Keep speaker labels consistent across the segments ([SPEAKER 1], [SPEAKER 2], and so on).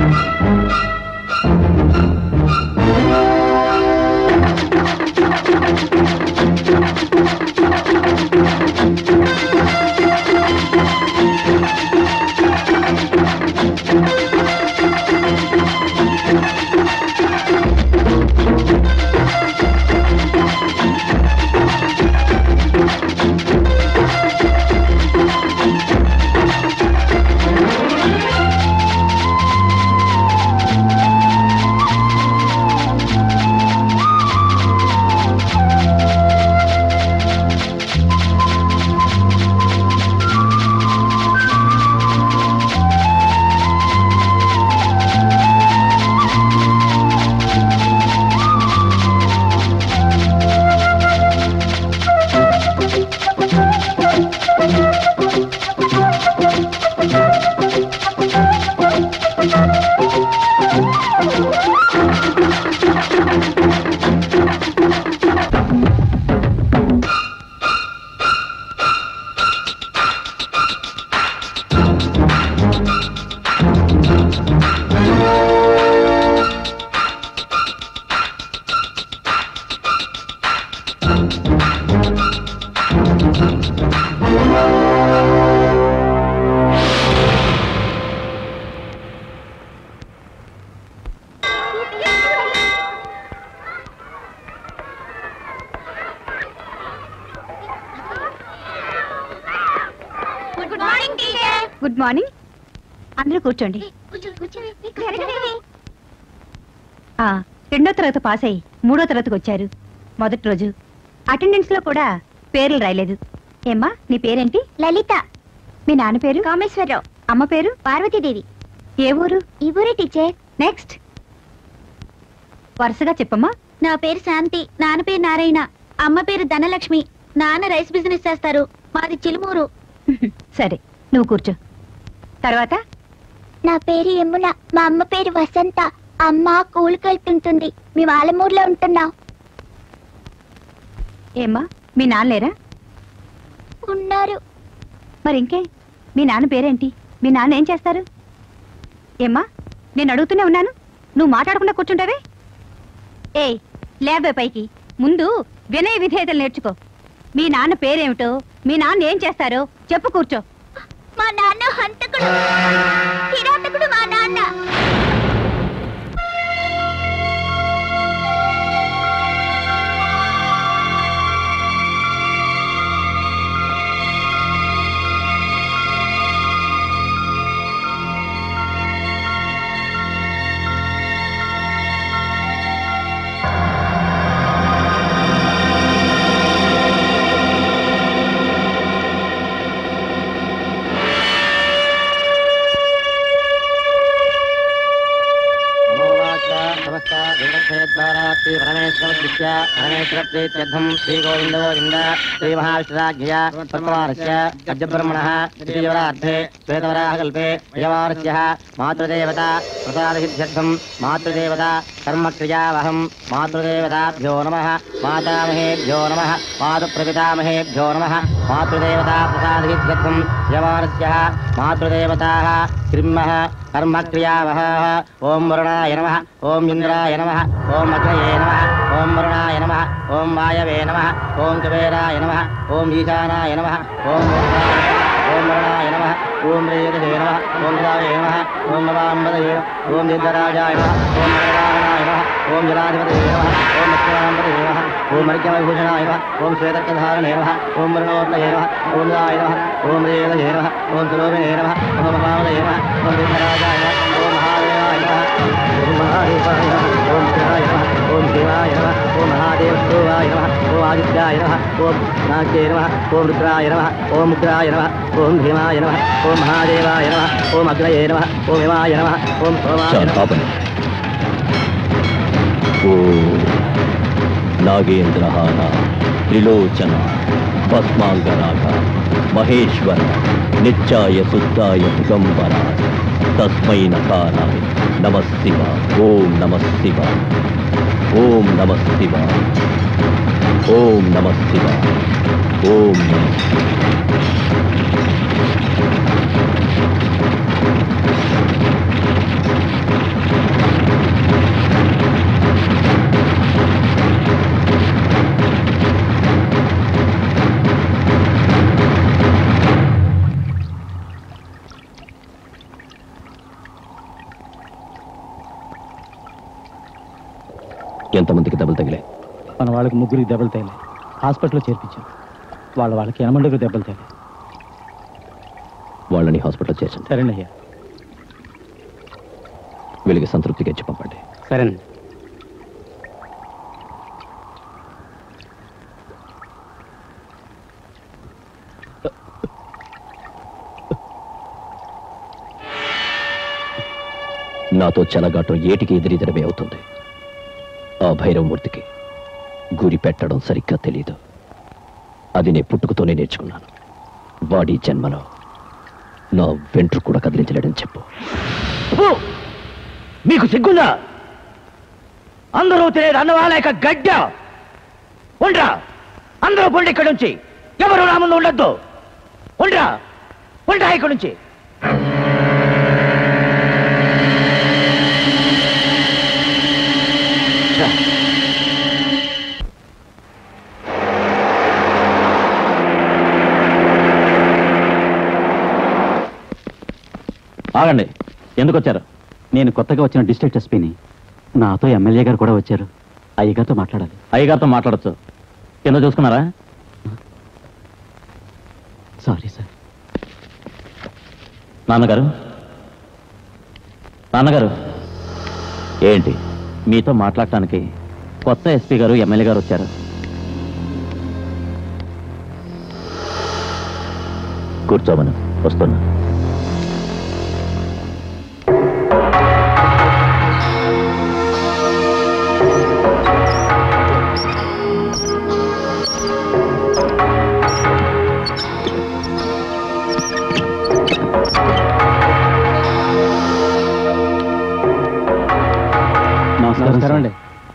[SPEAKER 1] Good morning teacher
[SPEAKER 2] good morning అందరూ కూర్చోండి
[SPEAKER 1] కూర్చో కూర్చో జరగండి
[SPEAKER 2] ఆ, రెండో తరగతి పాస్ అయ్యి మూడో తరగతికి వచ్చారు మొదటి రోజు అటెండెన్స్ లో కూడా పేర్లు రాయలేదు ఏమ్మా నీ పేరేంటి
[SPEAKER 1] లలిత
[SPEAKER 2] మీ నాన్న పేరు
[SPEAKER 1] కామేశ్వరరావు
[SPEAKER 2] అమ్మ పేరు
[SPEAKER 1] పార్వతీదేవి
[SPEAKER 2] ఏ ఊరు
[SPEAKER 1] ఈ ఊరే టీచర్
[SPEAKER 2] నెక్స్ట్ వరుసగా చెప్పమ్మా
[SPEAKER 1] నా పేరు శాంతి నాన్న పేరు నారాయణ అమ్మ పేరు ధనలక్ష్మి నాన్న రైస్ బిజినెస్ చేస్తారు మాది చిలుమూరు
[SPEAKER 2] సరే నువ్వు కూర్చో తర్వాత
[SPEAKER 1] నా పేరు యమున మా అమ్మ పేరు వసంత అమ్మ కూలికి వెళ్తుంటుంది మేము ఆలమూరులో ఉంటున్నాం
[SPEAKER 2] ఏమ్మా మీ నాన్న లేరా
[SPEAKER 1] ఉన్నారు
[SPEAKER 2] మరి ఇంకే మీ నాన్న పేరేంటి మీ నాన్న ఏం చేస్తారు ఏమ్మా నేను అడుగుతూనే ఉన్నాను నువ్వు మాట్లాడకుండా కూర్చుంటావే ఏయ్ లేవే పైకి ముందు వినయ విధేయతలు నేర్చుకో మీ నాన్న పేరేమిటో మీ నాన్న ఏం చేస్తారో చెప్పు కూర్చో
[SPEAKER 1] మా నాన్న హంతకుడు కిరాతకుడు మా నాన్న
[SPEAKER 3] నమోవాచ సమస్త వివక్షేద్వారా శ్రీ పరమేశ్వరస్య పరమేశ్వరప్రీత్యర్థం శ్రీ గోవింద గోవింద శ్రీ మహావిష్ణురాజ్ఞయ తత్వారస్య అద్యబ్రహ్మణः శ్రీవరార్థే శ్వేతవరాహకల్పే యవారస్య మాతృదేవత ప్రసాదసిద్ధ్యర్థం మాతృదేవత కర్మక్రియావహం మాతృదేవతాభ్యో నమః మాతామహేభ్యో నమః మాతృప్రపితామహేభ్యో నమః మాతృదేవతా ప్రసాదసిద్ధ్యర్థం యవారస్య మాతృదేవతాः కిమ్మः కర్మక్రియావహ ఓం వరుణాయ నమ ఓం ఇంద్రాయ నమ ఓం అగ్నయే నమ ఓం వరుణాయ నమ ఓం వాయవే నమ ఓం కుబేరాయ నమ ఓం ఈశానాయ నమ ఓం వరుణాయ నమః, ఓం వరుణాయ నమ ఓం రేదసే నమ ఓం రావే నమ ఓం నవాంబదయే ఓం దీర్ఘరాజాయ నమ ఓం నరవాహనాయ నమ ఓం జలాధిపతయే నమ ఓం లక్ష్మణాంబదయే నమ ఓం మరిక్యమవిభూషణాయ నమ ఓం శ్వేతకధారణే నమ ఓం వరుణోర్ణయే నమ ఓం రాయ నమ ఓం రేదసే నమ ఓం సులోభినే నమ ఓం మహామదయే నమ ఓం దీర్ఘరాజాయ నమ ఓం మహాదేవాయ నమ ఓం మహాదేవాయ నమ ఓం శివాయ నమ ఓం శివాయ నమ ఓం మహాదేవస్వాయ నమ ఓం ఆదిత్యాయ నమ ఓం నాగ్యే నమ ఓం రుద్రాయ నమ ఓం ముద్రాయ నమ ఓం భీమాయ నమ ఓం మహాదేవాయ నమ ఓం అగ్నయే నమ ఓం హిమాయ నమ ఓం సోమాయ నమ
[SPEAKER 4] పాపని ఓ నాగేంద్రహార త్రిలోచన భస్మాంగరాగ మహేశ్వర నిత్యాయ శుద్ధాయ దిగంబర తస్మై నకారాయ నమస్తివ ఓం నమస్తివ ఓం నమస్తివ ఓం నమస్తివ ఓం నమః ఎంతమందికి దెబ్బలు తగిలాయి
[SPEAKER 5] మన వాళ్ళకి ముగ్గురికి దెబ్బలు తేలే హాస్పిటల్లో చేర్పించాం వాళ్ళ వాళ్ళకి ఎనమండుకు దెబ్బలు తేలే
[SPEAKER 4] వాళ్ళని హాస్పిటల్ చేర్చండి
[SPEAKER 5] సరేనయ్యా
[SPEAKER 4] వీళ్ళకి సంతృప్తిగా ఇచ్చి పంపండి
[SPEAKER 5] సరేనండి
[SPEAKER 4] నాతో చెలగాటం ఏటికి ఎదిరిదడమే అవుతుంది ఆ భైరవమూర్తికి గురి పెట్టడం సరిగ్గా తెలియదు అది నే పుట్టుకతోనే నేర్చుకున్నాను వాడి జన్మలో నా వెంట్రు కూడా కదిలించలేడని చెప్పు
[SPEAKER 3] మీకు సిగ్గుందా అందరూ తినేది అన్నవా లేక గడ్డ ఉండ్రా అందరూ పొండి ఇక్కడి నుంచి ఎవరు నా ముందు ఉండొద్దు ఉండ్రా ఉండ్రా ఇక్కడి నుంచి
[SPEAKER 5] ఆగండి ఎందుకు వచ్చారు నేను కొత్తగా వచ్చిన డిస్ట్రిక్ట్ ఎస్పీని నాతో ఎమ్మెల్యే గారు కూడా వచ్చారు అయ్యగారితో మాట్లాడాలి అయ్యగారితో మాట్లాడచ్చు కింద చూసుకున్నారా సారీ సార్ నాన్నగారు నాన్నగారు
[SPEAKER 4] ఏంటి
[SPEAKER 5] మీతో మాట్లాడటానికి కొత్త ఎస్పీ గారు ఎమ్మెల్యే గారు వచ్చారు
[SPEAKER 4] కూర్చోమను వస్తున్నా
[SPEAKER 5] నమస్కారం అండి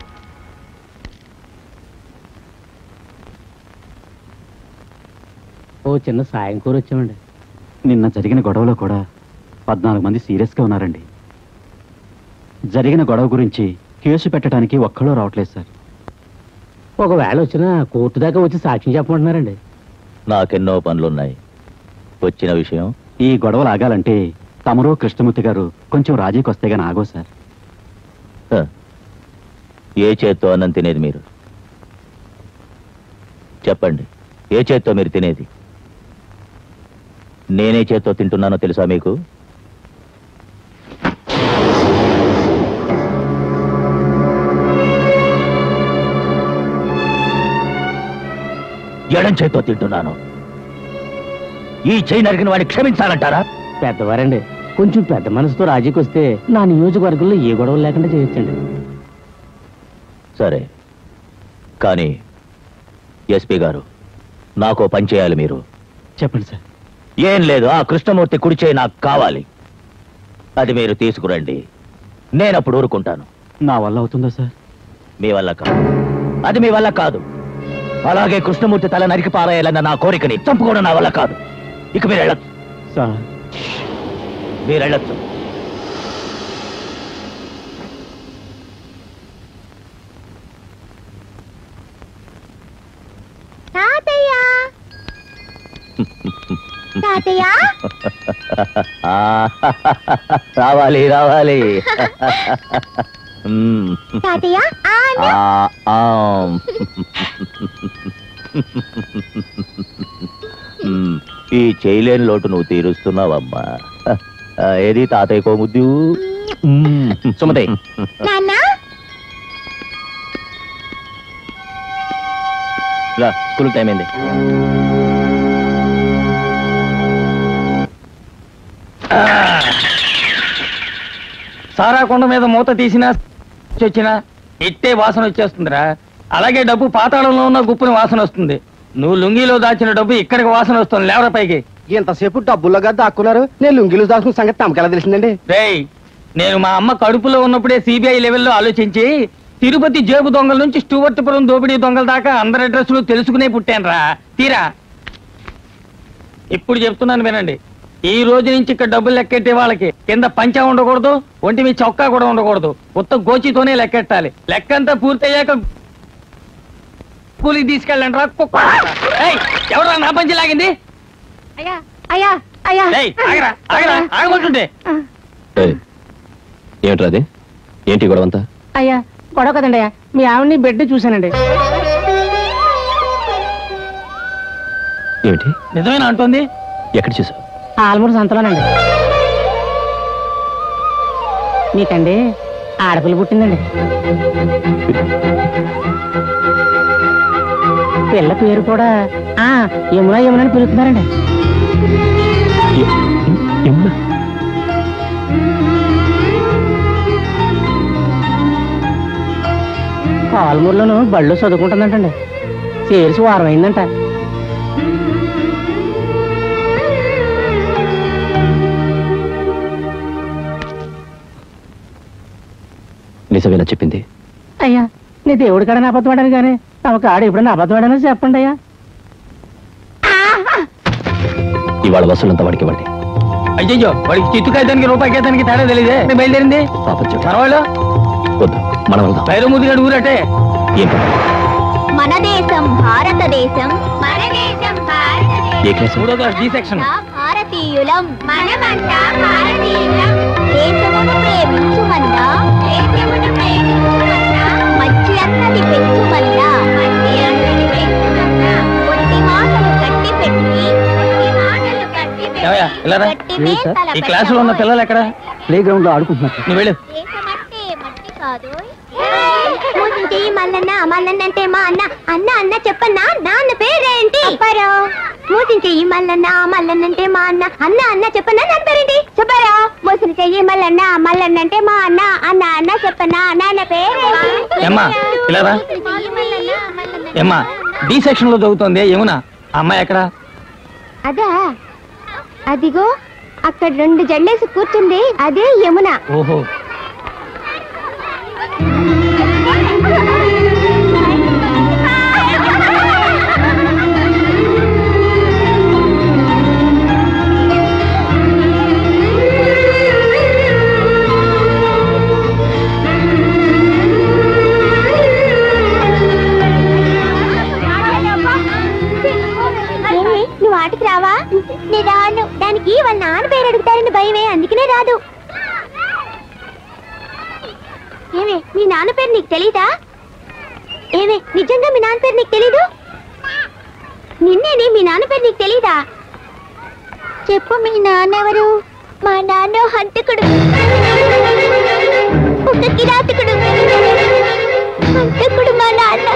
[SPEAKER 6] ఓ చిన్న సాయం కూర వచ్చామండి
[SPEAKER 5] నిన్న జరిగిన గొడవలో కూడా పద్నాలుగు మంది సీరియస్గా ఉన్నారండి జరిగిన గొడవ గురించి కేసు పెట్టడానికి ఒక్కడూ రావట్లేదు సార్
[SPEAKER 6] ఒకవేళ వచ్చినా కోర్టు దాకా వచ్చి సాక్ష్యం చెప్పమంటున్నారండి
[SPEAKER 4] నాకెన్నో పనులున్నాయి వచ్చిన విషయం
[SPEAKER 5] ఈ గొడవలు ఆగాలంటే తమరు కృష్ణమూర్తి గారు కొంచెం రాజీకి వస్తే గానీ ఆగో సార్
[SPEAKER 4] హ. ఏ చేత్తో అన్నం తినేది మీరు చెప్పండి ఏ చేత్తో మీరు తినేది నేనే చేత్తో తింటున్నానో తెలుసా మీకు ఎడం చేత్తో తింటున్నాను ఈ చేయి నరికిన వాడిని క్షమించాలంటారా
[SPEAKER 6] పెద్దవారండి కొంచెం పెద్ద మనసుతో రాజీకి వస్తే నా నియోజకవర్గంలో ఏ గొడవలు లేకుండా చేయొచ్చండి
[SPEAKER 4] సరే కానీ ఎస్పీ గారు నాకో పని చేయాలి మీరు
[SPEAKER 5] చెప్పండి సార్
[SPEAKER 4] ఏం లేదు ఆ కృష్ణమూర్తి కుడిచే నాకు కావాలి అది మీరు తీసుకురండి నేనప్పుడు ఊరుకుంటాను
[SPEAKER 5] నా వల్ల అవుతుందా సార్
[SPEAKER 4] మీ వల్ల కాదు అది మీ వల్ల కాదు అలాగే కృష్ణమూర్తి తల నరికి పారేయాలన్న నా కోరికని చంపుకోవడం నా వల్ల కాదు ఇక మీరు వెళ్ళొచ్చు
[SPEAKER 5] సార్
[SPEAKER 4] మీరు వెళ్ళొచ్చు
[SPEAKER 1] తాతయ్య తాతయ్య
[SPEAKER 4] ఆ, రావాలి రావాలి మ్మ్.
[SPEAKER 1] తాతయ్య ఆను
[SPEAKER 4] ఆ, ఆమ్. మ్మ్. ఈ చేయలేని లోటు నువ్వు తీరుస్తున్నావమ్మా ఆ, ఏది తాతయ్య కోముద్దు సుమతి
[SPEAKER 1] నాన్న
[SPEAKER 4] రా స్కూల్ టైం అయింది
[SPEAKER 3] సారా కొండ మీద మూత తీసినా వచ్చినా ఇట్టే వాసన వచ్చేస్తుందిరా అలాగే డబ్బు పాతాళంలో ఉన్న గుప్పుని వాసన వస్తుంది నువ్వు లుంగిలో దాచిన డబ్బు ఇక్కడికి వాసన వస్తుంది లేవరా పైకి
[SPEAKER 6] ఇంతసేపు డబ్బులుగా దాక్కున్నారు నేను లుంగిలు దాక్కున్న సంగతి తమకెలా తెలిసిందండి
[SPEAKER 3] రేయ్ నేను మా అమ్మ కడుపులో ఉన్నప్పుడే సిబిఐ లెవెల్లో ఆలోచించి తిరుపతి జేబు దొంగల నుంచి స్టూవర్ట్పురం దోపిడీ దొంగల దాకా అందరి అడ్రస్లు తెలుసుకునే పుట్టానురా తీరా ఇప్పుడు చెప్తున్నాను వినండి ఈ రోజు నుంచి ఇక్కడ డబ్బులు లెక్కెట్టే వాళ్ళకి కింద పంచా ఉండకూడదు ఒంటి మీ చొక్కా కూడా ఉండకూడదు ఉత్త గోచితోనే లెక్కెట్టాలి లెక్కంతా పూర్తయ్యాక కూలికి తీసుకెళ్ళండి రా కుక్క. ఏయ్, ఎవరా నా పంచి లాగింది
[SPEAKER 2] అయ్యా అయ్యా అయ్యా
[SPEAKER 3] ఏయ్, ఆగరా ఆగరా ఆగమంటుంటే
[SPEAKER 4] ఏయ్, ఏమిట్రా అది ఏంటి గొడవంతా
[SPEAKER 2] అయ్యా గొడవ కదండి అయ్యా
[SPEAKER 6] మీ ఆవిడని బిడ్డ చూశానండి
[SPEAKER 4] ఏమిటి
[SPEAKER 5] నిజమేనా అంటుంది
[SPEAKER 4] ఎక్కడ చూసావు
[SPEAKER 6] ఆల్మూరు సంతలోనండి నీకండి ఆడపిల్ల పుట్టిందండి పిల్ల పేరు కూడా ఆ యమున యమున అని పిలుస్తున్నారండి
[SPEAKER 4] ఎ- యమున
[SPEAKER 6] ఆల్మూరులోను బళ్ళు చదువుకుంటుందంటండి చేర్చి వారం అయిందంట
[SPEAKER 4] నిజమేనా చెప్పింది
[SPEAKER 6] అయ్యా నీ దేవుడి కాడని అబద్ధపడాను కానీ తమ కాడ ఎప్పుడైనా అబద్ధపడానో చెప్పండి అయ్యా
[SPEAKER 4] ఇవాళ వసూలంతా వాడికి ఇవ్వండి
[SPEAKER 5] అయ్యయ్యో వాడికి చిత్తు కాగితానికి రూపాయి కాగితానికి తేడా తెలియదే నేను బయలుదేరింది
[SPEAKER 4] పాపం చెడు
[SPEAKER 5] పర్వాలేదు
[SPEAKER 4] వద్దు మనం వెళ్దాం
[SPEAKER 5] బైరు ముదిగాడు ఊరటే
[SPEAKER 4] ఏం పని?
[SPEAKER 1] మన దేశం భారతదేశం మన దేశం
[SPEAKER 4] ఏ క్లాసు
[SPEAKER 5] మూడో క్లాస్ డి సెక్షన్
[SPEAKER 1] భారతీయులం మనమంతా భారతీయులం దేశమును ప్రేమించుమన్నా దేశమును ప్రేమించుమన్నా మంచి అన్నది పెంచుమన్నా మంచి అన్నది పెంచుమన్నా కొద్ది మాటలు కట్టి పెట్టి కొద్ది మాటలు కట్టి
[SPEAKER 5] ఏమయ్యా, ఇలా రా.
[SPEAKER 1] గట్టి మీద తల
[SPEAKER 5] ఈ క్లాసులో ఉన్న పిల్లలు ఎక్కడ
[SPEAKER 6] ప్లే గ్రౌండ్ లో ఆడుకుంటున్నారు
[SPEAKER 5] నువ్వు వెళ్ళు
[SPEAKER 1] దేశమంటే మట్టి కాదు మూసింటి మల్లన్న మల్లన్న అంటే మా అన్న అన్న అన్న చెప్పన్నా నాన్న పేరేంటి చెప్పారో మూసిన చెయ్యి మల్లన్న మల్లన్న అంటే మా అన్న అన్న అన్న చెప్పన్నా నాన్న పేరేంటి చెప్పారో మూసిన చెయ్యి మల్లన్న మల్లన్న అంటే మా అన్న అన్న అన్న చెప్పన్నా నాన్న పేరేంటి
[SPEAKER 5] ఏమ్మా, ఇలా రా. ఏమ్మా డి సెక్షన్ లో చదువుతోంది యమున ఆ అమ్మాయి ఎక్కడ
[SPEAKER 1] అదా అదిగో అక్కడ రెండు జల్లేసి కూర్చుంది అదే యమున
[SPEAKER 5] ఓహో
[SPEAKER 1] ఏమి, నువ్వు ఆటకి రావా నీ రాను దానికి వాళ్ళ నాన్న పేరు అడుగుతారని భయమే అందుకనే రాదు ఏమే మీ నాన్న పేరు నీకు తెలీదా ఏమే నిజంగా మీ నాన్న పేరు నీకు తెలీదు నిన్నేని మీ నాన్న పేరు నీకు తెలీదా చెప్పు మీ నాన్న ఎవరు మా నాన్న హంతకుడు ఒక కిరాతకుడు హంతకుడు మా నాన్న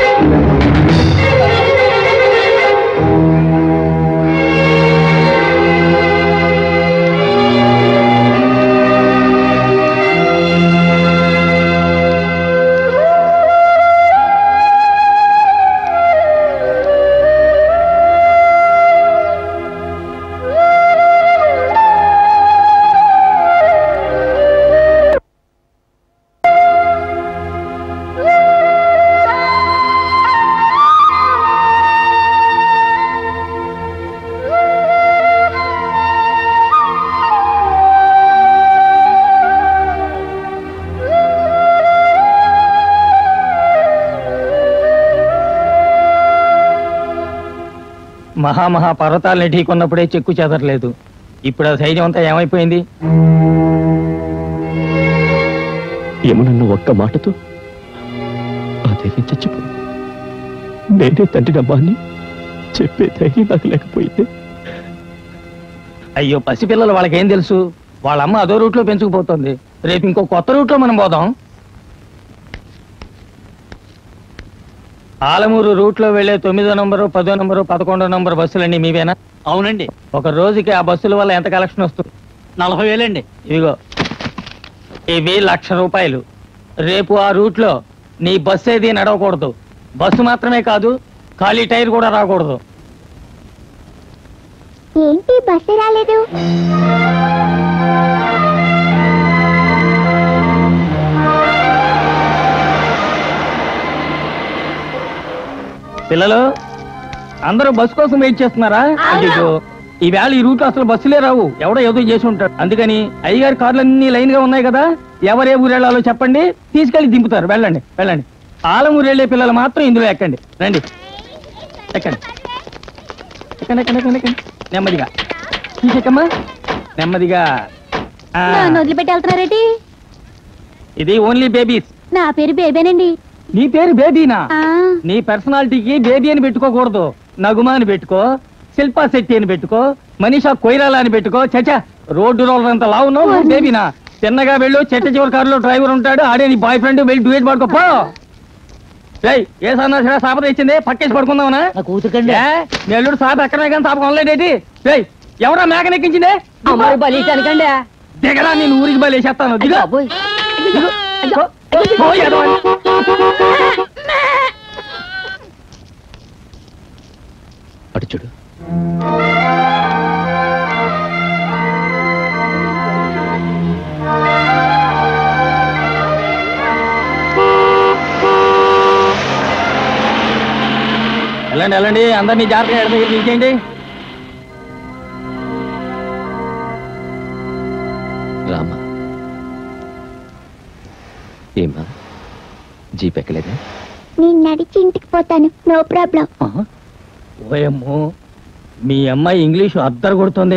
[SPEAKER 5] మహామహా పర్వతాలని ఢీకొన్నప్పుడే చెక్కు చెదరలేదు ఇప్పుడు ఆ ధైర్యం అంతా ఏమైపోయింది
[SPEAKER 4] యమునన్న ఒక్క మాటతో ఆ ధైర్యం చచ్చిపోయింది నేనే తండ్రి నమ్మాన్ని చెప్పే ధైర్యం నాకు లేకపోయింది
[SPEAKER 5] అయ్యో పసిపిల్లలు వాళ్ళకేం తెలుసు వాళ్ళ అమ్మ అదో రూట్లో పెంచుకుపోతుంది రేపు ఇంకో కొత్త రూట్లో మనం పోదాం ఆలమూరు రూట్లో వెళ్లే తొమ్మిదో నంబరు పదో నంబరు పదకొండో నంబరు బస్సులన్నీ మీవేనా
[SPEAKER 7] అవునండి
[SPEAKER 5] ఒక రోజుకి ఆ బస్సుల వల్ల ఎంత కలెక్షన్ వస్తుంది
[SPEAKER 7] నలభై వేలండి
[SPEAKER 5] ఇదిగో ఇవి లక్ష రూపాయలు రేపు ఆ రూట్లో నీ బస్సు ఏది నడవకూడదు బస్సు మాత్రమే కాదు ఖాళీ టైర్ కూడా రాకూడదు
[SPEAKER 1] ఏంటి బస్సు రాలేదు
[SPEAKER 5] పిల్లలు అందరూ బస్సు కోసం వెయిట్ చేస్తున్నారా అయ్యో ఈవేళ ఈ రూట్లో అసలు బస్సులే రావు ఎవడో ఏదో చేసి ఉంటాడు అందుకని అయ్యగారి కార్లన్నీ లైన్ గా ఉన్నాయి కదా ఎవరే ఊరు వెళ్ళాలో చెప్పండి తీసుకెళ్లి దింపుతారు వెళ్ళండి వెళ్ళండి ఆలమూరు వెళ్ళే పిల్లలు మాత్రం ఇందులో ఎక్కండి రండి ఎక్కండి ఎక్కండి ఎక్కండి ఎక్కండి ఎక్కండి నెమ్మదిగా తీసేకమ్మా నెమ్మదిగా ఆ,
[SPEAKER 2] నన్ను వదిలిపెట్టి వెళ్తున్నారేటి
[SPEAKER 5] ఇది ఓన్లీ బేబీస్
[SPEAKER 2] నా పేరు బేబేనండి
[SPEAKER 5] నీ పేరు బేబీనా
[SPEAKER 2] ఆ,
[SPEAKER 5] నీ పర్సనాలిటీకి బేబీ అని పెట్టుకోకూడదు నగుమా అని పెట్టుకో శిల్పా శెట్టి అని పెట్టుకో మనీషా కొయిరాల అని పెట్టుకో చచా రోడ్డు రోలర్ అంత లావున్నావు నువ్వు బేబీనా చిన్నగా వెళ్ళు చెట్ట చివరి కారులో డ్రైవర్ ఉంటాడు ఆడే నీ బాయ్ ఫ్రెండ్ వెళ్ళి డ్యూయట్ పడుకో పో ఏయ్, ఏ సన్నాసరా సాపత ఇచ్చింది పక్కేసి పడుకుందామనా
[SPEAKER 6] నా కూతురుకండి
[SPEAKER 5] ఏ, నీ అల్లుడు సాప ఎక్కడమే కానీ సాప కొనలేడేటి ఏయ్, ఎవరా మేకను ఎక్కించింది
[SPEAKER 6] అమ్మాయి బలి కనుకండి
[SPEAKER 5] దిగరా నేను ఊరికి బలేసేస్తాను దిగు
[SPEAKER 6] బాబోయ్
[SPEAKER 5] దిగు. పో, పో, ఎదవని.
[SPEAKER 4] అటు చూడు
[SPEAKER 5] వెళ్ళండి వెళ్ళండి అందరినీ జాగ్రత్తగా ఎడ దగ్గర తీసేయండి
[SPEAKER 4] రామా ఏమా జీప్ ఎక్కలేదా
[SPEAKER 1] నేను నడిచి ఇంటికి పోతాను నో ప్రాబ్లం
[SPEAKER 5] ఓయమ్మో మీ అమ్మాయి ఇంగ్లీషు అద్దరు కొడుతుంది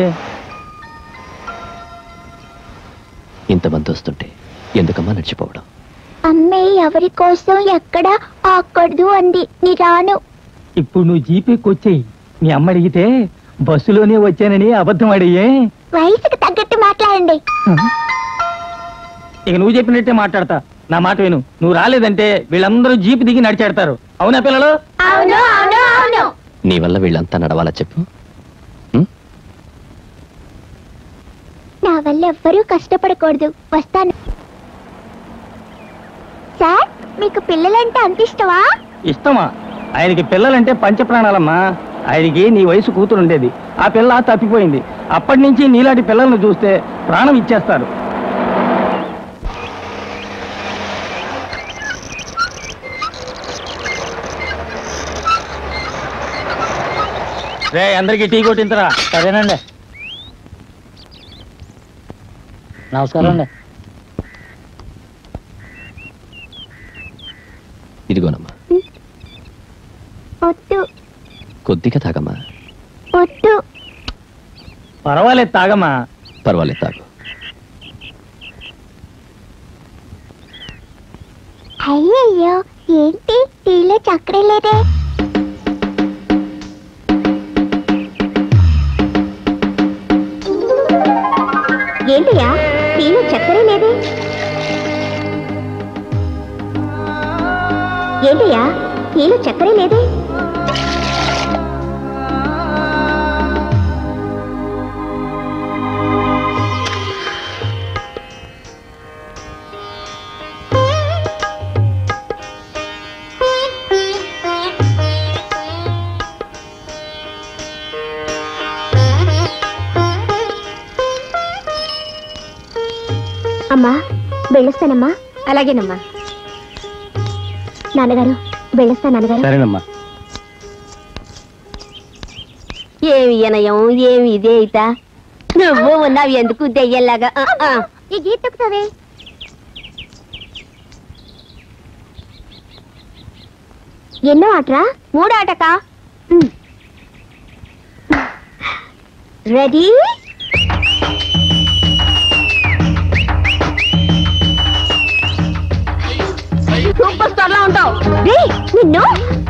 [SPEAKER 4] ఇంతమంది వస్తుంటే ఎందుకమ్మా నడిచిపోవడం
[SPEAKER 1] అమ్మే ఎవరి కోసం ఎక్కడ ఆకూడదు అంది నీ రాను
[SPEAKER 5] ఇప్పుడు నువ్వు జీపీకి వచ్చేయి మీ అమ్మ అడిగితే బస్సులోనే వచ్చానని అబద్ధం అడిగే
[SPEAKER 1] వయసుకు తగ్గట్టు మాట్లాడండి
[SPEAKER 5] ఇక నువ్వు చెప్పినట్టే మాట్లాడతా నా మాట విను నువ్వు రాలేదంటే వీళ్ళందరూ జీప్ దిగి నడిచేడతారు అవునా పిల్లలు
[SPEAKER 1] అవును అవును అవును
[SPEAKER 4] నీ వల్ల వీళ్ళంతా నడవాలా చెప్పు
[SPEAKER 1] నా వల్ల ఎవ్వరూ కష్టపడకూడదు వస్తాను సార్ మీకు పిల్లలంటే అంత ఇష్టమా
[SPEAKER 5] ఇష్టమా ఆయనకి పిల్లలంటే పంచప్రాణాలమ్మా ఆయనకి నీ వయసు కూతురు ఉండేది ఆ పిల్ల తప్పిపోయింది అప్పటి నుంచి నీలాంటి పిల్లల్ని చూస్తే ప్రాణం ఇచ్చేస్తారు రే అందరికి టీ కొట్టింతరా
[SPEAKER 6] సరేనండి నమస్కారం అండి
[SPEAKER 4] ఇదిగోనమ్మా
[SPEAKER 1] వద్దు
[SPEAKER 4] కొద్దిగా తాగమ్మా
[SPEAKER 1] వద్దు
[SPEAKER 5] పర్వాలేదు తాగమ్మా
[SPEAKER 4] పర్వాలేదు తాగు
[SPEAKER 1] అయ్యయ్యో ఏంటి టీలో చక్కెర లేదే ఏంటియా టీలో చక్కెర లేదే ఏంటియా టీలో చక్కెర లేదే అమ్మా వెళ్ళొస్తానమ్మా అలాగేనమ్మా నాన్నగారు వెళ్ళొస్తా నాన్నగారు
[SPEAKER 5] సరేనమ్మా
[SPEAKER 7] ఏమి వినయం ఏమి ఇదే అయితా నువ్వు ఉన్నావు ఎందుకు దెయ్యంలాగా ఆ, ఆ.
[SPEAKER 1] ఈ గీత తొక్కుతావే ఎన్నో ఆటరా
[SPEAKER 7] మూడు ఆటకా
[SPEAKER 1] రెడీ
[SPEAKER 7] సూపర్ స్టార్ లా ఉంటావు
[SPEAKER 1] రే నిన్ను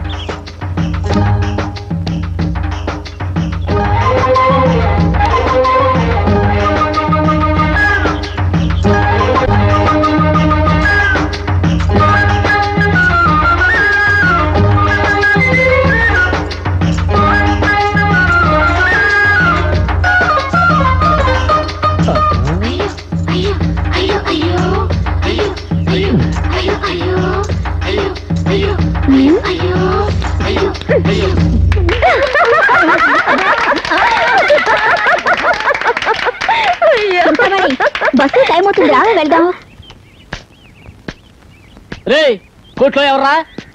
[SPEAKER 1] చింతమణి, బస్సు టైం అవుతుంది రా వెళ్దాం
[SPEAKER 6] రే కోట్లో ఎవర్రా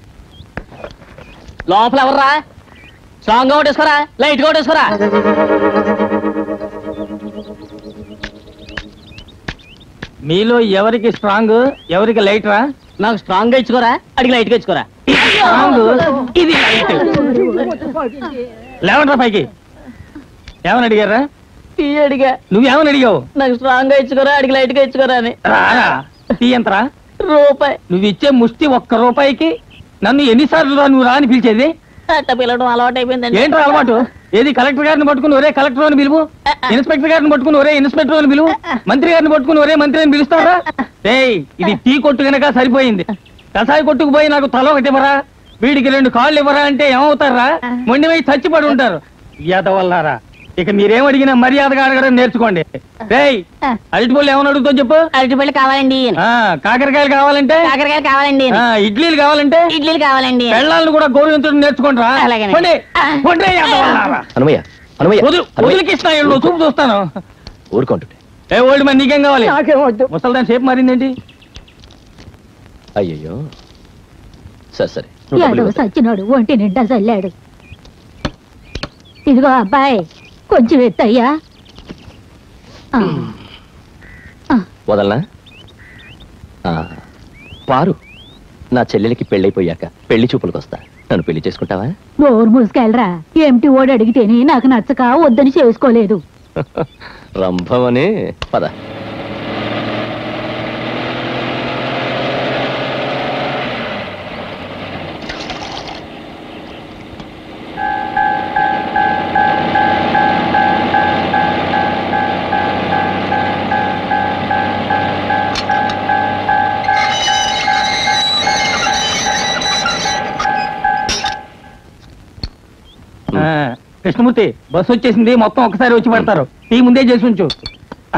[SPEAKER 6] లోపల ఎవర్రా స్ట్రాంగ్ అవుట్ వేసుకోరా లైట్ అవుట్ వేసుకోరా
[SPEAKER 5] మీలో ఎవరికి స్ట్రాంగ్ ఎవరికి లైట్ రా
[SPEAKER 6] నాకు స్ట్రాంగ్ గా ఇచ్చుకోరా అడిగి లైట్ గా ఇచ్చుకోరా
[SPEAKER 5] స్ట్రాంగ్ ఇది లైట్ లేవండ్రా పైకి ఏమని అడిగారా
[SPEAKER 6] టీ అడిగా
[SPEAKER 5] నువ్వేమని అడిగావు
[SPEAKER 6] నాకు స్ట్రాంగ్ గా ఇచ్చుకోరా అడిగి లైట్ గా ఇచ్చుకోరా అని
[SPEAKER 5] రారా టీ ఎంతరా
[SPEAKER 6] రూపాయి
[SPEAKER 5] నువ్వు ఇచ్చే ముష్టి ఒక్క రూపాయికి నన్ను ఎన్నిసార్లు రా నువ్వు రా అని పిలిచేది
[SPEAKER 3] అట్ట పిలవడం అలవాటు అయిపోయిందండి
[SPEAKER 5] ఏంట్రా అలవాటు ఏది కలెక్టర్ గారిని పట్టుకుని ఒరే కలెక్టర్ అని పిలువు ఇన్స్పెక్టర్ గారిని పట్టుకుని ఒరే ఇన్స్పెక్టర్ అని పిలువు మంత్రి గారిని పట్టుకుని ఒరే మంత్రి అని పిలుస్తారా ఏయ్ ఇది టీ కొట్టు గనక సరిపోయింది కసాయి కొట్టుకు పోయి నాకు తల ఒకటి ఇవ్వరా వీడికి రెండు కాళ్ళు ఇవ్వరా అంటే ఏమవుతారా మొండి పోయి చచ్చిపడి ఉంటారు ఈత వల్లారా ఇక మీరేం అడిగినా మర్యాదగా అడగడం నేర్చుకోండి రేయ్ అరటిపళ్ళు ఏమని అడుగుతావు చెప్పు
[SPEAKER 3] అరటిపళ్ళు కావాలండి
[SPEAKER 5] ఆ కాకరకాయలు కావాలంటే
[SPEAKER 3] కాకరకాయలు కావాలండి
[SPEAKER 5] ఆ, ఇడ్లీలు కావాలంటే
[SPEAKER 3] ఇడ్లీలు కావాలండి
[SPEAKER 5] పెళ్ళాలను కూడా గౌరవించడం నేర్చుకోండి రా
[SPEAKER 3] అలాగేనండి.
[SPEAKER 5] పోండి, పోండి, ఈత వల్లారా.
[SPEAKER 4] హనుమయ్య హనుమయ్య
[SPEAKER 5] వదులు
[SPEAKER 4] హనుమయ్య.
[SPEAKER 5] వదిలి కృష్ణ నువ్వు చూపు చూస్తాను
[SPEAKER 4] ఊరుకోంటుంటే
[SPEAKER 5] ఏ ఓల్డ్ మ్యాన్ నీకేం కావాలి ముసల్దాన్ సేపు మారిందేంటి
[SPEAKER 4] అయ్యయ్యో సరే సరే నువ్వు డబ్బులు
[SPEAKER 8] ఏడవ
[SPEAKER 4] ఇవ్వు.
[SPEAKER 8] సచ్చినోడు ఒంటి నిండా చల్లాడు ఇదిగో అబ్బాయి కొంచెం ఎత్తయ్యా ఆ,
[SPEAKER 4] వదలనా ఆ, పారు నా చెల్లెలికి పెళ్ళైపోయాక పెళ్లి చూపులకు వస్తా నన్ను పెళ్లి చేసుకుంటావా
[SPEAKER 8] నోరు మూసుకెళ్ళరా ఏమిటి ఓడి అడిగితేనే నాకు నచ్చక వద్దని చేసుకోలేదు
[SPEAKER 4] రంభమనే పద
[SPEAKER 5] ఆ, కృష్ణమూర్తి బస్సు వచ్చేసింది మొత్తం ఒకసారి వచ్చి పడతారు టీ ముందే చేసి ఉంచు ఆ?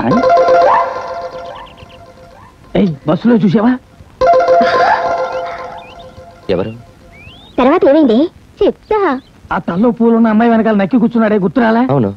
[SPEAKER 5] ఏయ్ బస్సులో చూసావా
[SPEAKER 4] ఎవరు
[SPEAKER 1] తర్వాత ఏమైంది చెప్తా
[SPEAKER 5] ఆ తల్లో పూలున్న అమ్మాయి వెనకాల నక్కి కూర్చున్నాడే గుర్తురాలా
[SPEAKER 4] అవును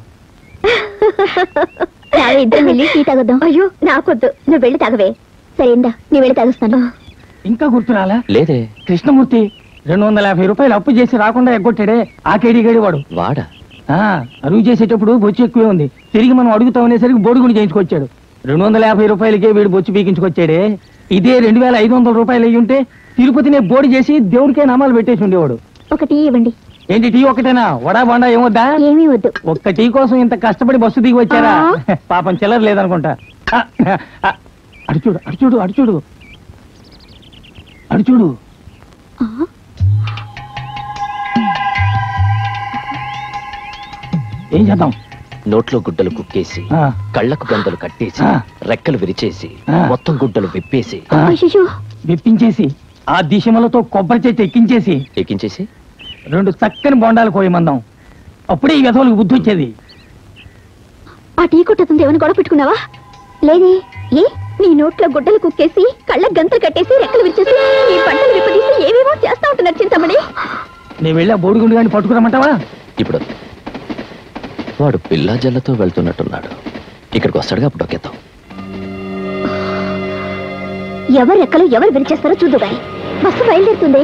[SPEAKER 1] రావే ఇద్దరం వెళ్ళి టీ తాగుద్దాం అయ్యో నాకొద్దు నువ్వు వెళ్ళి తాగవే సరే ఇందా నీ వెళ్ళి తాగుస్తాను
[SPEAKER 5] ఇంకా గుర్తురాలా
[SPEAKER 4] లేదే
[SPEAKER 5] కృష్ణమూర్తి రెండు వందల యాభై రూపాయలు అప్పు చేసి రాకుండా ఎగ్గొట్టాడే ఆ కేడి గడి వాడు
[SPEAKER 4] వాడా
[SPEAKER 5] ఆ, అరువు చేసేటప్పుడు బొచ్చు ఎక్కువే ఉంది తిరిగి మనం అడుగుతాం అనేసరికి బొడుగుని చేయించుకొచ్చాడు రెండు వందల యాభై రూపాయలకే వీడు బొచ్చు పీకించుకొచ్చాడే ఇదే రెండు వేల ఐదు వందల రూపాయలు అయ్యి ఉంటే తిరుపతినే బోడి చేసి దేవుడికే నామాలు పెట్టేసి ఉండేవాడు
[SPEAKER 1] ఒక టీ ఇవ్వండి
[SPEAKER 5] ఏంటి టీ ఒకటేనా వడా బాండా ఏమొద్దా
[SPEAKER 1] ఏమీ వద్దు
[SPEAKER 5] ఒక్క టీ కోసం ఇంత కష్టపడి బస్సు దిగి వచ్చారా పాపం చిల్లర లేదనుకుంటా ఆ, ఆ, అటు చూడు అటు చూడు అటు చూడు అటు చూడు ఏం చేద్దాం
[SPEAKER 4] నోట్లో గుడ్డలు కుక్కేసి
[SPEAKER 5] ఆ,
[SPEAKER 4] కళ్ళకు గంతలు కట్టేసి
[SPEAKER 5] ఆ.
[SPEAKER 4] రెక్కలు విరిచేసి
[SPEAKER 5] ఆ.
[SPEAKER 4] మొత్తం గుడ్డలు విప్పేసి
[SPEAKER 5] ఆ,
[SPEAKER 1] అయ్యో
[SPEAKER 5] విప్పించేసి ఆ దిశమలతో కొబ్బరి చెట్టు ఎక్కించేసి
[SPEAKER 4] ఎక్కించేసి
[SPEAKER 5] రెండు చక్కని బొండాలు కోయమందాం అప్పుడే ఈ వ్యధవులకు బుద్ధి వచ్చేది
[SPEAKER 1] ఆ టీ కొట్టతుంది ఏమైనా గొడవ పెట్టుకున్నావా లేదే ఏ నీ నోట్లో గుడ్డలు కుక్కేసి కళ్ళ గంతలు కట్టేసి రెక్కలు విరిచేసి నీ పంటలు విప్పదీసి ఏవేవో చేస్తా ఉంటున్నారు చింతమణి
[SPEAKER 5] నేను వెళ్ళి ఆ బోడిగుండు గాని పట్టుకురమ్మంటావా
[SPEAKER 4] ఇప్పుడు వాడు పిల్లా జల్లతో వెళ్తున్నట్టున్నాడు ఇక్కడికి వస్తాడుగా అప్పుడు ఒకేద్దాం
[SPEAKER 1] ఎవరు రెక్కలు ఎవరు విరిచేస్తారో చూద్దు గాని బస్సు బయలుదేరుతుంది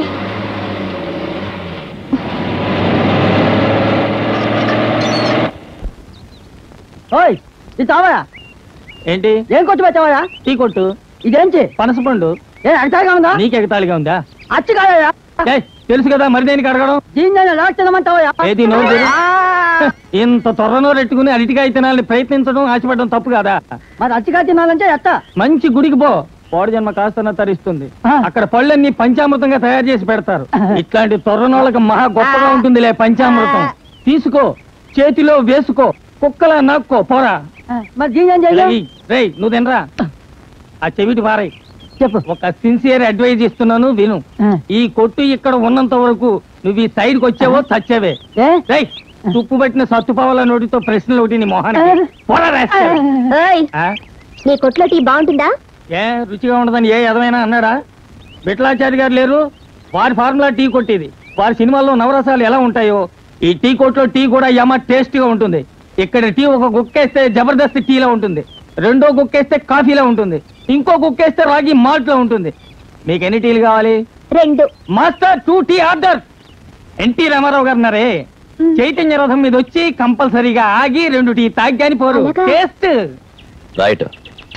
[SPEAKER 9] ఓయ్ ఇది చావయా
[SPEAKER 5] ఏంటి
[SPEAKER 9] ఏం కొట్టు పెట్టావయా
[SPEAKER 5] టీ కొట్టు
[SPEAKER 9] ఇదేంటి
[SPEAKER 5] పనసపండు
[SPEAKER 9] ఏ అడతాగా ఉందా
[SPEAKER 5] నీకు ఎగతాళిగా ఉందా
[SPEAKER 9] అచ్చు కాదయా
[SPEAKER 5] ఏయ్, తెలుసు కదా మరి దేనికి అడగడం
[SPEAKER 9] దీన్ని ఎలా తినమంటావయ్యా
[SPEAKER 5] ఏది నోరు తెరు. ఇంత త్వరనో రెట్టుకుని అరటికాయ తినాలని ప్రయత్నించడం ఆశపడడం తప్పు కాదా
[SPEAKER 9] మరి అచ్చిగా తినాలంటే ఎత్త
[SPEAKER 5] మంచి గుడికి పో పోడు జన్మ కాస్త తరిస్తుంది
[SPEAKER 9] ఆ.
[SPEAKER 5] అక్కడ పళ్ళన్నీ పంచామృతంగా తయారు చేసి పెడతారు ఇట్లాంటి తొర్రనోళ్ళకి మహా గొప్పగా ఉంటుందిలే పంచామృతం తీసుకో చేతిలో వేసుకో కుక్కలా నాక్కో పోరా
[SPEAKER 9] మరి దీన్ని ఏం చేయాలి
[SPEAKER 5] రేయ్, రేయ్ నువ్వు తినరా ఆ చెవిటి పారాయి
[SPEAKER 9] చెప్పు
[SPEAKER 5] ఒక సిన్సియర్ అడ్వైజ్ ఇస్తున్నాను విను ఈ కొట్టు ఇక్కడ ఉన్నంత వరకు నువ్వు ఈ సైడ్కి వచ్చావో చచ్చావే
[SPEAKER 9] ఏ
[SPEAKER 5] రేయ్ తుప్పు పట్టిన సత్తుపావల నోటితో ప్రశ్నలు ఒకటి నీ మొహానికి పోరా రాస్కెల్.
[SPEAKER 1] ఓయ్
[SPEAKER 5] ఆ?
[SPEAKER 1] నీ కొట్లో టీ బాగుంటుందా
[SPEAKER 5] ఏ రుచిగా ఉండదని ఏ ఎదమైనా అన్నాడా బిట్లాచారి గారు లేరు వారి ఫార్ములా టీ కొట్టేది వారి సినిమాల్లో నవరసాలు ఎలా ఉంటాయో ఈ టీ కొట్లో టీ కూడా యమ టేస్ట్ గా ఉంటుంది ఇక్కడ టీ ఒక గుక్కేస్తే జబర్దస్త్ టీలా ఉంటుంది రెండో గుక్కేస్తే కాఫీలా ఉంటుంది ఇంకో గుక్కేస్తే రాగి మాల్ట్ లో ఉంటుంది మీకు ఎన్ని టీలు కావాలి
[SPEAKER 1] రెండు
[SPEAKER 5] master two tea order N T Rama Rao గారు ఉన్నారే చైతన్య రథం మీద వచ్చి కంపల్సరీగా ఆగి రెండు టీ తాగ్గాని పోరు
[SPEAKER 1] అలాగా?
[SPEAKER 5] టేస్ట్
[SPEAKER 4] రైట్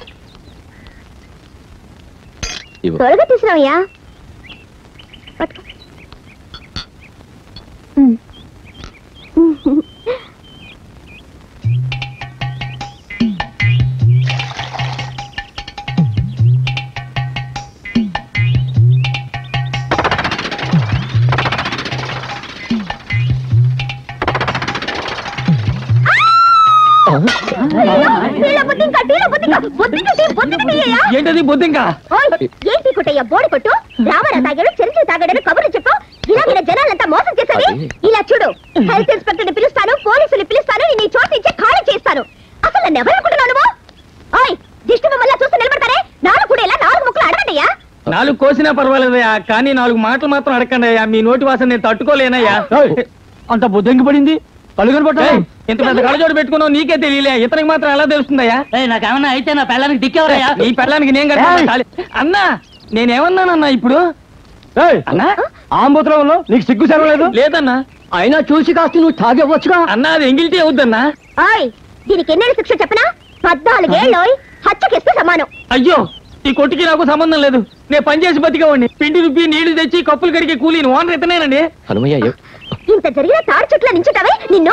[SPEAKER 4] ఇవ్వు
[SPEAKER 1] త్వరగా తీసుకురావయ్యా పట్టుకో. ఉమ్. బొద్దింక టీలో బొద్దింక బొద్దింక టీ బొద్దింక టీ అయ్యా
[SPEAKER 5] ఏంటది బొద్దింకా
[SPEAKER 1] ఓయ్ ఏంటి కుట్టయ్య బోడి కొట్టు రామారావు తాగాడు చెరుకు తాగాడని కబుర్లు చెప్పు ఇలాగిన జనాలంతా మోసం చేసేది
[SPEAKER 4] అది-
[SPEAKER 1] ఇలా చూడు హెల్త్ ఇన్స్పెక్టర్ ని పిలుస్తాను పోలీసులు పిలుస్తాను నీ చోటు నుంచి ఖాళీ చేస్తాను అసలు నన్ను ఎవరు అనుకుంటున్నావు నువ్వు ఓయ్ దిష్టి మళ్ళా చూసి నిలబడతారే నాలుగు కూడా ఇలా నాలుగు ముక్కలు అడగండియా
[SPEAKER 5] నాలుగు కోసినా పర్వాలేదయ్యా కానీ నాలుగు మాటలు మాత్రం అడగండి అయ్యా మీ నోటి వాసన నేను తట్టుకోలేనయ్యా
[SPEAKER 6] అంత బుద్ధంకి పడింది కలుగని
[SPEAKER 5] ఏయ్, ఇంత పెద్ద కళ్ళజోడు పెట్టుకున్నావు నీకే తెలియలే ఇతనికి మాత్రం ఎలా తెలుస్తుందయ్యా
[SPEAKER 6] నాకేమన్నా అయితే నా పిల్లలకి దిక్కేవరయ్యా
[SPEAKER 5] నీ పెళ్ళానికి నేను కట్టాను తాళి. అన్నా నేనేమన్నానన్నా ఇప్పుడు అన్నా
[SPEAKER 6] ఆంబోతులో నీకు సిగ్గు సెలవలేదు
[SPEAKER 5] లేదన్నా
[SPEAKER 6] అయినా చూసి కాస్త నువ్వు తాగేవచ్చుగా
[SPEAKER 5] అన్నా అది ఎంగిల్టీ అవుద్దన్నా
[SPEAKER 1] ఓయ్ దీనికి ఎన్నేళ్ళ శిక్ష చెప్పనా పద్నాలుగేళ్ళోయ్ హత్యకిస్తే సమానం
[SPEAKER 5] అయ్యో ఈ కొట్టుకి నాకు సంబంధం లేదు నేను పని చేసి బతికేవాడిని పిండి రుబ్బి నీళ్లు తెచ్చి కప్పులు కడిగి కూలీని ఓనర్ ఇతనేనండి
[SPEAKER 4] హనుమయ్య ఎవ్-
[SPEAKER 1] ఇంత జరిగిన తాడి చుట్ల నించుంటావే నిన్ను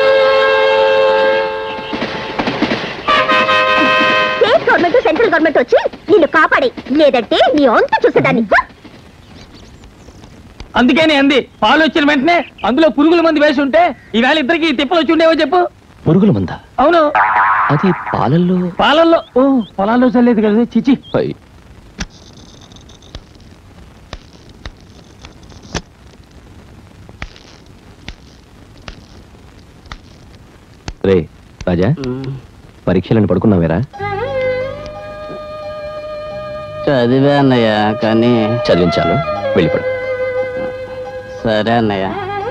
[SPEAKER 1] స్టేట్ గవర్నమెంట్ సెంట్రల్ గవర్నమెంట్ వచ్చి నిన్ను కాపాడి లేదంటే నీ అంత చూసేదాన్ని హ!
[SPEAKER 5] అందుకనే అంది పాలు వచ్చిన వెంటనే అందులో పురుగుల మంది వేసి ఉంటే ఈవేళ ఇద్దరికి తిప్పలు వచ్చి ఉండేవో చెప్పు
[SPEAKER 4] పురుగుల మంద
[SPEAKER 5] అవును
[SPEAKER 4] అది పాలల్లో
[SPEAKER 5] పాలల్లో ఓ పొలాల్లో చల్లేదు కదా చిచి
[SPEAKER 4] అయ్. రే రాజా పరీక్షలను పడుకున్నావేరా
[SPEAKER 6] చదివే అన్నయ్య కానీ
[SPEAKER 4] చదివించాను వెళ్ళిపడు
[SPEAKER 6] సరే అన్నయ్య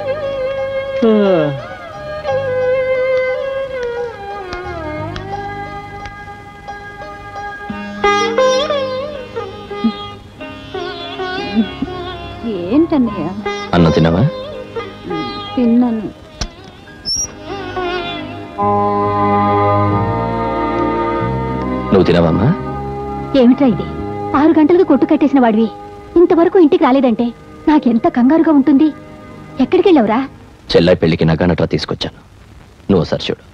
[SPEAKER 2] ఏంటన్నయ్య
[SPEAKER 4] అన్నం తిన్నావా
[SPEAKER 2] తిన్నాను
[SPEAKER 4] నువ్వు తిన్నావమ్మా
[SPEAKER 2] ఏమిట్రా ఇది ఆరు గంటలకు కొట్టు కట్టేసిన వాడివి ఇంతవరకు ఇంటికి రాలేదంటే నాకెంత కంగారుగా ఉంటుంది ఎక్కడికి వెళ్ళావురా
[SPEAKER 4] చెల్లై పెళ్లికి నగానట్రా తీసుకొచ్చాను నువ్వు సరి చూడు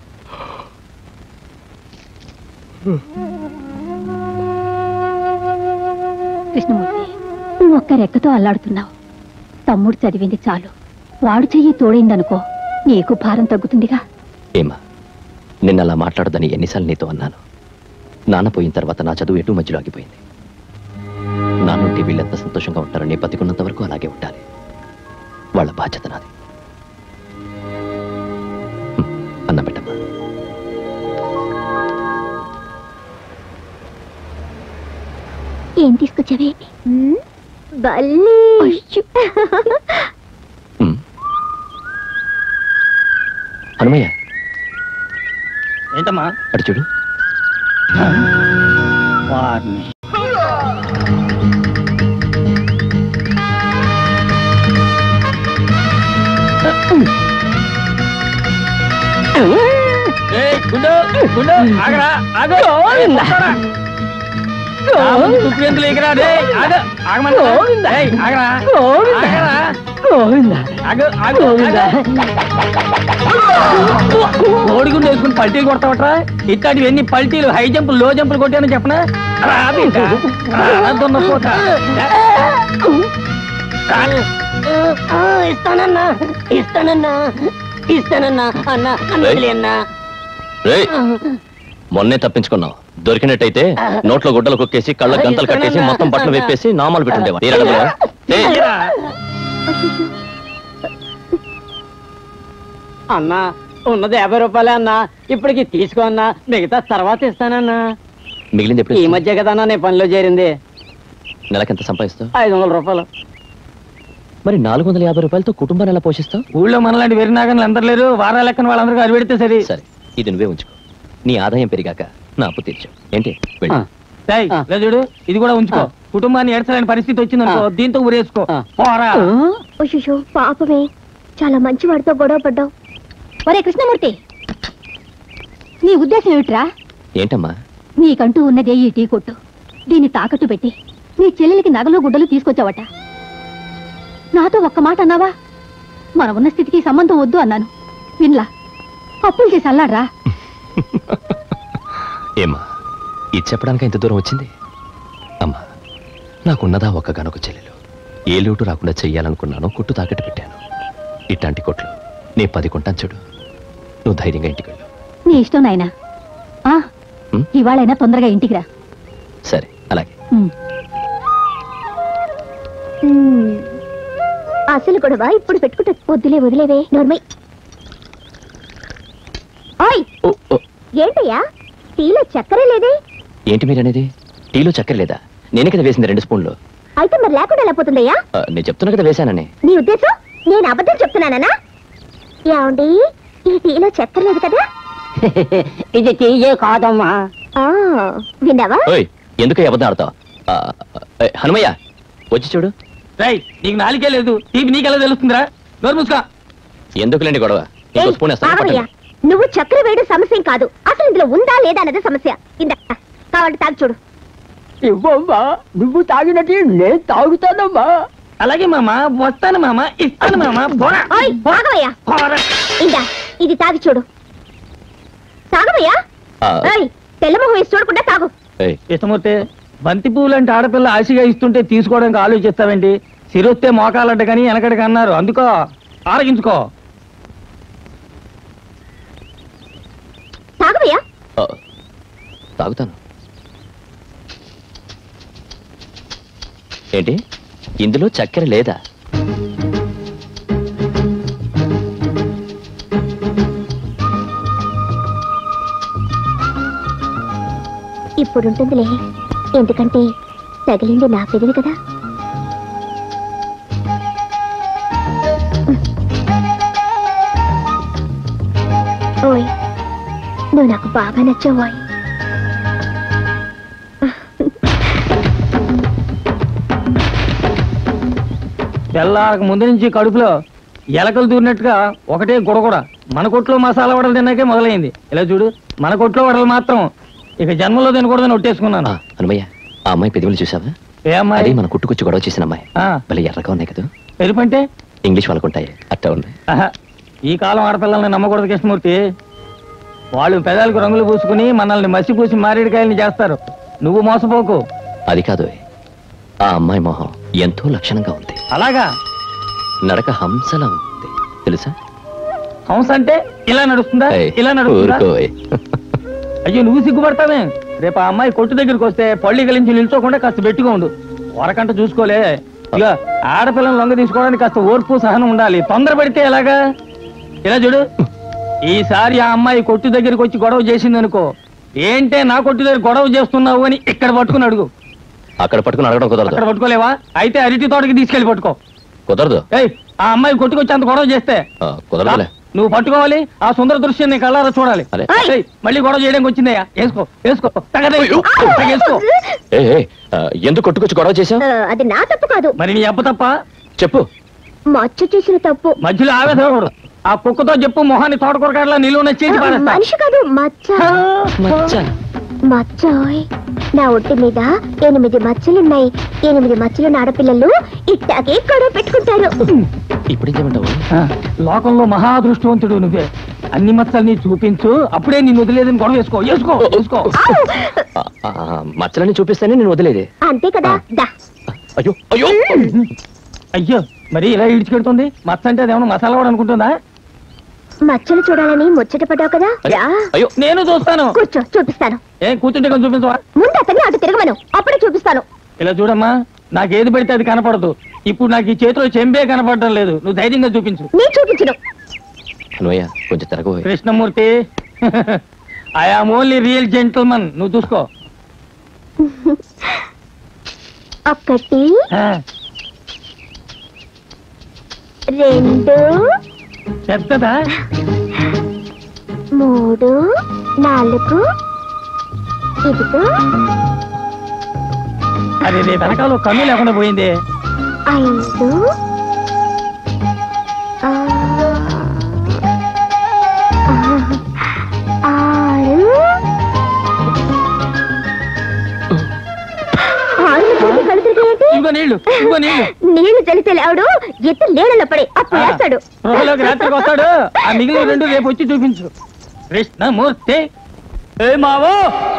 [SPEAKER 2] కృష్ణమూర్తి నువ్వు ఒక్క రెక్కతో అల్లాడుతున్నావు తమ్ముడు చదివింది చాలు వాడు చెయ్యి తోడైందనుకో నీకు భారం తగ్గుతుందిగా
[SPEAKER 4] ఏమా నిన్న అలా మాట్లాడదని ఎన్నిసార్లు నీతో అన్నాను నాన్న పోయిన తర్వాత నా చదువు ఎటు మధ్యలో ఆగిపోయింది నాన్నుంటే వీళ్ళెంత సంతోషంగా ఉంటారో నీ బతికున్నంత వరకు అలాగే ఉండాలి వాళ్ళ బాధ్యత నాది హ్మ్, అన్నం పెట్టమ్మా
[SPEAKER 1] ఏం తీసుకొచ్చావే బల్లి
[SPEAKER 4] హ్మ్. హనుమయ్య
[SPEAKER 5] ఏంటమ్మా
[SPEAKER 4] అటు చూడు
[SPEAKER 5] వారిని ఏయ్, గుండు, గుండు, ఆగరా, ఆగు. ఏయ్, కొట్టరా. నా ముందు తుప్పు ఎందుకు లేకరా? డేయ్, ఆగు, ఆగమన్నా. ఏయ్, ఆగరా, ఆగరా. ఆగు, ఆగు, ఆగు. కోడిగుండు వేసుకుని పల్టీలు కొడతావట్రా ఇట్లాంటివి ఎన్ని పల్టీలు హై జంపులు లో జంపులు కొట్టానని చెప్పనా రా, బిడ్డ. రా, దున్నపోత. రా.
[SPEAKER 7] ఇస్తానన్నా ఇస్తానన్నా ఇస్తానన్నా అన్నా
[SPEAKER 4] ఏయ్. రేయ్, మొన్నే తప్పించుకున్నావు దొరికినట్టయితే నోట్లో గుడ్డలు కుక్కేసి కళ్ళ గంతలు కట్టేసి మొత్తం బట్టలు విప్పేసి నామాలు పెట్టుండేవా ఈ రకంలో? ఏయ్,
[SPEAKER 5] తీరా.
[SPEAKER 6] అన్నా ఉన్నది యాభై రూపాయలే అన్నా ఇప్పటికి తీసుకో అన్నా మిగతా తర్వాత ఇస్తానన్నా
[SPEAKER 4] మిగిలింది ఎప్పుడు
[SPEAKER 6] ఈ మధ్య కదన్నా నేను పనిలో చేరింది
[SPEAKER 4] నెలకెంత సంపాదిస్తావు
[SPEAKER 6] ఐదు వందల రూపాయలు
[SPEAKER 4] మరి నాలుగు వందల యాభై రూపాయలతో కుటుంబాన్ని ఎలా పోషిస్తావు
[SPEAKER 5] ఊళ్ళో మనలాంటి వెరినాగన్లు అందరు లేరు వారా లెక్కన వాళ్ళందరికీ అది పెడితే సరి
[SPEAKER 4] సరే ఇది నువ్వే ఉంచుకో నీ ఆదాయం పెరిగాక నా అప్పు తీర్చు ఏంటి వెళ్ళు.
[SPEAKER 6] ఆ.
[SPEAKER 5] ఏయ్,
[SPEAKER 6] ఆ.
[SPEAKER 5] ఇలా చూడు ఇది కూడా ఉంచుకో
[SPEAKER 6] ఆ.
[SPEAKER 5] కుటుంబాన్ని ఏడ్చలేని పరిస్థితి వచ్చిందనుకో
[SPEAKER 6] ఆ.
[SPEAKER 5] దీంతో ఊరేసుకో
[SPEAKER 6] ఆ.
[SPEAKER 5] పోరా
[SPEAKER 1] ఓషో పాపమే చాలా మంచి వాడితో గొడవ పడ్డావు
[SPEAKER 2] ఒరే కృష్ణమూర్తి నీ ఉద్దేశం ఏమిట్రా
[SPEAKER 4] ఏంటమ్మా
[SPEAKER 2] నీకంటూ ఉన్నదే ఈ టీ కొట్టు దీన్ని తాకట్టు పెట్టి నీ చెల్లెలికి నగలు గుడ్డలు తీసుకొచ్చావట నాతో ఒక్క మాట అన్నావా మన ఉన్న స్థితికి సంబంధం వద్దు అన్నాను విన్లా అప్పులు చేసి అల్లాడ్రా
[SPEAKER 4] ఏమ్మా ఇది చెప్పడానికి ఇంత దూరం వచ్చింది అమ్మా నాకున్నదా ఒక్కగానొక చెల్లెలు ఏ లోటు రాకుండా చెయ్యాలనుకున్నానో కొట్టు తాకట్టు పెట్టాను ఇట్లాంటి కొట్లు నీ పది కొంటాను చూడు నువ్వు ధైర్యంగా ఇంటికి వెళ్ళు
[SPEAKER 2] నీ ఇష్టం నాయనా ఆ,
[SPEAKER 4] ఉం? ఉమ్.
[SPEAKER 8] ఇవాళైనా తొందరగా ఇంటికి రా
[SPEAKER 4] సరే అలాగే
[SPEAKER 8] ఉమ్.
[SPEAKER 1] మ్మ్. అసలు గొడవ ఇప్పుడు పెట్టుకుంటే వద్దులే వదిలేవే నోర్మై ఓయ్
[SPEAKER 4] ఓ, ఓ,
[SPEAKER 1] ఏంటయ్యా టీలో చక్కెర లేదే
[SPEAKER 4] ఏంటి మీరనేది టీలో చక్కెర లేదా నేనే కదా వేసింది రెండు స్పూన్లు
[SPEAKER 1] అయితే మరి లేకుండా ఎలా పోతుందయ్యా
[SPEAKER 4] ఆ, నేను చెప్తున్నా కదా వేశానని
[SPEAKER 1] నీ ఉద్దేశం నేను అబద్ధం చెప్తున్నానా ఏమండి ఈ టీలో చక్కెర లేదు కదా
[SPEAKER 9] ఇది తీయే కాదమ్మా
[SPEAKER 1] ఆ, విన్నావా
[SPEAKER 4] ఓయ్ ఎందుకు ఈ అబద్ధం ఆడతావు ఆ, ఏ, హనుమయ్య వచ్చి చూడు
[SPEAKER 5] రై నీకు నాలుగే లేదు టీవీ నీకెలా తెలుస్తుందిరా నోరు మూసుకో
[SPEAKER 4] ఎందుకులేండి గొడవ ఇంకో
[SPEAKER 1] ఏయ్,
[SPEAKER 4] స్పూన్ వేస్తాను
[SPEAKER 1] ఆగవయ్యా.
[SPEAKER 4] పట్టండి.
[SPEAKER 1] నువ్వు చక్కెర వేయడం సమస్య కాదు అసలు ఇందులో ఉందా లేదా అన్నది సమస్య ఇందా కావాలంటే తాగి చూడు
[SPEAKER 9] ఇవ్వమ్మా నువ్వు తాగినట్టు నేను తాగుతానమ్మా
[SPEAKER 5] అలాగే మామ వస్తాను మామ ఇస్తాను మామ పోరా.
[SPEAKER 1] ఓయ్ ఆగవయ్యా
[SPEAKER 5] పోరా.
[SPEAKER 1] ఇందా ఇది తాగి చూడు తాగవయ్యా
[SPEAKER 4] ఆ,
[SPEAKER 1] ఏయ్ తెల్లమొహం వేసి చూడకుండా తాగు
[SPEAKER 4] ఏయ్,
[SPEAKER 5] ఇష్టమూర్తి బంతి పువ్వులు అంటే ఆడపిల్ల ఆశగా ఇస్తుంటే తీసుకోవడానికి ఆలోచిస్తావేంటి సిరొస్తే మోకాలంట కానీ వెనకడికి అన్నారు అందుకో ఆరగించుకో
[SPEAKER 1] తాగవయ్యా
[SPEAKER 4] ఆ, తాగుతాను ఏంటి ఇందులో చక్కెర లేదా
[SPEAKER 1] ఇప్పుడుంటుందిలే ఎందుకంటే తగిలింది నా పెదివి కదా ఓయ్ నువ్వు నాకు బాగా నచ్చావోయ్
[SPEAKER 5] తెల్లారకు ముందు నుంచి కడుపులో ఎలకలు దూరినట్టుగా ఒకటే గుడగుడ మన కొట్లో మసాలా వడలు తిన్నాకే మొదలైంది ఇలా చూడు మన కొట్లో వడలు మాత్రం ఇక జన్మలో తినకూడదని ఒట్టేసుకున్నాను
[SPEAKER 4] ఆ, హనుమయ్య ఆ అమ్మాయి పెదవులు చూసావా
[SPEAKER 5] ఏ
[SPEAKER 4] అది
[SPEAKER 5] అమ్మాయి
[SPEAKER 4] మన కుట్టుకొచ్చి గొడవ చేసిన అమ్మాయి
[SPEAKER 5] ఆ,
[SPEAKER 4] భలే ఎర్రగా ఉన్నాయి కదా
[SPEAKER 5] ఎరుపంటే
[SPEAKER 4] ఇంగ్లీష్ వాళ్ళకుంటాయి అట్టా ఉన్నాయి
[SPEAKER 5] ఆహా, ఈ కాలం ఆడపిల్లల్ని నమ్మకూడదు కృష్ణమూర్తి వాళ్ళు పెదాలకు రంగులు పూసుకుని మనల్ని మసి పూసి మారేడుకాయల్ని చేస్తారు నువ్వు మోసపోకు
[SPEAKER 4] అది కాదు ఆ అమ్మాయి మొహం ఎంతో లక్షణంగా ఉంది
[SPEAKER 5] అలాగా
[SPEAKER 4] నడక హంసలా ఉంది తెలుసా
[SPEAKER 5] హంస అంటే ఇలా నడుస్తుందా
[SPEAKER 4] ఏయ్,
[SPEAKER 5] ఇలా నడుస్తుందా
[SPEAKER 4] ఊరుకోయ్.
[SPEAKER 5] అయ్యో నువ్వు సిగ్గుపడతావే రేపు ఆ అమ్మాయి కొట్టు దగ్గరికి వస్తే పళ్ళి గలించి నిల్చోకుండా కాస్త పెట్టుగా ఉండు వరకంట చూసుకోలే ఇక ఆడపిల్లని లొంగ తీసుకోవడానికి కాస్త ఓర్పు సహనం ఉండాలి తొందర పడితే ఎలాగా ఇలా చూడు ఈసారి ఆ అమ్మాయి కొట్టు దగ్గరికి వచ్చి గొడవ చేసింది అనుకో ఏంటే నా కొట్టు దగ్గర గొడవ చేస్తున్నావు అని ఇక్కడ పట్టుకుని అడుగు
[SPEAKER 4] అక్కడ పట్టుకుని అడగడం
[SPEAKER 5] అక్కడ
[SPEAKER 4] కుదరదు
[SPEAKER 5] పట్టుకోలేవా అయితే అరటి తోటకి తీసుకెళ్లి పట్టుకో
[SPEAKER 4] కుదరదు
[SPEAKER 5] ఏయ్ ఆ అమ్మాయి కొట్టుకొచ్చి అంత గొడవ చేస్తే
[SPEAKER 4] ఆ, కుదరదులే
[SPEAKER 5] నువ్వు పట్టుకోవాలి ఆ సుందర దృశ్యాన్ని నీ కళ్ళారా చూడాలి
[SPEAKER 4] అరే.
[SPEAKER 5] ఏయ్, మళ్ళీ గొడవ చేయడానికి వచ్చిందయ్యా వేసుకో వేసుకో తగదే వేసుకో
[SPEAKER 4] ఏ ఏ, ఆ, ఎందుకు కొట్టుకొచ్చి గొడవ చేశావు
[SPEAKER 1] ఆ, అది నా తప్పు కాదు
[SPEAKER 5] మరి నీ అబ్బ తప్ప
[SPEAKER 4] చెప్పు
[SPEAKER 1] మచ్చ చేసిన తప్పు
[SPEAKER 5] మధ్యలో ఆవేశపడకూడదు ఆ కుక్కతో చెప్పు మొహాన్ని తోటకూరకాడలా నిలువ నచ్చేసి పారేస్తా
[SPEAKER 1] మనిషి కాదు మచ్చ
[SPEAKER 4] మచ్చ
[SPEAKER 1] మచ్చోయ్ నా ఒంటి మీద ఎనిమిది మచ్చలున్నాయి ఎనిమిది మచ్చలున్న ఆడపిల్లలు ఇట్టాగే గొడవ పెట్టుకుంటారు
[SPEAKER 4] ఇప్పుడు ఏమంటావు
[SPEAKER 5] ఆ, లోకంలో మహాదృష్టవంతుడు నువ్వే అన్ని మచ్చల్ని చూపించు అప్పుడే నిన్ను వదిలేదని గొడవ వేసుకో వేసుకో వేసుకో
[SPEAKER 1] ఆవ్!
[SPEAKER 4] ఆ, ఆ, ఆ, మచ్చలని చూపిస్తేనే నేను వదిలేదే
[SPEAKER 1] అంతే కదా దా
[SPEAKER 4] అయ్యో అయ్యో
[SPEAKER 5] అయ్యో మరి ఇలా ఇడిచిపెడుతుంది మచ్చ అంటే అదేమన్నా మసాలా కూడా అనుకుంటుందా
[SPEAKER 1] మచ్చలు చూడాలని ముచ్చట పడ్డావు కదా రా
[SPEAKER 4] అయ్యో
[SPEAKER 5] నేను చూస్తాను
[SPEAKER 1] కూర్చో చూపిస్తాను
[SPEAKER 5] ఏం కూర్చుంటే కొంచెం చూపించవా
[SPEAKER 1] ముందు అతన్ని అటు తిరగమను అప్పుడే చూపిస్తాను
[SPEAKER 5] ఇలా చూడమ్మా నాకు ఏది పెడితే అది కనపడదు ఇప్పుడు నాకు ఈ చేతిలో చెంబే కనపడటం లేదు నువ్వు ధైర్యంగా చూపించు
[SPEAKER 1] నేను చూపించను
[SPEAKER 4] హనుమయ్య కొంచెం తిరగబోయే
[SPEAKER 5] Krishnamurthy I am only real gentleman నువ్వు చూసుకో
[SPEAKER 1] ఒకటి
[SPEAKER 5] ఆ,
[SPEAKER 1] రెండు
[SPEAKER 5] పెద్దదా
[SPEAKER 1] మూడు నాలుగు ఇదిగో
[SPEAKER 5] అది రేపు వెనకాల ఒక కన్ను లేకుండా పోయింది
[SPEAKER 1] ఐదు ఆ, ఆరు ఆరు పోతే కళ్ళు తిరిగాయేంటి?
[SPEAKER 5] ఇంకో నీళ్లు ఇంకో నీళ్లు
[SPEAKER 1] నీళ్లు తెలిసి లేవడు ఎత్తు నీళ్ళలో పడి అప్పుడు వేస్తాడు
[SPEAKER 5] రోజులోకి రాత్రికి వస్తాడు ఆ మిగిలిన రెండు రేపు వచ్చి చూపించు కృష్ణమూర్తి ఏ మావో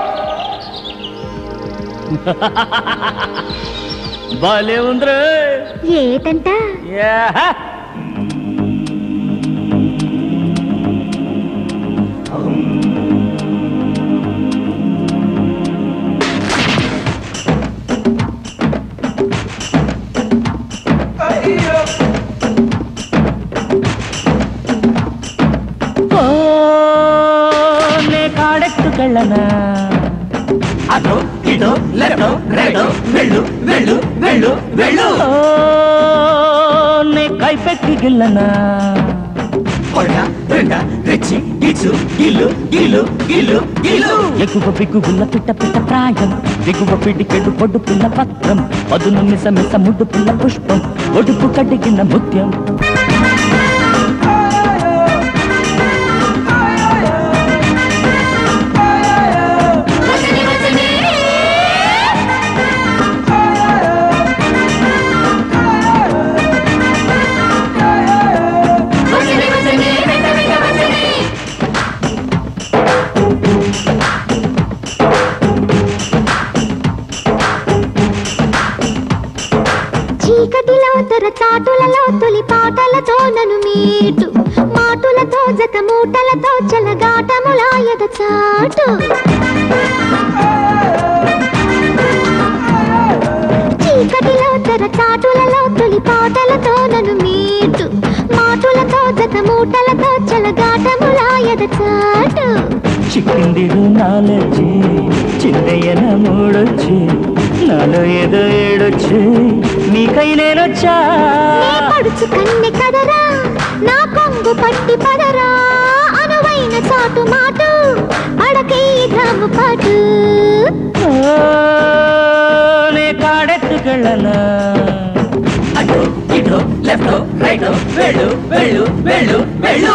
[SPEAKER 5] బాలే ఉందిరే
[SPEAKER 1] ఏటంట
[SPEAKER 5] యాహ!
[SPEAKER 10] వెళ్ళు వెళ్ళు నే కైపెక్కి గిల్లనా పొడ రెండ రెచ్చి గిచ్చు గిల్లు గిల్లు గిల్లు గిల్లు ఎగువ బిగ్గు గుల్ల పిట్ట పిట్ట ప్రాయం దిగువ పిడికెడు పొడ్డు పుల్ల పత్రం పదును మిస మిస ముడ్డు పుల్ల పుష్పం ఒడుపు కడిగిన ముత్యం
[SPEAKER 1] చీకటిలో తెర చాటులలో తొలి పాటలతో నను మీటు మాటులతో జత మూటలతో చెలగాటములాయద చాటు చీకటిలో తెర చాటులలో తొలి పాటలతో నను మీటు మాటులతో జత మూటలతో చెలగాటములాయద చాటు
[SPEAKER 10] చిక్కిందిడు నాలొచ్చి చిందయ్యన మూడొచ్చి నాలో ఏదో ఏడొచ్చి నీకై నేనొచ్చా
[SPEAKER 1] నీ పడుచు కన్నె కదరా నా కొంగు పట్టి పదరా అనువైన చాటు మాటు అడకై గ్రాము పాటు
[SPEAKER 10] ఓ, నే కాడెత్తుకెళ్ళనా అటు ఇటు లెఫ్ట్ రైట్ వెళ్ళు వెళ్ళు వెళ్ళు వెళ్ళు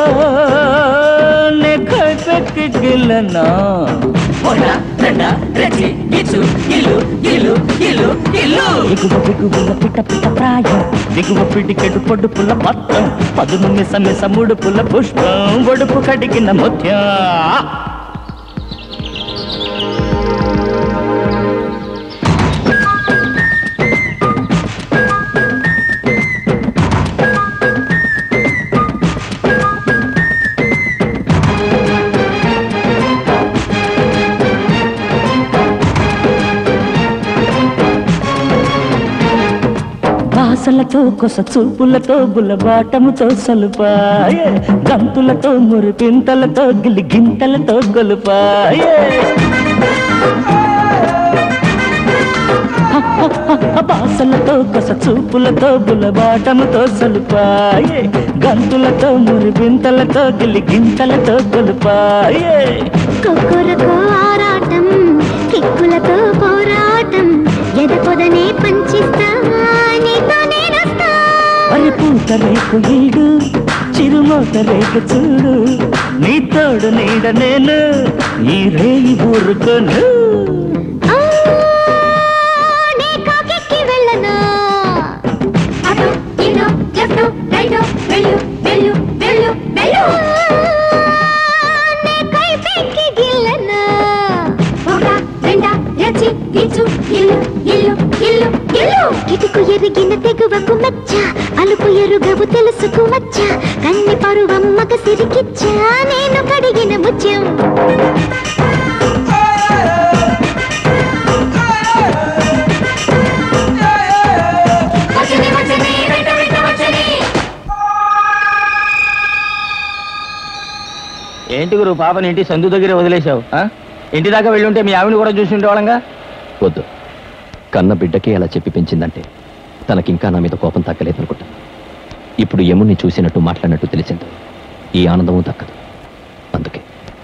[SPEAKER 10] నే కైపెక్కి గిల్లనా పొడ రెండ రెచ్చి గిచ్చు గిల్లు గిల్లు గిల్లు గిల్లు ఎగువ బిగువుల పిట్ట పిట్ట ప్రాయం దిగువ పిడికెడు పొడ్డు పుల్ల పత్రం పదును మిస మిస మూడు పుల్ల పుష్పం ఒడుపు కడిగిన ముత్యం వాసలతో కొస చూపులతో బుల్లబాటముతో సలుపాయ గంతులతో మురిపింతలతో గిలిగింతలతో గొలుపాయ బాసలతో కొస చూపులతో బుల్లబాటముతో సలుపాయ గంతులతో మురిపింతలతో గిలిగింతలతో గొలుపాయే
[SPEAKER 1] కొక్కురకు ఆరాటం కిక్కులతో పోరాటం ఎదపొదనే పంచిస్తా నీతో నేనొస్తా
[SPEAKER 10] అరి పూత రేకు ఈడు చిరుమోత రేకు చూడు నీ తోడు నీడ నేను ఈ రేయి ఊరుకోను
[SPEAKER 1] ఆ, నీ కాకెక్కి వెళ్ళనా అటు ఇటు లెఫ్ట్ రైట్ వెళ్ళు వెళ్ళు వెళ్ళు వెళ్ళు నీ కైపెక్కి గిల్లనా ఒక రెండ రెచ్చి గిచ్చు గిల్లు గిల్లు గిల్లు గిల్లు కిటుకు ఎరిగిన తెగువకు మచ్చ అలుపు ఎరుగవు తెలుసుకు వచ్చ కన్ని పరువమ్మక సిరికిచ్చా నేను కడిగిన ముత్యం
[SPEAKER 5] ఏంటి గురు పాపని ఇంటి సందు దగ్గర వదిలేశావు ఆ? ఇంటి దాకా వెళ్ళుంటే మీ ఆవిడ కూడా చూసి ఉండేవాళ్ళంగా
[SPEAKER 4] వద్దు కన్న బిడ్డకి అలా చెప్పి పెంచిందంటే తనకింకా నా మీద కోపం తగ్గలేదనుకుంటా ఇప్పుడు యముని చూసినట్టు మాట్లాడినట్టు తెలిసింది ఈ ఆనందము దక్కదు అందుకే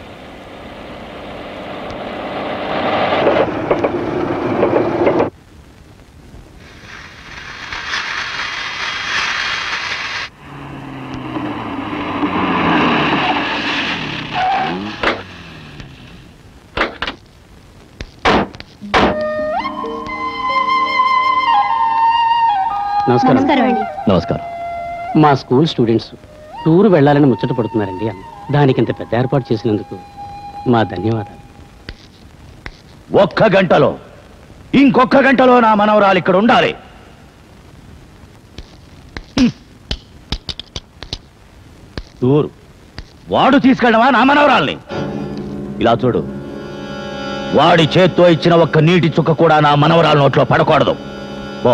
[SPEAKER 6] నమస్కారం
[SPEAKER 4] నమస్కారం
[SPEAKER 6] మా స్కూల్ స్టూడెంట్స్ టూర్ వెళ్ళాలని ముచ్చట పడుతున్నారండి అన్న దానికి ఇంత పెద్ద ఏర్పాటు చేసినందుకు మా ధన్యవాదాలు
[SPEAKER 11] ఒక్క గంటలో ఇంకొక గంటలో నా మనవరాలు ఇక్కడ ఉండాలి హ్మ్. టూరు వాడు తీసుకెళ్ళవా నా మనవరాల్ని ఇలా చూడు వాడి చేత్తో ఇచ్చిన ఒక్క నీటి చుక్క కూడా నా మనవరాల నోట్లో పడకూడదు ఓ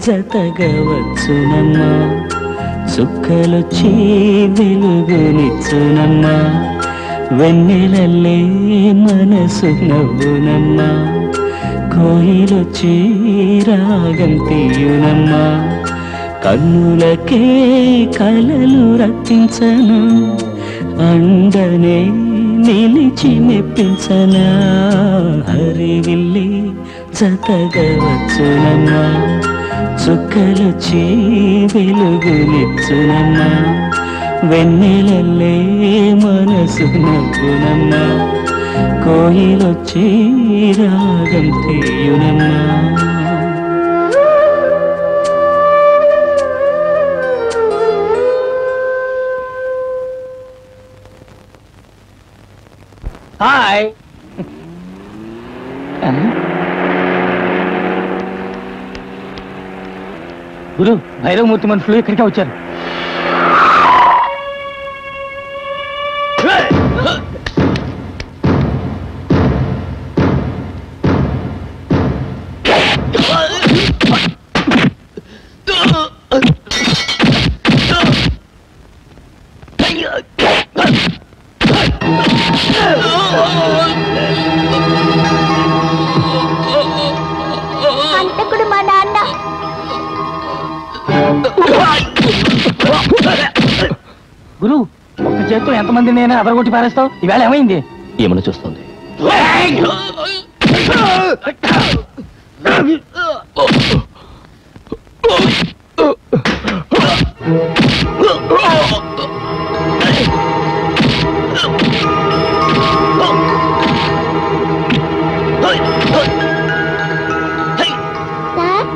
[SPEAKER 10] జతగా వచ్చునమ్మా చుక్కలొచ్చి వెలుగునిచ్చునమ్మా వెన్నెలల్లే మనసు నవ్వునమ్మా కోయిలొచ్చి రాగం తీయునమ్మా కన్నులకే కలలు రప్పించను అండనే నిలిచి మెప్పించనా హరివిల్లి జతగా వచ్చునమ్మా చుక్కలొచ్చి వెలుగునిచ్చునమ్మా వెన్నెలల్లే మనసు నవ్వునమ్మా కోయిలొచ్చి రాగం తీయునమ్మా
[SPEAKER 5] హాయ్ గురు భైరవమూర్తి మనుషులు ఇక్కడికే వచ్చారు
[SPEAKER 1] అంతకుడు మా నాన్న
[SPEAKER 5] గురు ఒక్క చేత్తో ఎంతమంది నేను అదరగొట్టి పారేస్తావు ఈవేళ ఏమైంది
[SPEAKER 4] ఏమని చూస్తుంది
[SPEAKER 1] సార్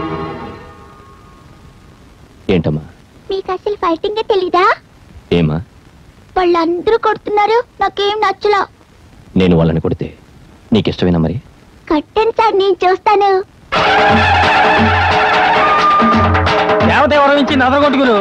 [SPEAKER 4] ఏంటమ్మా
[SPEAKER 1] మీకు అసలు ఫైటింగే తెలీదా
[SPEAKER 4] ఏమా
[SPEAKER 1] వాళ్ళందరూ కొడుతున్నారు నాకేం నచ్చలా
[SPEAKER 4] నేను వాళ్ళని కొడితే నీకిష్టమేనా మరి
[SPEAKER 1] కట్టండి సార్ నేను చూస్తాను
[SPEAKER 5] దేవత ఎవరు ఇచ్చింది అదరగొట్టు గురు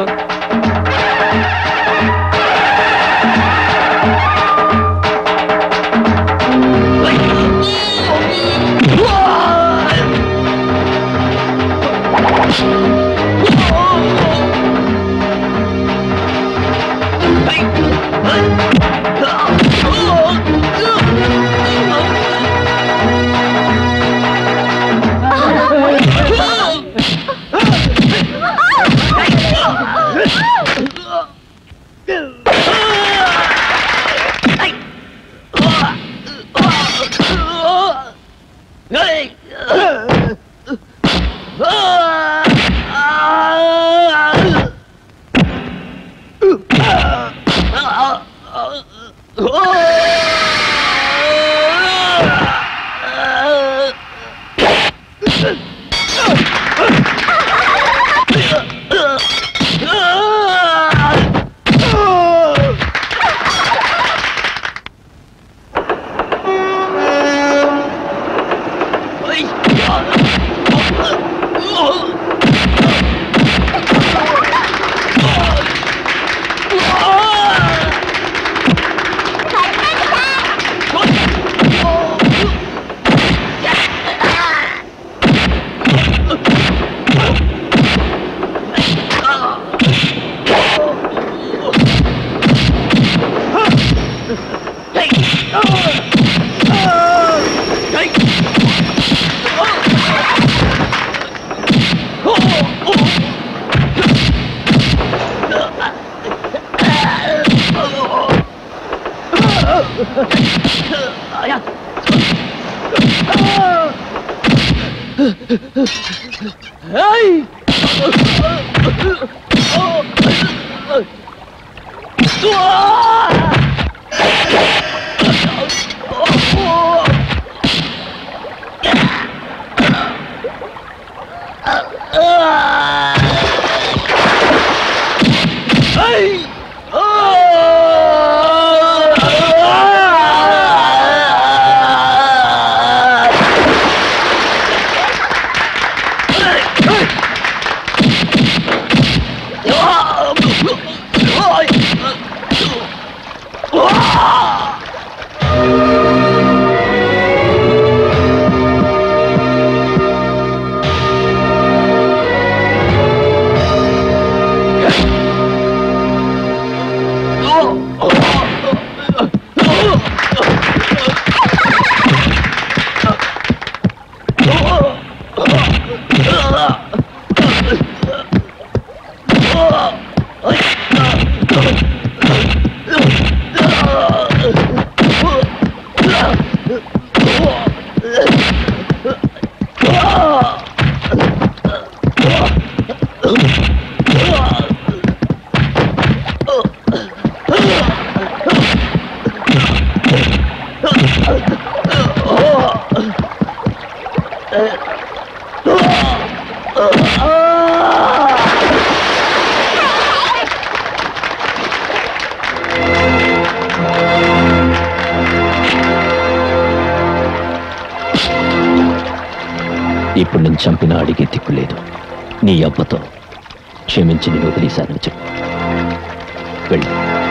[SPEAKER 4] ఇప్పుడు నేను చంపిన అడిగే దిక్కు లేదు నీ అబ్బతో క్షమించి నేను వదిలేశానని చెప్పు వెళ్ళు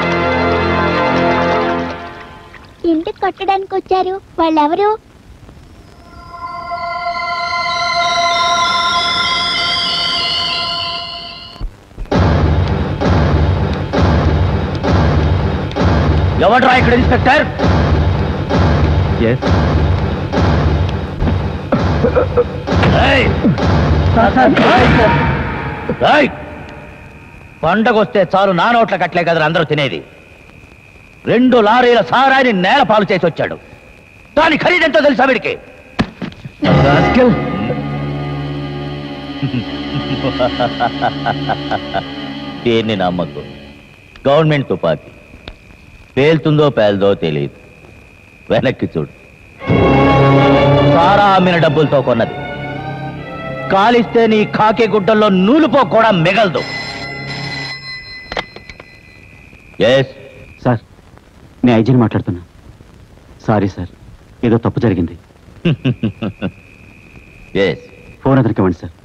[SPEAKER 1] ఇంటికి కొట్టడానికి వచ్చారు వాళ్ళెవరు
[SPEAKER 11] ఎవడ్రా ఇక్కడ ఇన్స్పెక్టర్ ఏయ్! ఏయ్! పండగొస్తే చాలు నా నోట్ల కట్లే కదా అందరూ తినేది రెండు లారీల సారాన్ని నేల పాలు చేసి వచ్చాడు దాని ఖరీదెంతో తెలుసా వీడికి దేన్ని నమ్మకు గవర్నమెంట్ తుపాకీ పేలుతుందో పేలదో తెలియదు వెనక్కి చూడు సారా అమ్మిన డబ్బులతో కొన్నది కాలిస్తే నీ కాకి గుడ్డల్లో నూలుపో కూడా మిగలదు ఎస్
[SPEAKER 6] సార్ నేను ఐజీని మాట్లాడుతున్నా సారీ సార్ ఏదో తప్పు జరిగింది
[SPEAKER 11] ఎస్
[SPEAKER 6] ఫోన్ అతనికి ఇవ్వండి సార్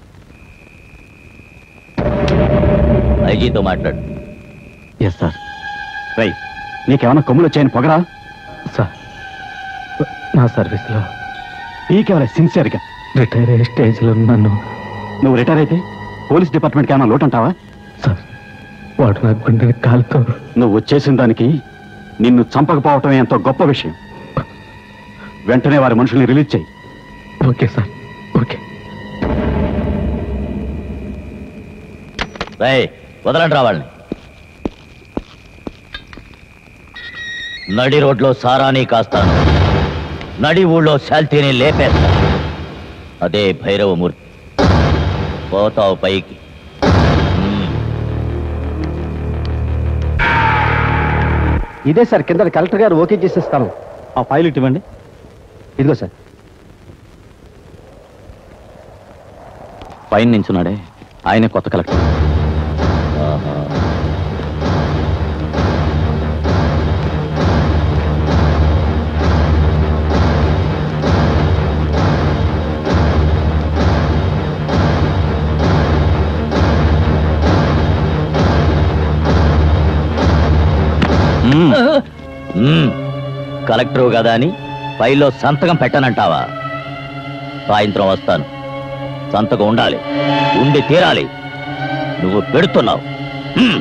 [SPEAKER 11] ఐజీతో మాట్లాడు
[SPEAKER 6] ఎస్ సార్ రై నీకేమైనా కొమ్ములు వచ్చాయని పొగరా
[SPEAKER 5] సార్ నా సర్వీస్లో
[SPEAKER 6] నీకేమైనా సిన్సియర్గా
[SPEAKER 5] రిటైర్ అయ్యే స్టేజ్లో నన్ను
[SPEAKER 6] నువ్వు రిటైర్ అయితే పోలీస్ డిపార్ట్మెంట్కి ఏమైనా లోటు అంటావా
[SPEAKER 5] సార్ వాడు నా గుండెని కాలుతో
[SPEAKER 6] నువ్వు వచ్చేసిన దానికి నిన్ను చంపకపోవటం ఎంతో గొప్ప విషయం వెంటనే వారి మనుషుల్ని రిలీజ్ చేయి
[SPEAKER 5] ఓకే సార్ ఓకే
[SPEAKER 11] రై వదలండి రా వాళ్ళని నడి రోడ్లో సారాని కాస్తాను నడి ఊళ్ళో శాల్తీని లేపేస్తాను అదే భైరవమూర్తి పోతావు పైకి మ్మ్.
[SPEAKER 3] ఇదే సార్ కింద కలెక్టర్ గారు ఓకే చేసేస్తాను ఆ ఫైల్ ఇటు ఇవ్వండి ఇదిగో సార్
[SPEAKER 6] పైన నించున్నాడే ఆయనే కొత్త కలెక్టర్
[SPEAKER 11] ఆహా. మ్మ్. మ్మ్. కలెక్టరు కదా అని ఫైల్లో సంతకం పెట్టనంటావా సాయంత్రం వస్తాను సంతకం ఉండాలి ఉండి తీరాలి నువ్వు పెడుతున్నావు మ్మ్.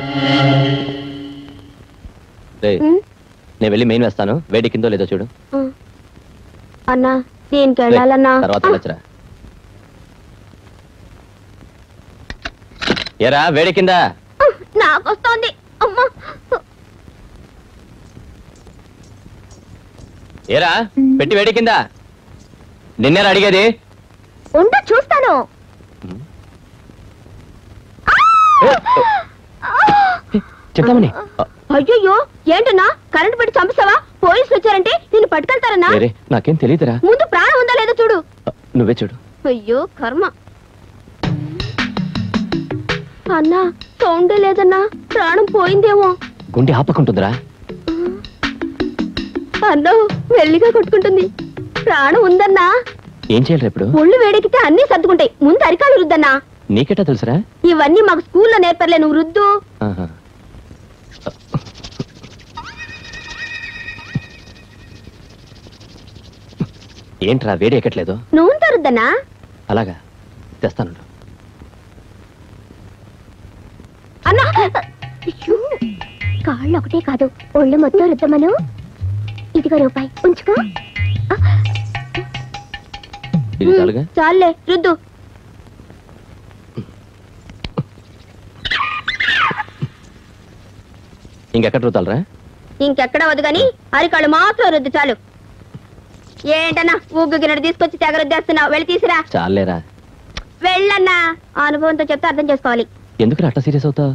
[SPEAKER 4] నేను వెళ్ళి మెయిన్ వేస్తాను వేడికిందో లేదో చూడు
[SPEAKER 7] అన్నా దీనికి వెళ్ళాలన్నా
[SPEAKER 4] తర్వాత వెళ్ళొచ్చురా ఏరా వేడి కింద
[SPEAKER 7] నాకు వస్తోంది అమ్మా
[SPEAKER 4] ఏరా పెట్టి వేడి కింద నిన్నేరా అడిగేది
[SPEAKER 7] ఉండ చూస్తాను
[SPEAKER 4] చెప్తామని
[SPEAKER 7] అయ్యో ఏంటన్నా కరెంట్ పెట్టి చంపేసావా పోలీసులు వచ్చారంటే నిన్ను పట్టుకెళ్తారన్నా
[SPEAKER 4] వేరే నాకేం తెలియదురా
[SPEAKER 7] ముందు ప్రాణం ఉందా లేదో చూడు
[SPEAKER 4] నువ్వే చూడు
[SPEAKER 7] అయ్యో కర్మ అన్నా సౌండే లేదన్నా ప్రాణం పోయిందేమో
[SPEAKER 4] గుండె ఆపకుంటుందిరా
[SPEAKER 7] అన్నో మెల్లిగా కొట్టుకుంటుంది ప్రాణం ఉందన్నా
[SPEAKER 4] ఏం చేయాలి ఇప్పుడు
[SPEAKER 7] ఒళ్ళు వేడెక్కితే అన్ని సర్దుకుంటాయి ముందు అరికాలు రుద్దన్నా
[SPEAKER 4] నీకెట్టా తెలుసురా
[SPEAKER 7] ఇవన్నీ మాకు స్కూల్లో నేర్పర్లే నువ్వు రుద్దు
[SPEAKER 4] ఆహా. ఏంట్రా వేడి ఎక్కట్లేదు
[SPEAKER 7] నూనెతో రుద్దన్నా
[SPEAKER 4] అలాగా తెస్తాను
[SPEAKER 7] అన్నా
[SPEAKER 1] అయ్యో, కాళ్ళు ఒకటే కాదు ఒళ్ళు మొత్తం రుద్దమను ఇదిగో రూపాయి ఉంచుకో
[SPEAKER 4] ఇది చాలుగా
[SPEAKER 7] చాలే రుద్దు
[SPEAKER 4] ఇంకెక్కడ రుద్దాలరా
[SPEAKER 7] ఇంకెక్కడ వద్దు గాని అరికాళ్ళు మాత్రం రుద్దు చాలు ఏంటన్నా ఊగ్గు గిన్నెడు తీసుకొచ్చి తెగ రుద్దేస్తున్నావు వెళ్ళి తీసిరా
[SPEAKER 4] చాలేరా
[SPEAKER 7] వెళ్ళన్నా ఆ అనుభవంతో చెప్తే అర్థం చేసుకోవాలి
[SPEAKER 4] ఎందుకు అట్లా సీరియస్ అవుతావు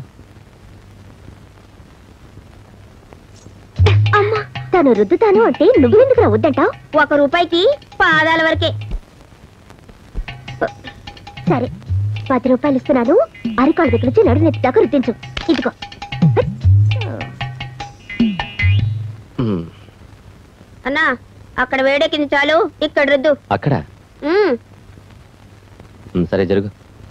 [SPEAKER 1] అమ్మా తను రుద్దుతాను అంటే నువ్వెందుకు వద్దంటావు
[SPEAKER 7] ఒక రూపాయికి పాదాల వరకే
[SPEAKER 1] సరే పది రూపాయలు ఇస్తున్నాను అరికాళ్ళ దగ్గర నుంచి నడు నెత్తి దాకా రుద్దించు ఇదిగో
[SPEAKER 4] ఉమ్,
[SPEAKER 7] అన్నా అక్కడ వేడెక్కింది చాలు ఇక్కడ రుద్దు
[SPEAKER 4] అక్కడ
[SPEAKER 7] ఉమ్.
[SPEAKER 12] ఉమ్, సరే జరుగు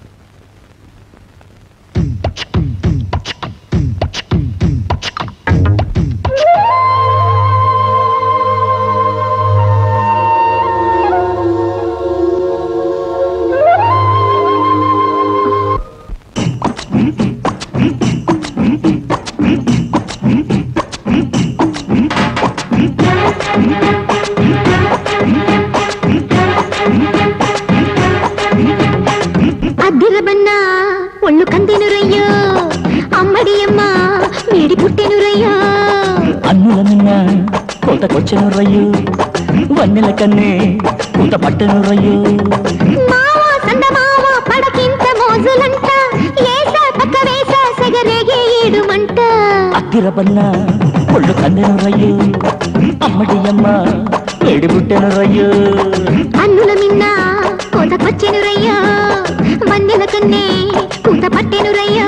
[SPEAKER 1] అద్దిరబన్న ఒళ్ళు కందెనురయ్యో అమ్మడి అమ్మ మేడి పుట్టెనురయ్యో
[SPEAKER 10] అన్నుల నిన్న కోతకొచ్చెను రయ్యు వన్నెల కన్నే కూత పట్టెను రయ్యు
[SPEAKER 1] మావా సందమావ పడకింత మోజులంట ఏస పక్క వేస సెగరేగే ఏడుమంట
[SPEAKER 10] అత్తిరబన్న ఒళ్ళు కందెను రయ్యు అమ్మడి అమ్మ వేడి పుట్టెను రయ్యు
[SPEAKER 1] అన్నుల మిన్న కోతకొచ్చెనురయ్యో వన్నెల కన్నే కూత పట్టెనురయ్యో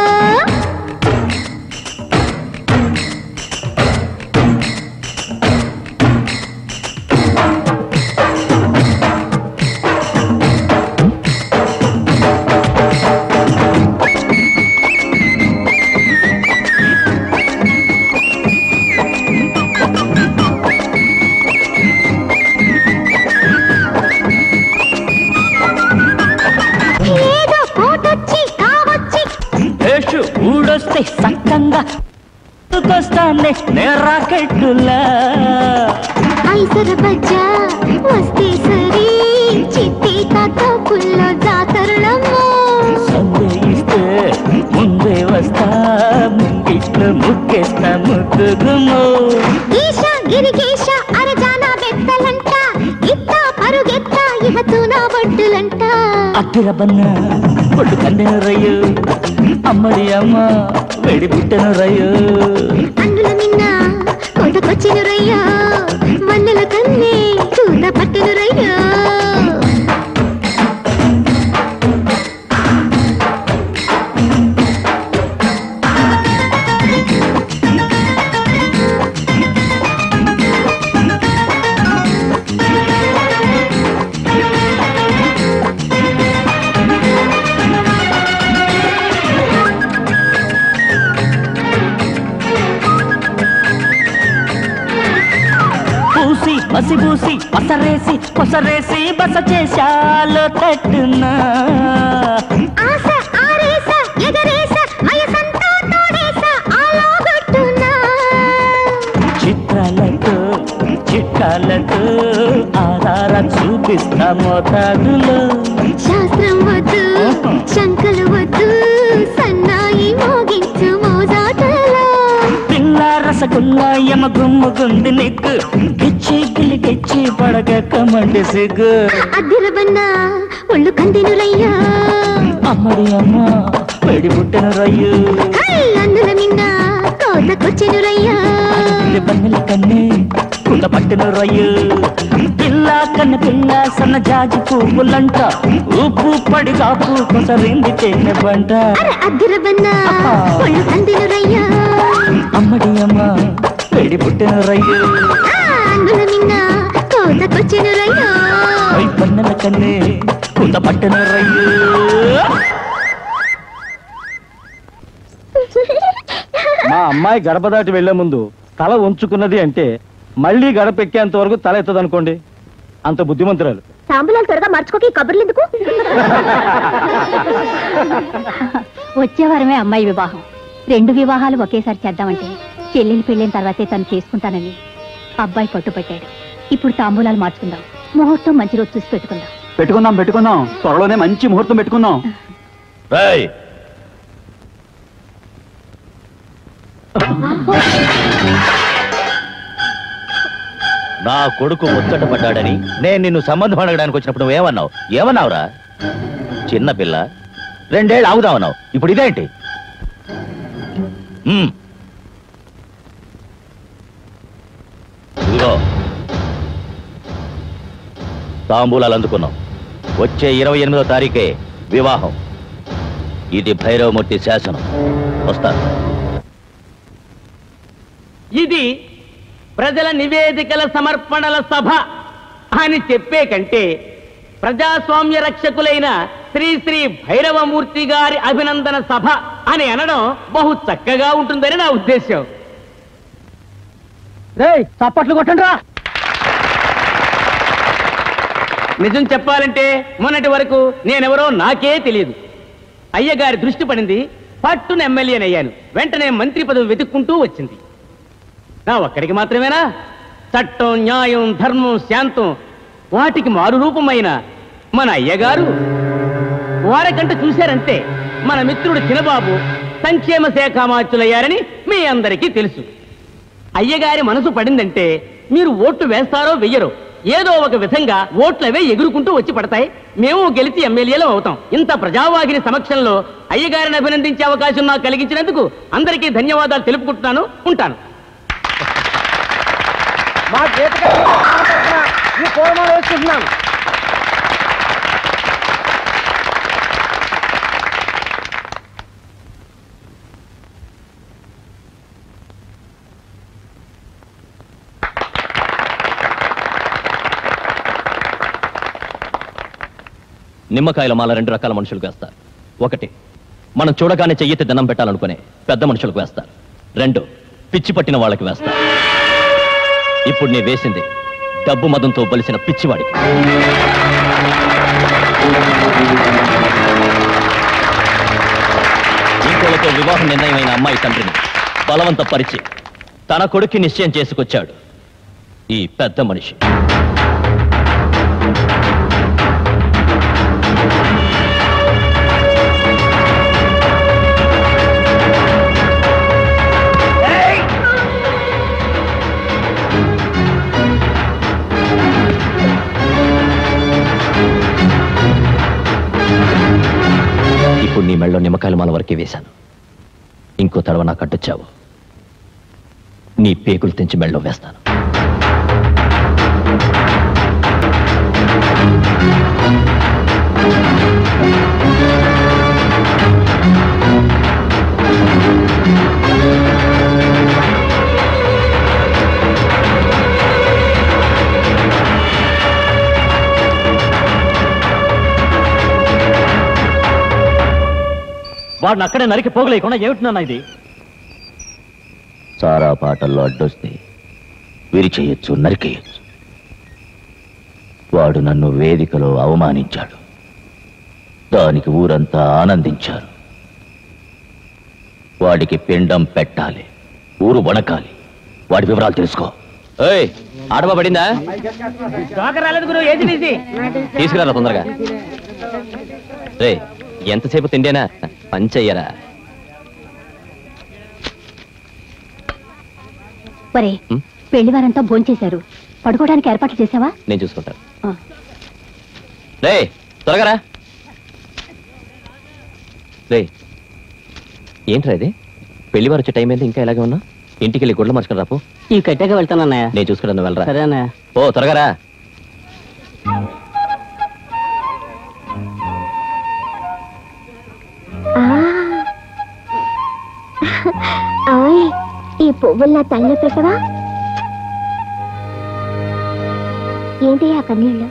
[SPEAKER 1] ఏదో కోటొచ్చి కావచ్చి
[SPEAKER 10] వేషు ఊడొస్తే సక్కంగా కొస్తానే నే రాకెట్టులా
[SPEAKER 1] ఐసర బజ్జా వస్తే సరి చిట్టి తాత పుల్లో జాతరలమ్మో
[SPEAKER 10] సందేహిస్తే ముందే వస్తా ముంగిట్లు ముక్కేస్తా ముద్దుగుమో
[SPEAKER 1] ఈశ గిరికేశ అరజాన బెత్తలంట ఇత్త పరుగెత్త ఇహ తూనా బొడ్డులంట
[SPEAKER 10] అత్తిరబన్న ఒళ్ళు కందెను రయ్యు అమ్మడి అమ్మ వేడి పుట్టెను రయ్యు
[SPEAKER 1] అన్నుల మిన్న కోటకొచ్చెను రయ్యా వన్నెల కన్నే చూత పట్టెను రయ్యా
[SPEAKER 10] పూసి పసి పూసి పసరేసి కొసరేసి బస చేశాలో తట్టున్నా
[SPEAKER 1] ఆశ ఆరేస ఎగరేస వయసంతా తోడేస ఆలోగొట్టునా
[SPEAKER 10] చిత్రాలతో చిట్కాలతో ఆధార చూపిస్తా మోతాదులో
[SPEAKER 1] శాస్త్రం వద్దు శంకలు వద్దు సన్నాయి మోగించు మోజాటలో
[SPEAKER 10] పిల్ల రసగుల్లా యమ గుమ్ము గుంది నీకు గిచ్చి గిలి గిచ్చి పడగక్కమండి సిగ్గు
[SPEAKER 1] అద్దిరబన్న ఒళ్ళు కందినులయ్యా
[SPEAKER 10] అమ్మడి అమ్మ వేడి పుట్టిన రయ్యు
[SPEAKER 1] హై అందుల మిన్న కోతకొచ్చెనులయ్యా
[SPEAKER 10] ఇది బన్నెల కన్నే కుండ పట్టిన రయ్యు పిల్ల కన్న పిల్ల సన్న జాజి పువ్వులంట ఉప్పు పడి కాపు కొసరింది తేనె బంట
[SPEAKER 1] అర అద్దిరబన్న ఒళ్ళు కందినులయ్యా
[SPEAKER 10] అమ్మడి అమ్మ వేడి పుట్టిన రయ్యు
[SPEAKER 1] ఆ అందుల మిన్న కోతకొచ్చెనులయ్యా
[SPEAKER 10] ఐ బన్నెల కన్నే కుండ పట్టిన రయ్యు
[SPEAKER 5] మా అమ్మాయి గడప దాటి వెళ్లే ముందు తల ఉంచుకున్నది అంటే మళ్ళీ గడప ఎక్కేంత వరకు తల ఎత్తదు అనుకోండి అంత బుద్ధిమంతురాలు
[SPEAKER 1] తాంబూలాలు త్వరగా మార్చుకోకి కబుర్లు ఎందుకు
[SPEAKER 2] వచ్చే వారమే అమ్మాయి వివాహం రెండు వివాహాలు ఒకేసారి చేద్దామంటే చెల్లెలు పెళ్ళైన తర్వాతే తను చేసుకుంటానని అబ్బాయి పట్టుపట్టాడు ఇప్పుడు తాంబూలాలు మార్చుకుందాం ముహూర్తం మంచి రోజు చూసి పెట్టుకుందాం
[SPEAKER 13] పెట్టుకుందాం పెట్టుకుందాం త్వరలోనే మంచి ముహూర్తం పెట్టుకుందాం
[SPEAKER 11] రేయ్ నా కొడుకు ముచ్చట పడ్డాడని నేను నిన్ను సంబంధం అడగడానికి వచ్చినప్పుడు నువ్వు ఏమన్నావు ఏమన్నావురా చిన్న పిల్ల రెండేళ్ళు ఆగుదామన్నావు ఇప్పుడు ఇదేంటి ఉమ్. ఇదిగో తాంబూలాలు అందుకున్నాం వచ్చే ఇరవై ఎనిమిదో తారీఖే వివాహం ఇది భైరవమూర్తి శాసనం వస్తాను
[SPEAKER 14] ఇది ప్రజల నివేదికల సమర్పణల సభ అని చెప్పే కంటే ప్రజాస్వామ్య రక్షకులైన శ్రీ శ్రీ భైరవమూర్తి గారి అభినందన సభ అని అనడం బహు చక్కగా ఉంటుందని నా ఉద్దేశం
[SPEAKER 5] చప్పట్లు కొట్టండి రా
[SPEAKER 14] నిజం చెప్పాలంటే మొన్నటి వరకు నేనెవరో నాకే తెలియదు అయ్యగారి దృష్టి పడింది పట్టున ఎమ్మెల్యేనయ్యాను వెంటనే మంత్రి పదవి వెతుక్కుంటూ వచ్చింది నా ఒక్కడికి మాత్రమేనా చట్టం న్యాయం ధర్మం శాంతం వాటికి మారు రూపమైన మన అయ్యగారు వారకంట చూశారంతే మన మిత్రుడు చిన్నబాబు సంక్షేమ శాఖ మార్చులయ్యారని మీ అందరికీ తెలుసు అయ్యగారి మనసు పడిందంటే మీరు ఓట్లు వేస్తారో వెయ్యరో ఏదో ఒక విధంగా ఓట్లవే ఎగురుకుంటూ వచ్చి పడతాయి మేము గెలిచి ఎమ్మెల్యేలు అవుతాం ఇంత ప్రజావాగిని సమక్షంలో అయ్యగారిని అభినందించే అవకాశం నాకు కలిగించినందుకు అందరికీ ధన్యవాదాలు తెలుపుకుంటున్నాను ఉంటాను
[SPEAKER 5] మా జీతకాలం ఈ పూర్వమాలు వేసుకుంటున్నాను
[SPEAKER 4] నిమ్మకాయల మాల రెండు రకాల మనుషులకు వేస్తారు ఒకటి మనం చూడగానే చెయ్యెత్తి దండం పెట్టాలనుకునే పెద్ద మనుషులకు వేస్తారు రెండు పిచ్చి పట్టిన వాళ్ళకి వేస్తారు ఇప్పుడు నీ వేసింది డబ్బు మదంతో బలిసిన పిచ్చివాడికి ఇంకోలతో వివాహ నిర్ణయమైన అమ్మాయి తండ్రిని బలవంత పరిచి తన కొడుక్కి నిశ్చయం చేసుకొచ్చాడు ఈ పెద్ద మనిషి ఇప్పుడు నీ మెళ్ళలో నిమ్మకాయల మాల వరకే వేశాను ఇంకో తడవ నాకు అడ్డొచ్చావు నీ పేగులు తెంచి మెళ్ళలో వేస్తాను
[SPEAKER 11] వాడిని అక్కడే నరికి పోగలేకుండా ఏమిటినా ఇది
[SPEAKER 12] సారా పాటల్లో అడ్డొస్తే విరిచేయచ్చు నరికేయచ్చు వాడు నన్ను వేదికలో అవమానించాడు దానికి ఊరంతా ఆనందించారు వాడికి పిండం పెట్టాలి ఊరు వణకాలి వాడి వివరాలు తెలుసుకో
[SPEAKER 4] ఏయ్ ఆడబా పడిందా
[SPEAKER 14] డాక్టర్ రాలేదు గురు ఏది తీసి
[SPEAKER 4] తీసుకురా తొందరగా రే ఎంతసేపు తిండేనా పంచయ్యరా
[SPEAKER 1] ఒరే
[SPEAKER 4] ఉం?
[SPEAKER 1] పెళ్లి వారంతా భోంచేశారు పడుకోవడానికి ఏర్పాట్లు చేసావా
[SPEAKER 4] నేను చూసుకుంటాను
[SPEAKER 1] ఆ.
[SPEAKER 4] రే త్వరగా రా రే ఏంట్రా ఇది పెళ్లి వారు వచ్చే టైం ఏంది ఇంకా ఇలాగే ఉన్నా ఇంటికి వెళ్ళి గుడ్ల మార్చుకుని రాపు
[SPEAKER 6] ఈ కట్టాక వెళ్తానన్నయ్య
[SPEAKER 4] నేను చూసుకుంటాను నువ్వు వెళ్ళరా
[SPEAKER 6] సరే అన్నయ్య
[SPEAKER 4] ఓ త్వరగా రా
[SPEAKER 1] ఓయ్ ఈ పువ్వులు నా తల్లి పెట్టవా ఏంటి ఆ కన్నీళ్ళు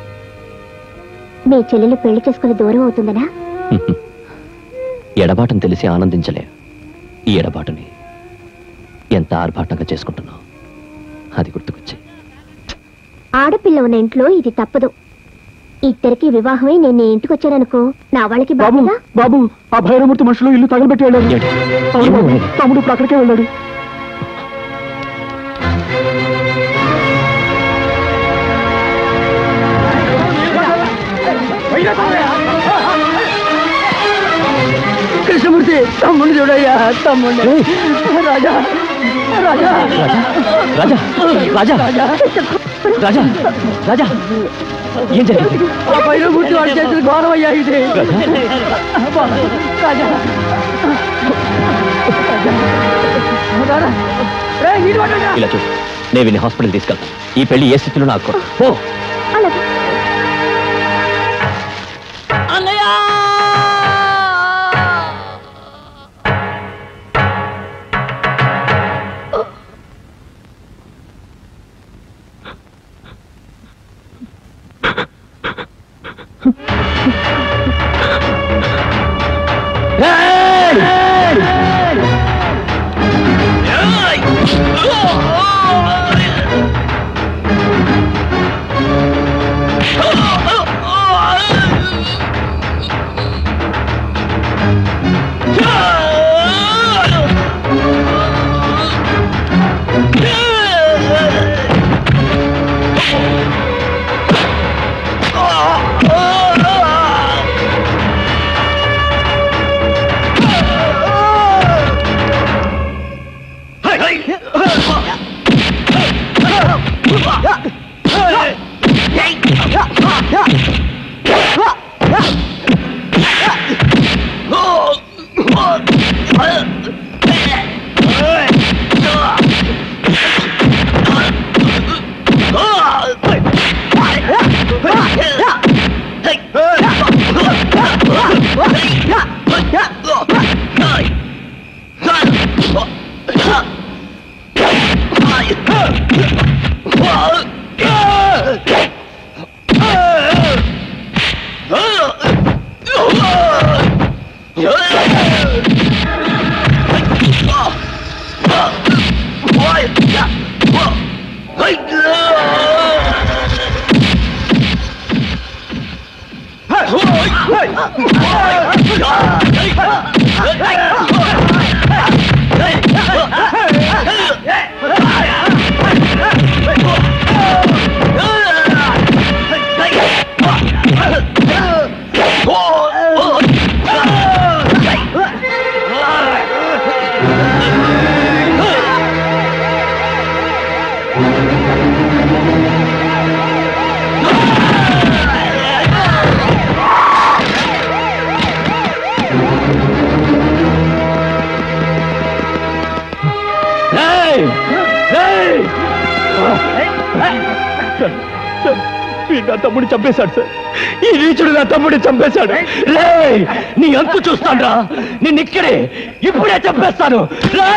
[SPEAKER 1] మీ చెల్లెలు పెళ్లి చేసుకుని దూరం అవుతుందనా
[SPEAKER 4] ఎడబాటును తెలిసి ఆనందించలే ఈ ఎడబాటుని ఎంత ఆర్భాటంగా చేసుకుంటున్నావు అది గుర్తుకొచ్చి
[SPEAKER 1] ఆడపిల్ల ఉన్న ఇంట్లో ఇది తప్పదు ఇద్దరికి వివాహమై నేను నీ ఇంటికి వచ్చాననుకో నా వాళ్ళకి
[SPEAKER 13] బాబు
[SPEAKER 1] బాబుగా
[SPEAKER 13] బాబు ఆ భైరవమూర్తి మనుషులు ఇల్లు తగలబెట్టి వెళ్ళాడు అవును బాబు, తమ్ముడు ఇప్పుడు అక్కడికే వెళ్ళాడు
[SPEAKER 9] కృష్ణమూర్తి తమ్ముడు చూడయ్యా తమ్ముడు రాజా రాజా
[SPEAKER 4] రాజా రాజా రాజా రాజా ఏం జరిగింది
[SPEAKER 9] ఆ భైరవమూర్తి వాడి చేతులు ఘోరం అయ్యా ఇది రాజా రాజా రే, నీళ్ళు పట్టండి రా.
[SPEAKER 4] ఇలా చూడు నేను వీడిని హాస్పిటల్ తీసుకెళ్తాను ఈ పెళ్లి ఏ స్థితిలో నాకు ఓ
[SPEAKER 13] వీడు నా తమ్ముడిని చంపేశాడు సార్ ఈ నీచుడు నా తమ్ముడిని చంపేశాడు
[SPEAKER 11] రే నీ అంతు చూస్తాడ్రా నిన్ను ఇక్కడే ఇప్పుడే చంపేస్తాను రా!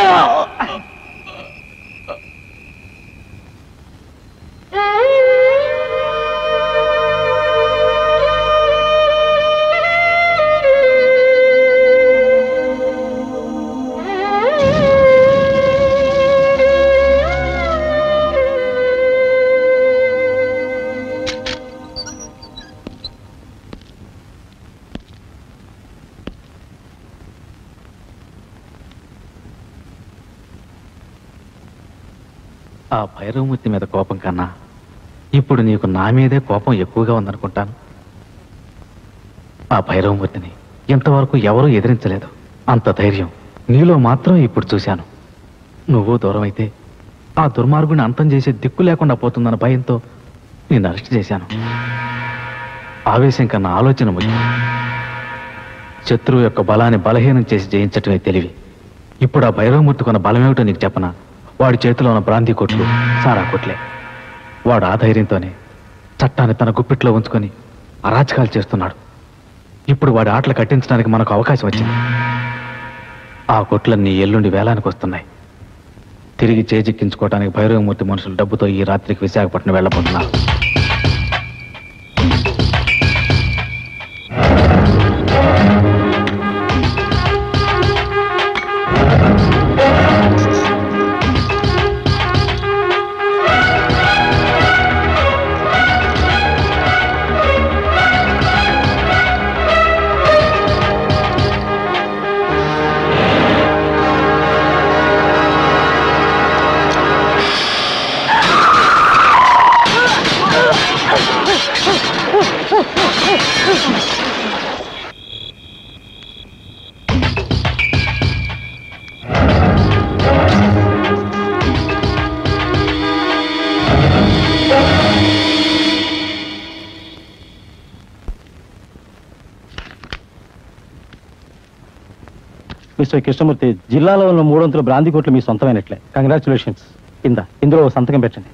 [SPEAKER 15] ఆ భైరవమూర్తి మీద కోపం కన్నా ఇప్పుడు నీకు నా మీదే కోపం ఎక్కువగా ఉందనుకుంటాను ఆ భైరవమూర్తిని ఇంతవరకు ఎవరూ ఎదిరించలేదు అంత ధైర్యం నీలో మాత్రం ఇప్పుడు చూశాను నువ్వు దూరం అయితే ఆ దుర్మార్గుని అంతం చేసే దిక్కు లేకుండా పోతుందన్న భయంతో నేను అరెస్ట్ చేశాను ఆవేశం కన్నా ఆలోచన ముఖ్యం శత్రువు యొక్క బలాన్ని బలహీనం చేసి జయించటమే తెలివి ఇప్పుడు ఆ భైరవమూర్తి కొన్న బలమేమిటో నీకు చెప్పనా వాడి చేతిలో ఉన్న బ్రాంతి కొట్లు సారా కొట్లే వాడు ఆ ధైర్యంతోనే చట్టాన్ని తన గుప్పిట్లో ఉంచుకొని అరాచకాలు చేస్తున్నాడు ఇప్పుడు వాడి ఆటలు కట్టించడానికి మనకు అవకాశం వచ్చింది ఆ కొట్లన్నీ ఎల్లుండి వేలానికి వస్తున్నాయి తిరిగి చేజిక్కించుకోవడానికి భైరవమూర్తి మనుషులు డబ్బుతో ఈ రాత్రికి విశాఖపట్నం వెళ్ళబోతున్నారు
[SPEAKER 16] మిస్టర్ కృష్ణమూర్తి జిల్లాలో ఉన్న మూడొంతుల బ్రాంతి కోట్లు మీ సొంతమైనట్లే కంగ్రాచులేషన్స్ కింద ఇందులో ఓ సంతకం పెట్టండి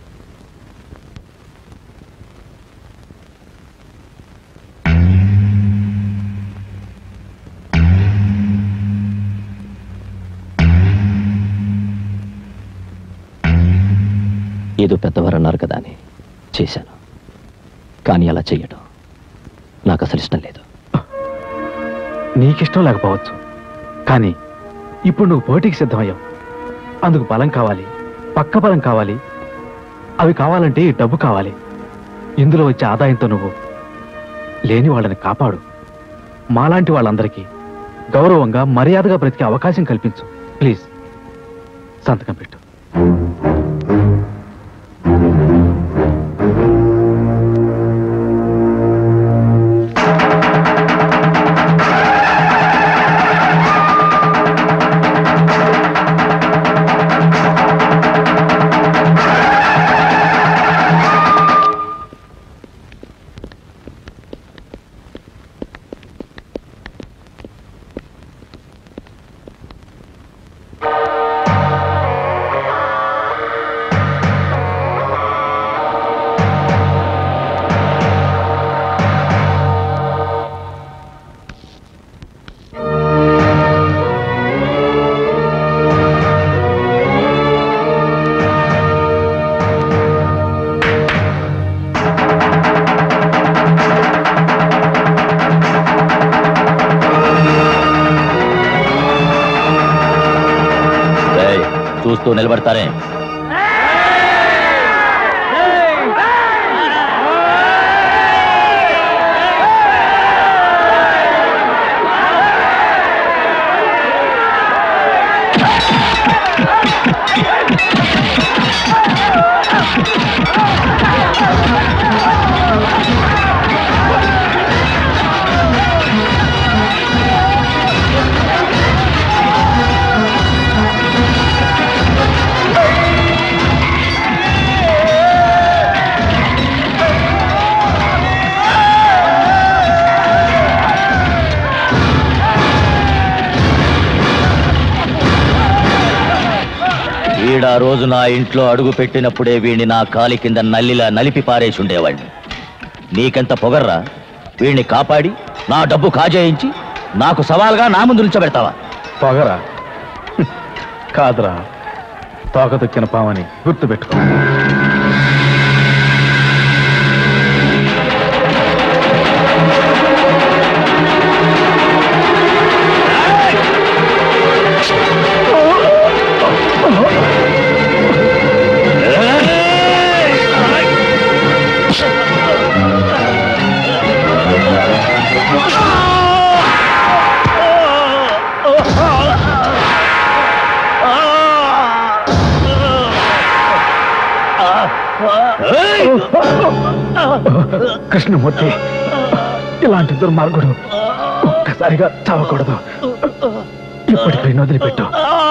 [SPEAKER 4] ఏదో పెద్దవారు అన్నారు కదా అని చేశాను కానీ అలా చెయ్యడం నాకు అసలు ఇష్టం లేదు
[SPEAKER 15] నీకిష్టం లేకపోవచ్చు కానీ ఇప్పుడు నువ్వు పోటీకి సిద్ధమయ్యావు అందుకు బలం కావాలి పక్క బలం కావాలి అవి కావాలంటే ఈ డబ్బు కావాలి ఇందులో వచ్చే ఆదాయంతో నువ్వు లేని వాళ్ళని కాపాడు మాలాంటి వాళ్ళందరికీ గౌరవంగా మర్యాదగా బ్రతికే అవకాశం కల్పించు ప్లీజ్ సంతకం పెట్టు
[SPEAKER 11] చూస్తూ నిలబడతారే వీడా రోజు నా ఇంట్లో అడుగు పెట్టినప్పుడే వీడిని నా కాలి కింద నల్లిలా నలిపి పారేసి ఉండేవాడిని నీకెంత పొగర్రా వీడిని కాపాడి నా డబ్బు కాజేయించి నాకు సవాల్గా నా ముందు నిల్చోబెడతావా
[SPEAKER 15] పొగరా కాదురా తోక తొక్కిన పావని గుర్తుపెట్టుకో కృష్ణమూర్తి ఇలాంటి దుర్మార్గుడు ఒక్కసారిగా చావకూడదు ఇప్పటికైనా వదిలిపెట్టు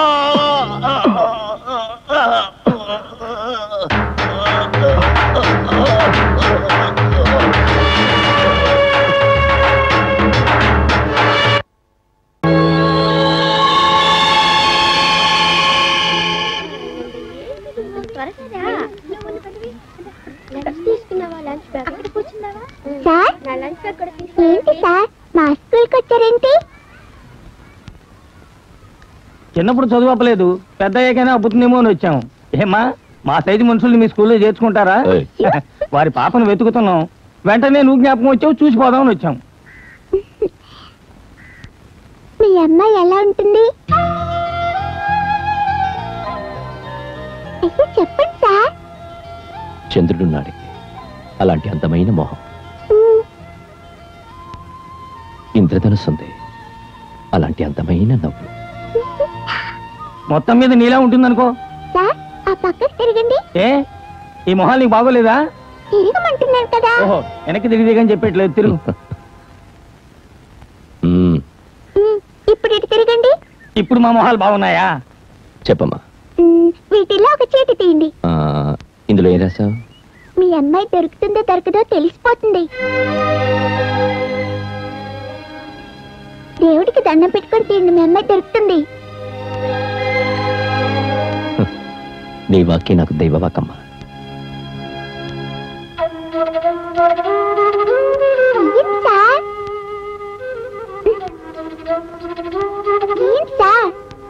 [SPEAKER 1] సార్ ఏంటి సార్ మా స్కూల్కి వచ్చారేంటి
[SPEAKER 5] చిన్నప్పుడు చదువు అప్పలేదు పెద్ద అయ్యాకైనా అబ్బుతుందేమో అని వచ్చాము ఏమా మా సైజు మనుషుల్ని మీ స్కూల్లో చేర్చుకుంటారా వారి పాపను వెతుకుతున్నాం వెంటనే నువ్వు జ్ఞాపకం వచ్చావు చూసిపోదామని వచ్చాం
[SPEAKER 1] మీ అమ్మాయి ఎలా ఉంటుంది అయ్యో, చెప్పండి సార్
[SPEAKER 4] చంద్రుడున్నాడే అలాంటి అందమైన మొహం ఇంద్రధనుసు ఉంది అలాంటి అందమైన నవ్వు
[SPEAKER 5] మొత్తం మీద నీలా ఉంటుందనుకో
[SPEAKER 1] సార్ ఆ పక్కకు తిరగండి
[SPEAKER 5] ఏ ఈ మొహాలు నీకు బాగోలేదా
[SPEAKER 1] తిరగమంటున్నాను కదా
[SPEAKER 5] ఓహో వెనక్కి తిరిగి దిగని చెప్పట్లేదు తిరుగు
[SPEAKER 4] మ్మ్,
[SPEAKER 1] ఉమ్, ఇప్పుడు ఇటు తిరగండి
[SPEAKER 5] ఇప్పుడు మా మొహాలు బాగున్నాయా
[SPEAKER 4] చెప్పమ్మా
[SPEAKER 1] ఉమ్, వీటిలో ఒక చీటి తీయండి
[SPEAKER 4] ఆ, ఇందులో ఏం రాసావు
[SPEAKER 1] మీ అమ్మాయి దొరుకుతుందో దొరకదో తెలిసిపోతుంది దేవుడికి దండం పెట్టుకొని తీయండి మీ అమ్మాయి దొరుకుతుంది
[SPEAKER 4] నీ వాక్యం నాకు దైవవాకమ్మా
[SPEAKER 1] ఏం సార్ ఏం సార్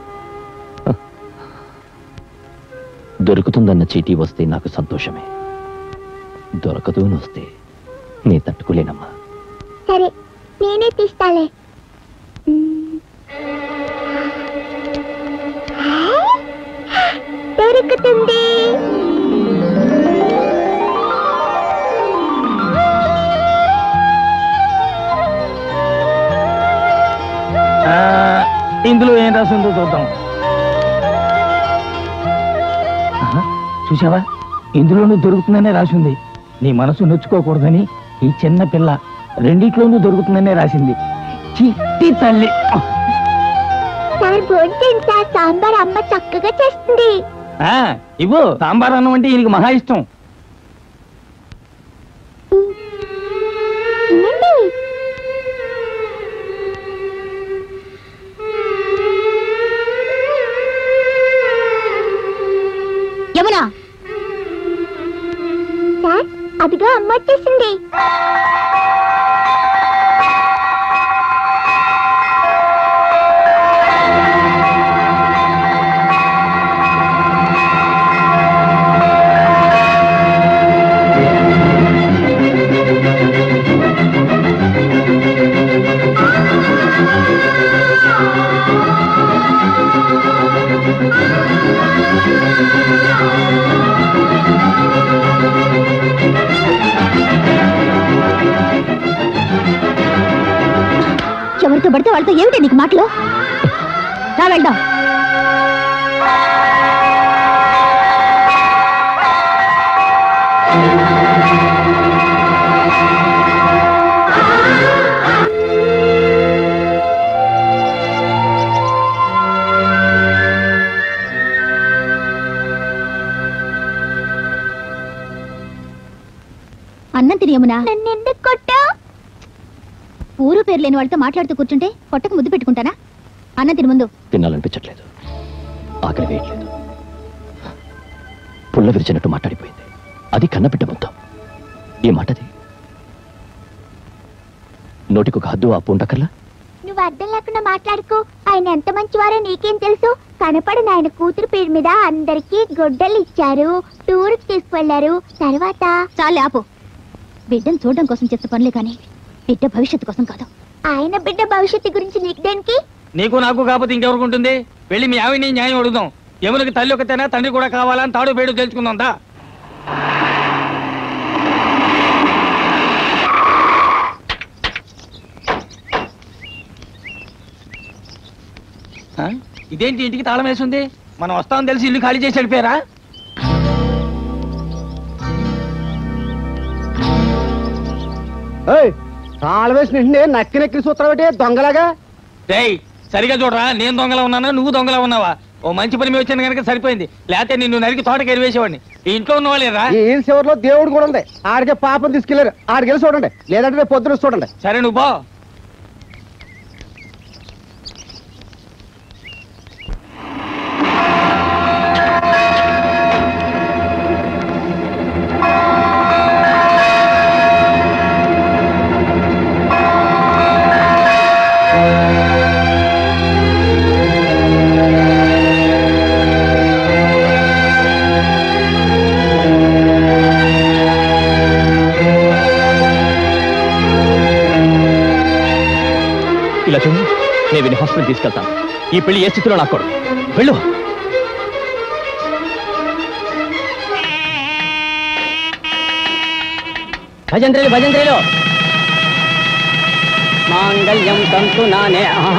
[SPEAKER 4] దొరుకుతుందన్న చీటీ వస్తే నాకు సంతోషమే దొరకదు అని వస్తే నీ తట్టుకోలేనమ్మా
[SPEAKER 1] సరే నేనే తీస్తాలే ఉమ్. దొరుకుతుంది
[SPEAKER 5] ఆ, ఇందులో ఏం రాసిందో చూద్దాం ఆహా, చూసావా ఇందులోనూ దొరుకుతుందనే రాసింది నీ మనసు నొచ్చుకోకూడదని ఈ చిన్న పిల్ల రెండిట్లోనూ దొరుకుతుందనే రాసింది చిట్టి తల్లి
[SPEAKER 1] సార్ భోజనం సార్ సాంబార్ అమ్మ చక్కగా చేస్తుంది
[SPEAKER 5] ఆ, ఇవ్వు సాంబార్ అన్నం అంటే ఈయనకి మహా ఇష్టం
[SPEAKER 1] తినండి
[SPEAKER 2] యమునా
[SPEAKER 1] సార్ అదిగో అమ్మ వచ్చేసింది
[SPEAKER 8] పడితే వాళ్ళతో ఏమిటి నీకు మాటలు రా వెళ్దాం అన్నం తిని యమునా
[SPEAKER 1] నన్ను ఎందుకు కొట్టావు
[SPEAKER 8] ఊరు పేరు లేని వాళ్ళతో మాట్లాడుతూ కూర్చుంటే పొట్టకు ముద్దు పెట్టుకుంటానా అన్నం తిని ముందు
[SPEAKER 4] తినాలనిపించట్లేదు ఆకలి వేయట్లేదు పుల్ల విరిచినట్టు మాట్లాడిపోయింది అది కన్నబిడ్డ మొత్తం ఈ మాటది నోటికొక హద్దు ఆ పూంటకల్లా
[SPEAKER 1] నువ్వు అర్థం లేకుండా మాట్లాడుకో ఆయన ఎంత మంచివారో నీకేం తెలుసు కనపడిన ఆయన కూతురు పేరు మీద అందరికీ గొడ్డలు ఇచ్చారు టూర్కి తీసుకువెళ్లారు తర్వాత
[SPEAKER 8] చాలే ఆపు బిడ్డను చూడడం కోసం చేసే పనులే కానీ బిడ్డ భవిష్యత్తు కోసం కాదు
[SPEAKER 1] ఆయన బిడ్డ భవిష్యత్తు గురించి నీకు దేనికి
[SPEAKER 5] నీకు నాకు కాకపోతే ఇంకెవరికి ఉంటుంది వెళ్ళి మీ ఆవిని న్యాయం అడుగుదాం యమునకి తల్లి ఒకతేనా తండ్రి కూడా కావాలని తాడు బేడు తెలుసుకుందాం దా ఆ? ఇదేంటి ఇంటికి తాళం వేసింది మనం వస్తామని తెలిసి ఇల్లు ఖాళీ చేసి వెళ్ళిపోయారా
[SPEAKER 17] తాళం వేసిన వెంటనే నక్కి నెక్కి సూత్రం దొంగలాగా
[SPEAKER 5] రేయ్ సరిగా చూడరా నేను దొంగలా ఉన్నానా నువ్వు దొంగలా ఉన్నావా ఓ మంచి పని మీద వచ్చాను కనుక సరిపోయింది లేకపోతే నిన్ను నరికి తోటకి ఎరివేసేవాడిని ఈ ఇంట్లో ఉన్న వాళ్ళేరా
[SPEAKER 17] ఈ చివరిలో దేవుడు కూడా ఉంది ఆడికే పాపం తీసుకెళ్లారు ఆడికి వెళ్ళి చూడండి లేదంటే రేపు పొద్దున చూడండి
[SPEAKER 5] సరే నువ్వు పో
[SPEAKER 4] ఇలా చూడు నేను వీడిని హాస్పిటల్ తీసుకెళ్తాను ఈ పెళ్లి ఏ స్థితిలో నాకు కొడు వెళ్ళు
[SPEAKER 14] భజంత్రేలు భజంత్రేలు మాంగళ్యం తంతు నానే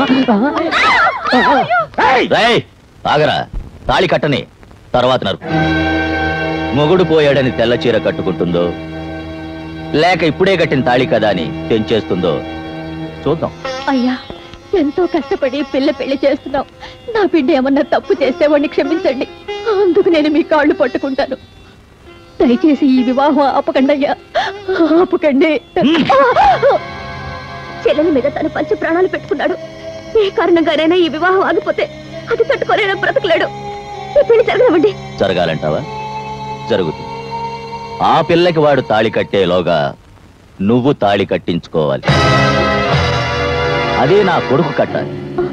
[SPEAKER 11] రేయ్ ఆగరా తాళి కట్టని తర్వాత నరుకు మొగుడు పోయాడని తెల్ల చీర కట్టుకుంటుందో లేక ఇప్పుడే కట్టిన తాళి కదా అని తెంచేస్తుందో చూద్దాం
[SPEAKER 8] అయ్యా ఎంతో కష్టపడి పిల్ల పెళ్లి చేస్తున్నాం నా బిడ్డ ఏమన్నా తప్పు చేస్తే వాడిని క్షమించండి అందుకు నేను మీ కాళ్ళు పట్టుకుంటాను దయచేసి ఈ వివాహం ఆపకండి అయ్యా ఆపకండి చెల్లెల మీద తన పంచ ప్రాణాలు పెట్టుకున్నాడు ఏ కారణంగానైనా ఈ వివాహం ఆగిపోతే అది తట్టుకోలేనా బ్రతకలేడు ఈ పెళ్లి జరగనివ్వండి
[SPEAKER 11] జరగాలంటావా జరుగుతుంది ఆ పిల్లకి వాడు తాళి కట్టేలోగా నువ్వు తాళి కట్టించుకోవాలి అదే నా కొడుకు కట్టాలి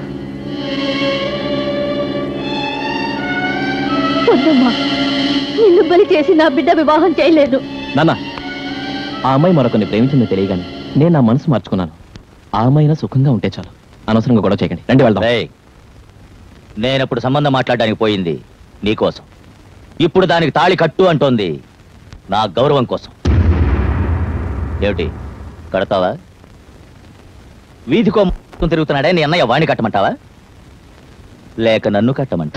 [SPEAKER 8] వద్దమ్మా నిన్ను బలి చేసి నా బిడ్డ వివాహం చేయలేను
[SPEAKER 4] నాన్న ఆ అమ్మాయి మరొకరిని ప్రేమించింది తెలియగానే నేను నా మనసు మార్చుకున్నాను ఆ అమ్మాయినా సుఖంగా ఉంటే చాలు అనవసరంగా గొడవ చేయకండి రండి వెళ్దాం
[SPEAKER 11] రేయ్, నేనప్పుడు సంబంధం మాట్లాడడానికి పోయింది నీకోసం ఇప్పుడు దానికి తాళి కట్టు అంటోంది నా గౌరవం కోసం ఏమిటి కడతావా వీధికో మ- తిరుగుతున్నాడే నీ అన్నయ్య వాణ్ణి కట్టమంటావా లేక నన్ను కట్టమంటా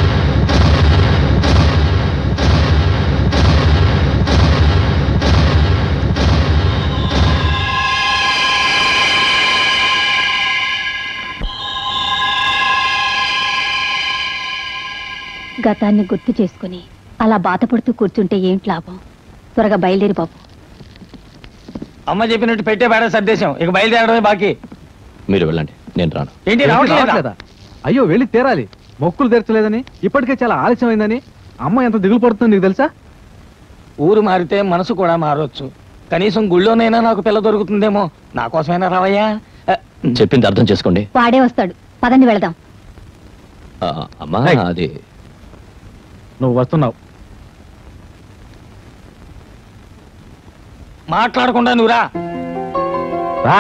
[SPEAKER 8] గతాన్ని గుర్తు చేసుకుని అలా బాధపడుతూ కూర్చుంటే ఏంటి లాభం త్వరగా బయలుదేరి బాబు
[SPEAKER 5] అమ్మ చెప్పినట్టు పెట్టే బేడ సర్దేశం ఇక బయలుదేరడమే బాకీ
[SPEAKER 4] మీరు వెళ్ళండి నేను రాను
[SPEAKER 5] ఏంటి రావట్లేదా
[SPEAKER 15] అయ్యో వెళ్ళి తీరాలి మొక్కులు తెరచలేదని ఇప్పటికే చాలా ఆలస్యం అయిందని అమ్మ ఎంత దిగులు పడుతుందో నీకు తెలుసా
[SPEAKER 5] ఊరు మారితే మనసు కూడా మారొచ్చు కనీసం గుళ్ళోనైనా నాకు పిల్ల దొరుకుతుందేమో నా కోసమైనా రావయ్యా ఆ,
[SPEAKER 4] చెప్పింది అర్థం చేసుకోండి
[SPEAKER 8] వాడే వస్తాడు పదండి వెళదాం
[SPEAKER 4] ఆ, అమ్మా అది
[SPEAKER 15] నువ్వు వస్తున్నావు
[SPEAKER 5] మాట్లాడకుండా నువ్వు రా
[SPEAKER 15] రా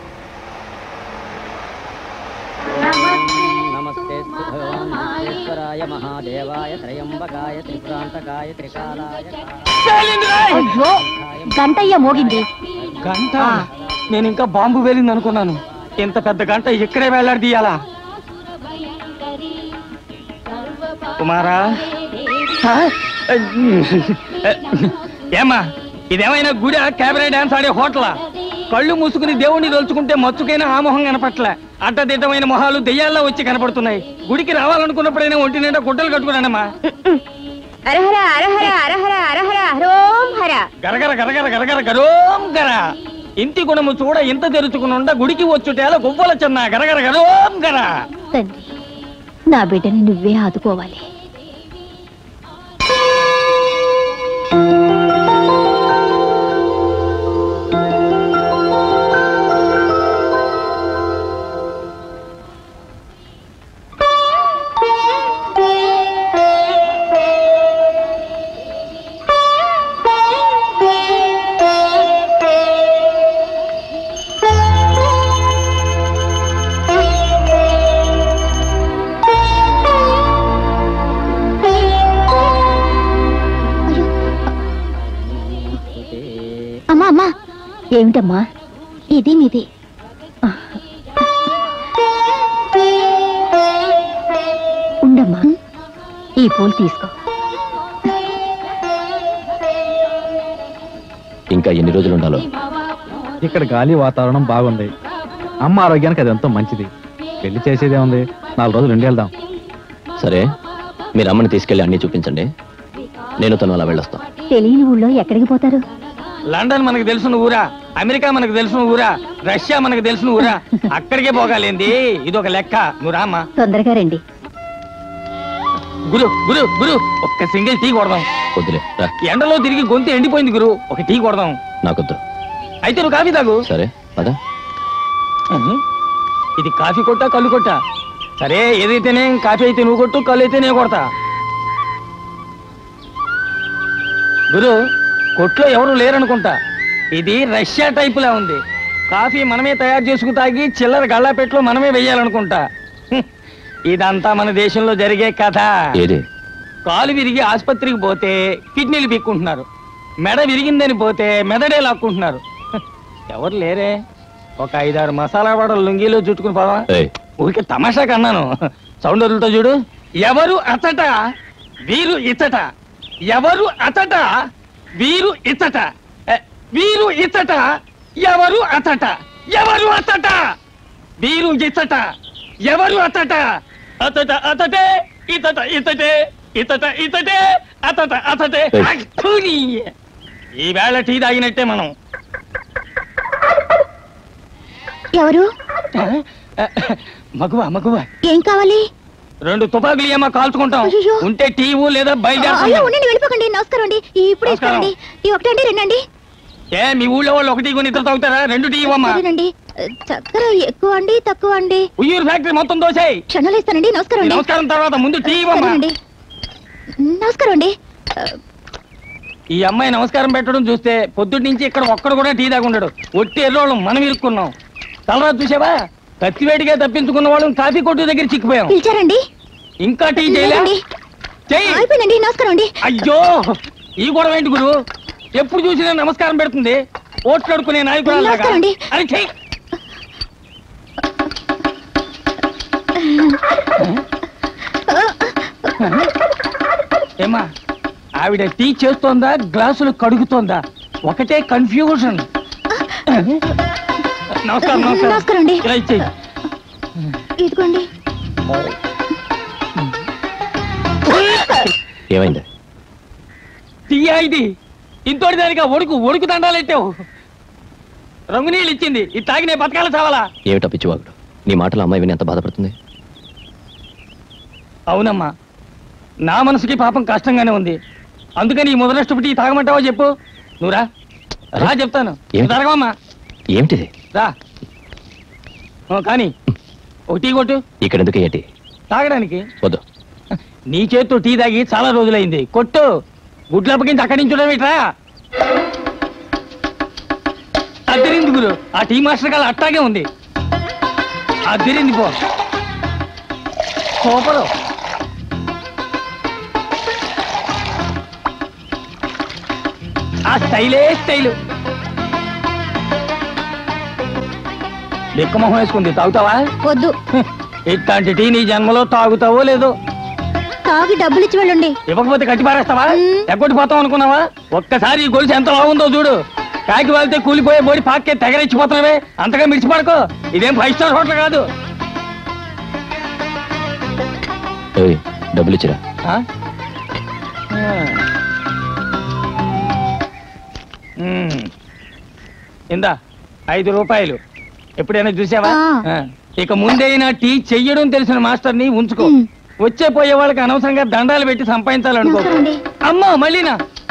[SPEAKER 14] నమస్తే భగవాన్ విశ్వేశ్వరాయ
[SPEAKER 3] త్రయంబకాయ మహాదేవాయ త్రయంబకాయ త్రిపురాంతకాయ త్రికాలాయ
[SPEAKER 1] అయ్యో గంటయ్య మోగింది
[SPEAKER 5] గంట నేను ఇంకా బాంబు వేలింది అనుకున్నాను ఇంత పెద్ద గంట ఇక్కడే వేలాడదీయాలా కుమారా ఆ? ఏమ్మా ఇదేమైనా గుడి క్యాబరే డాన్స్ ఆడే హోటలా కళ్ళు మూసుకుని దేవుణ్ణి తలుచుకుంటే మచ్చుకైనా ఆ మొహం కనపట్లే అడ్డదిడ్డమైన మొహాలు దెయ్యాల్లో వచ్చి కనపడుతున్నాయి గుడికి రావాలనుకున్నప్పుడైనా ఒంటి నిండా గుడ్డలు కట్టుకున్నానమ్మా
[SPEAKER 7] అరహర అరహర అరహర అరహర హరోం హర
[SPEAKER 5] గరగర గరగర గరగర గరోం గర ఇంటి గుణము చూడ ఇంత తెరుచుకునుండ గుడికి వచ్చుటేల గువ్వల చిన్న గరగర గరోం గర
[SPEAKER 8] తండ్రి నా బిడ్డని నువ్వే ఆదుకోవాలి
[SPEAKER 1] అమ్మా అమ్మా ఏమిటమ్మా ఇది మీది
[SPEAKER 8] ఉండమ్మా ఈ పూలు తీసుకో
[SPEAKER 4] ఇంకా ఎన్ని రోజులు ఉండాలో
[SPEAKER 15] ఇక్కడ గాలి వాతావరణం బాగుంది అమ్మ ఆరోగ్యానికి అది ఎంతో మంచిది పెళ్లి చేసేదే ఉంది నాలుగు రోజులు ఉండి వెళ్దాం
[SPEAKER 4] సరే మీరు అమ్మని తీసుకెళ్ళి అన్నీ చూపించండి నేను తను అలా వెళ్ళొస్తాను
[SPEAKER 8] తెలియని ఊళ్ళో ఎక్కడికి పోతారు
[SPEAKER 5] లండన్ మనకు తెలిసిన ఊరా అమెరికా మనకు తెలిసిన ఊరా రష్యా మనకు తెలిసిన ఊరా అక్కడికే పోగాలేంది ఇది ఒక లెక్క నువ్వు రామ్మా
[SPEAKER 8] తొందరగా రండి
[SPEAKER 5] గురు గురు గురు ఒక్క సింగిల్ టీ కొడదాం
[SPEAKER 4] వద్దులే రా
[SPEAKER 5] ఎండలో తిరిగి గొంతు ఎండిపోయింది గురు ఒక టీ కొడదాం
[SPEAKER 4] నాకొద్దు
[SPEAKER 5] అయితే నువ్వు కాఫీ తాగు
[SPEAKER 4] సరే పదా
[SPEAKER 5] ఉహు. ఇది కాఫీ కొట్టా కళ్ళు కొట్టా సరే ఏదైతేనే కాఫీ అయితే నువ్వు కొట్టు కళ్ళు అయితే నేను కొడతా గురు కొట్లో ఎవరు లేరనుకుంటా ఇది రష్యా టైపులా ఉంది కాఫీ మనమే తయారు చేసుకు తాగి చిల్లర గళ్ళాపెట్లో మనమే వెయ్యాలనుకుంటా హ్మ్. ఇదంతా మన దేశంలో జరిగే కథ
[SPEAKER 4] ఏది
[SPEAKER 5] కాలు విరిగి ఆసుపత్రికి పోతే కిడ్నీలు పీక్కుంటున్నారు మెడ విరిగిందని పోతే మెదడే లాక్కుంటున్నారు హ్, ఎవరు లేరే ఒక ఐదారు మసాలా వడలు లుంగీలో చుట్టుకుని పోవా
[SPEAKER 4] ఏయ్,
[SPEAKER 5] ఊరికే తమాషా కన్నాను సౌండ్ వదులుతా చూడు ఎవరు అతట వీరు ఇతట ఎవరు అతట వీరు ఇతట ఎ, వీరు ఇతట ఎవరు అతట ఎవరు అతట వీరు ఇతట ఎవరు అతట అతట అతటే ఇతట ఇతటే ఇతట ఇతటే అతట అతటే
[SPEAKER 4] ఏయ్.
[SPEAKER 5] అక్కుని. ఈ వేళ టీ తాగినట్టే మనం
[SPEAKER 1] ఎవరు
[SPEAKER 5] మగువ మగువ
[SPEAKER 1] ఏం కావాలి
[SPEAKER 5] రెండు తుపాకులు ఏమో కాల్చుకుంటాం
[SPEAKER 1] అయ్యయ్యో.
[SPEAKER 5] ఉంటే టీవు లేదా
[SPEAKER 1] అయ్యో
[SPEAKER 5] బయలుదేరుతాం
[SPEAKER 1] ఉండండి వెళ్ళిపోకండి నమస్కారం అండి ఇప్పుడు
[SPEAKER 5] నమస్కారం.
[SPEAKER 1] ఇస్తానండి ఈ ఒకటండి రెండండి
[SPEAKER 5] ఏ మీ ఊళ్ళో వాళ్ళు ఒకటి కొని ఇద్దరు తాగుతారా రెండు టీ ఇవ్వమ్మా
[SPEAKER 1] సరేనండి చక్కెర ఎక్కువ అండి తక్కువ అండి
[SPEAKER 5] ఉయ్యూరు ఫ్యాక్టరీ మొత్తం దోసేయ్
[SPEAKER 1] క్షణాలు ఇస్తానండి నమస్కారం
[SPEAKER 5] ఈ
[SPEAKER 1] అండి
[SPEAKER 5] నమస్కారం తర్వాత ముందు టీ ఇవ్వమ్మా
[SPEAKER 1] సరేనండి నమస్కారం అండి
[SPEAKER 5] ఈ అమ్మాయి నమస్కారం పెట్టడం చూస్తే పొద్దుటి నుంచి ఇక్కడ ఒక్కడు కూడా టీ తాగుండడు ఒట్టి ఎర్రోళ్ళం మనం ఇరుక్కున్నాం తలరా చూసావా కత్తివేటిగా తప్పించుకున్న వాళ్ళం కాఫీ కొట్టు దగ్గర చిక్కిపోయాం
[SPEAKER 1] పిలిచారండి
[SPEAKER 5] ఇంకా టీ చేయలే
[SPEAKER 1] లేదండి.
[SPEAKER 5] చెయ్యి
[SPEAKER 1] అయిపోయిందండి నమస్కారం అండి
[SPEAKER 5] అయ్యో ఈ గొడవ ఏంటి గురు ఎప్పుడు చూసినా నమస్కారం పెడుతుంది ఓట్లు అడుకునే నాయకురాలాగా
[SPEAKER 1] నమస్కారం అండి.
[SPEAKER 5] అరే చెయ్యి ఏమా ఆవిడ టీ చేస్తోందా గ్లాసులు కడుగుతోందా ఒకటే కన్ఫ్యూజన్ నమస్కారం నమస్కారం
[SPEAKER 1] నమస్కారం అండి.
[SPEAKER 5] ఇలా ఇచ్చేయి
[SPEAKER 1] ఇదిగోండి
[SPEAKER 4] ఏమైంది
[SPEAKER 5] టీయా ఇది ఇంతోటి దానిగా ఒడుకు ఒడుకు దండాలెట్టావు రంగు నీళ్ళు ఇచ్చింది ఇది తాగి నేను బతకాల చావాలా
[SPEAKER 4] ఏమిటా పిచ్చివాగుడు నీ మాటలు అమ్మాయి విని ఎంత బాధపడుతుంది
[SPEAKER 5] అవునమ్మా నా మనసుకి పాపం కష్టంగానే ఉంది అందుకని ఈ మొదలష్టపు టీ తాగమంటావా చెప్పు నువ్వు రా రా చెప్తాను
[SPEAKER 4] ఏమిటి?
[SPEAKER 5] తాగమమ్మా
[SPEAKER 4] ఏమిటిది
[SPEAKER 5] రా ఓ, కానీ ఒక టీ కొట్టు
[SPEAKER 4] ఇక్కడ ఎందుకు ఏంటి
[SPEAKER 5] తాగడానికి
[SPEAKER 4] వద్దు
[SPEAKER 5] నీ చేత్తో టీ తాగి చాలా రోజులైంది కొట్టు గుడ్లప్పకించి అక్కడి నుంచి చూడమేట్రా అద్దరింది గురు ఆ టీ మాస్టర్ కాల అట్టాగే ఉంది అద్దరింది పో సూపరు ఆ స్టైలే స్టైలు మొహం వేసుకుంది తాగుతావా
[SPEAKER 1] వద్దు
[SPEAKER 5] ఇట్లాంటి టీ నీ జన్మలో తాగుతావో లేదో
[SPEAKER 1] తాగి డబ్బులు ఇచ్చి వెళ్ళండి
[SPEAKER 5] ఇవ్వకపోతే కట్టి పారేస్తావా ఎగ్గొట్టిపోతాం అనుకున్నావా ఒక్కసారి ఈ గొలుసు ఎంత లాగుందో చూడు కాకి వెళ్తే కూలిపోయే బోడి పాకే తెగరిచ్చిపోతున్నావే అంతగా మిడిచిపడకో ఇదేం ఫైవ్ స్టార్ హోటల్ కాదు
[SPEAKER 4] ఏయ్, డబ్బులు ఇచ్చిరా
[SPEAKER 5] ఆ? ఆ. మ్మ్. ఇందా ఐదు రూపాయలు ఎప్పుడైనా చూసావా ఆ. ఇక ముందైనా టీ చెయ్యడం తెలిసిన మాస్టర్ని ఉంచుకో వచ్చే పోయే వాళ్ళకి అనవసరంగా దండాలు పెట్టి సంపాదించాలనుకో అమ్మో మళ్ళీనా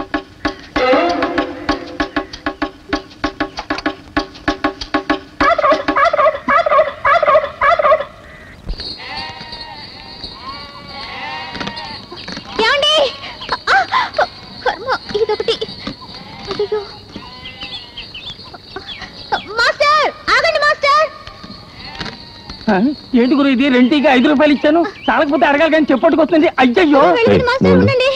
[SPEAKER 1] ఏమండి ఆ! కర్మ ఇదొకటి అయ్యో మాస్టర్ ఆగండి మాస్టర్
[SPEAKER 5] ఆ? ఏంటి గురు ఇది రెంటికి ఐదు రూపాయలు ఇచ్చాను చాలకపోతే అడగాలి కానీ చెప్పట్టుకొస్తుంది అయ్యయ్యో
[SPEAKER 1] వెళ్ళండి మాస్టర్ ఉండండి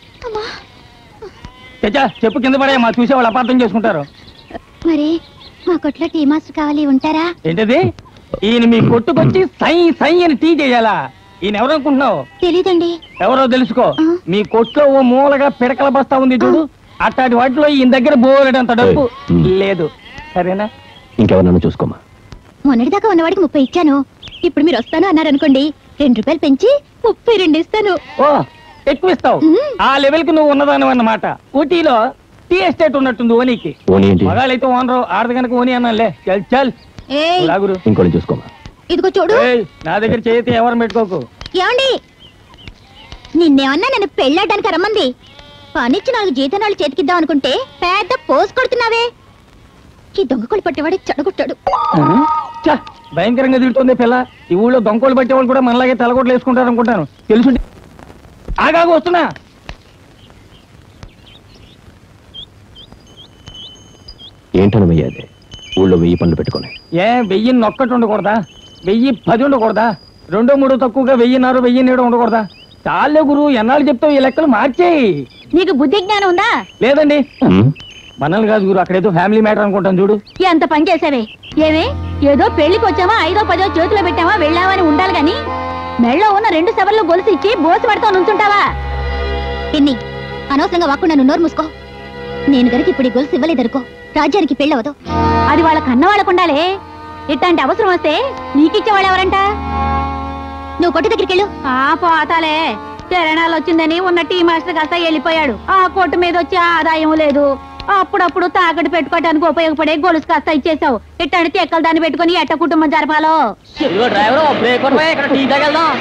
[SPEAKER 5] చచ్చా చెప్పు కింద పడే మా చూసే వాళ్ళు అపార్థం చేసుకుంటారు
[SPEAKER 1] మరి మా కొట్లో టీ మాస్టర్ కావాలి ఉంటారా
[SPEAKER 5] ఏంటది ఈయన మీ కొట్టుకొచ్చి సై సై అని టీ చేయాలా ఈయన ఎవరు అనుకుంటున్నావు
[SPEAKER 1] తెలీదండి
[SPEAKER 5] ఎవరో తెలుసుకో మీ కొట్లో ఓ మూలగా పిడకల బస్తా ఉంది చూడు అట్లాంటి వాటిలో ఈయన దగ్గర బోలెడంత డబ్బు లేదు సరేనా
[SPEAKER 4] ఇంకెవరన్నా చూసుకోమా
[SPEAKER 1] మొన్నటిదాకా ఉన్నవాడికి ముప్పై ఇచ్చాను ఇప్పుడు మీరు వస్తాను అన్నారనుకోండి రెండు రూపాయలు పెంచి ముప్పై రెండు ఇస్తాను
[SPEAKER 5] ఓ ఎక్కువ ఇస్తావు ఆ లెవెల్ కి నువ్వు ఉన్నదాని అన్నమాట ఊటీలో టీ ఎస్టేట్ ఉన్నట్టుంది ఓనీకి
[SPEAKER 4] ఓనీ ఏంటి
[SPEAKER 5] మగాళ్ళైతే ఓనరు ఆడది కనుక ఓనీ అన్నాలే చల్ చల్
[SPEAKER 1] ఏయ్
[SPEAKER 5] లాగురు
[SPEAKER 4] ఇంకోటి చూసుకోమా
[SPEAKER 1] ఇదిగో చూడు
[SPEAKER 5] ఏయ్, నా దగ్గర చేతి ఎవరు పెట్టుకోకు
[SPEAKER 1] ఏమండి నిన్నేమన్నా నన్ను పెళ్ళాడడానికి రమ్మంది పనిచ్చి నాకు జీతనాలు చేతికిద్దాం అనుకుంటే పెద్ద పోస్ కొడుతున్నావే ఈ దొంగకోళ్ళు పట్టేవాడే చెడగొట్టాడు
[SPEAKER 5] ఛ, భయంకరంగా తింటుంది పిల్ల ఈ ఊళ్ళో దొంగలు పట్టే వాళ్ళు కూడా మనలాగే తలగొట్లు వేసుకుంటారు అనుకుంటాను తెలుసు ఆగాగు వస్తున్నా
[SPEAKER 4] ఏంటనమయ్యా అది ఊళ్ళో వెయ్యి పనులు పెట్టుకొని
[SPEAKER 5] ఏ వెయ్యి ఒక్కటి ఉండకూడదా వెయ్యి పది ఉండకూడదా రెండో మూడో తక్కువగా వెయ్యిన్నర వెయ్యి నీడ ఉండకూడదా చాలే గురు ఎన్నాళ్ళు చెప్తావు ఈ లెక్కలు మార్చేయి
[SPEAKER 2] నీకు బుద్ధి జ్ఞానం ఉందా
[SPEAKER 5] లేదండి మనల్ని కాదు గురు అక్కడేదో ఫ్యామిలీ మ్యాటర్ అనుకుంటాను చూడు
[SPEAKER 2] ఎంత పని చేసావే ఏమే ఏదో పెళ్లికి వచ్చామా ఐదో పదో చేతిలో పెట్టామా వెళ్ళామని ఉండాలి గాని మెళ్ళో ఉన్న రెండు సవర్లు గొలుసు ఇచ్చి బోసు పడుతూ నుంచుంటావా
[SPEAKER 1] పిన్ని అనవసరంగా వాక్కుండా నువ్వు నోరు మూసుకో నేను గనక ఇప్పుడు ఈ గొలుసు ఇవ్వలేదనుకో రాజ్యానికి పెళ్ళవదు
[SPEAKER 2] అది వాళ్ళ కన్న వాళ్ళకు ఉండాలి ఇట్లాంటి అవసరం వస్తే నీకిచ్చేవాళ్ళు ఎవరంట
[SPEAKER 1] నువ్వు కొట్టు దగ్గరికి వెళ్ళు
[SPEAKER 2] ఆ పోతాలే తెరణాలు వచ్చిందని ఉన్న టీ మాస్టర్ కాస్త వెళ్ళిపోయాడు ఆ కొట్టు మీద వచ్చే ఆదాయం లేదు అప్పుడప్పుడు తాకట్టు పెట్టుకోవడానికి ఉపయోగపడే గొలుసు కాస్త ఇచ్చేసావు ఇట్లాంటి తెక్కలు దాన్ని పెట్టుకుని ఎట్ట కుటుంబం జరపాలో
[SPEAKER 14] డ్రైవర్ బ్రేక్ ఇక్కడ టీ తాగెళ్దాం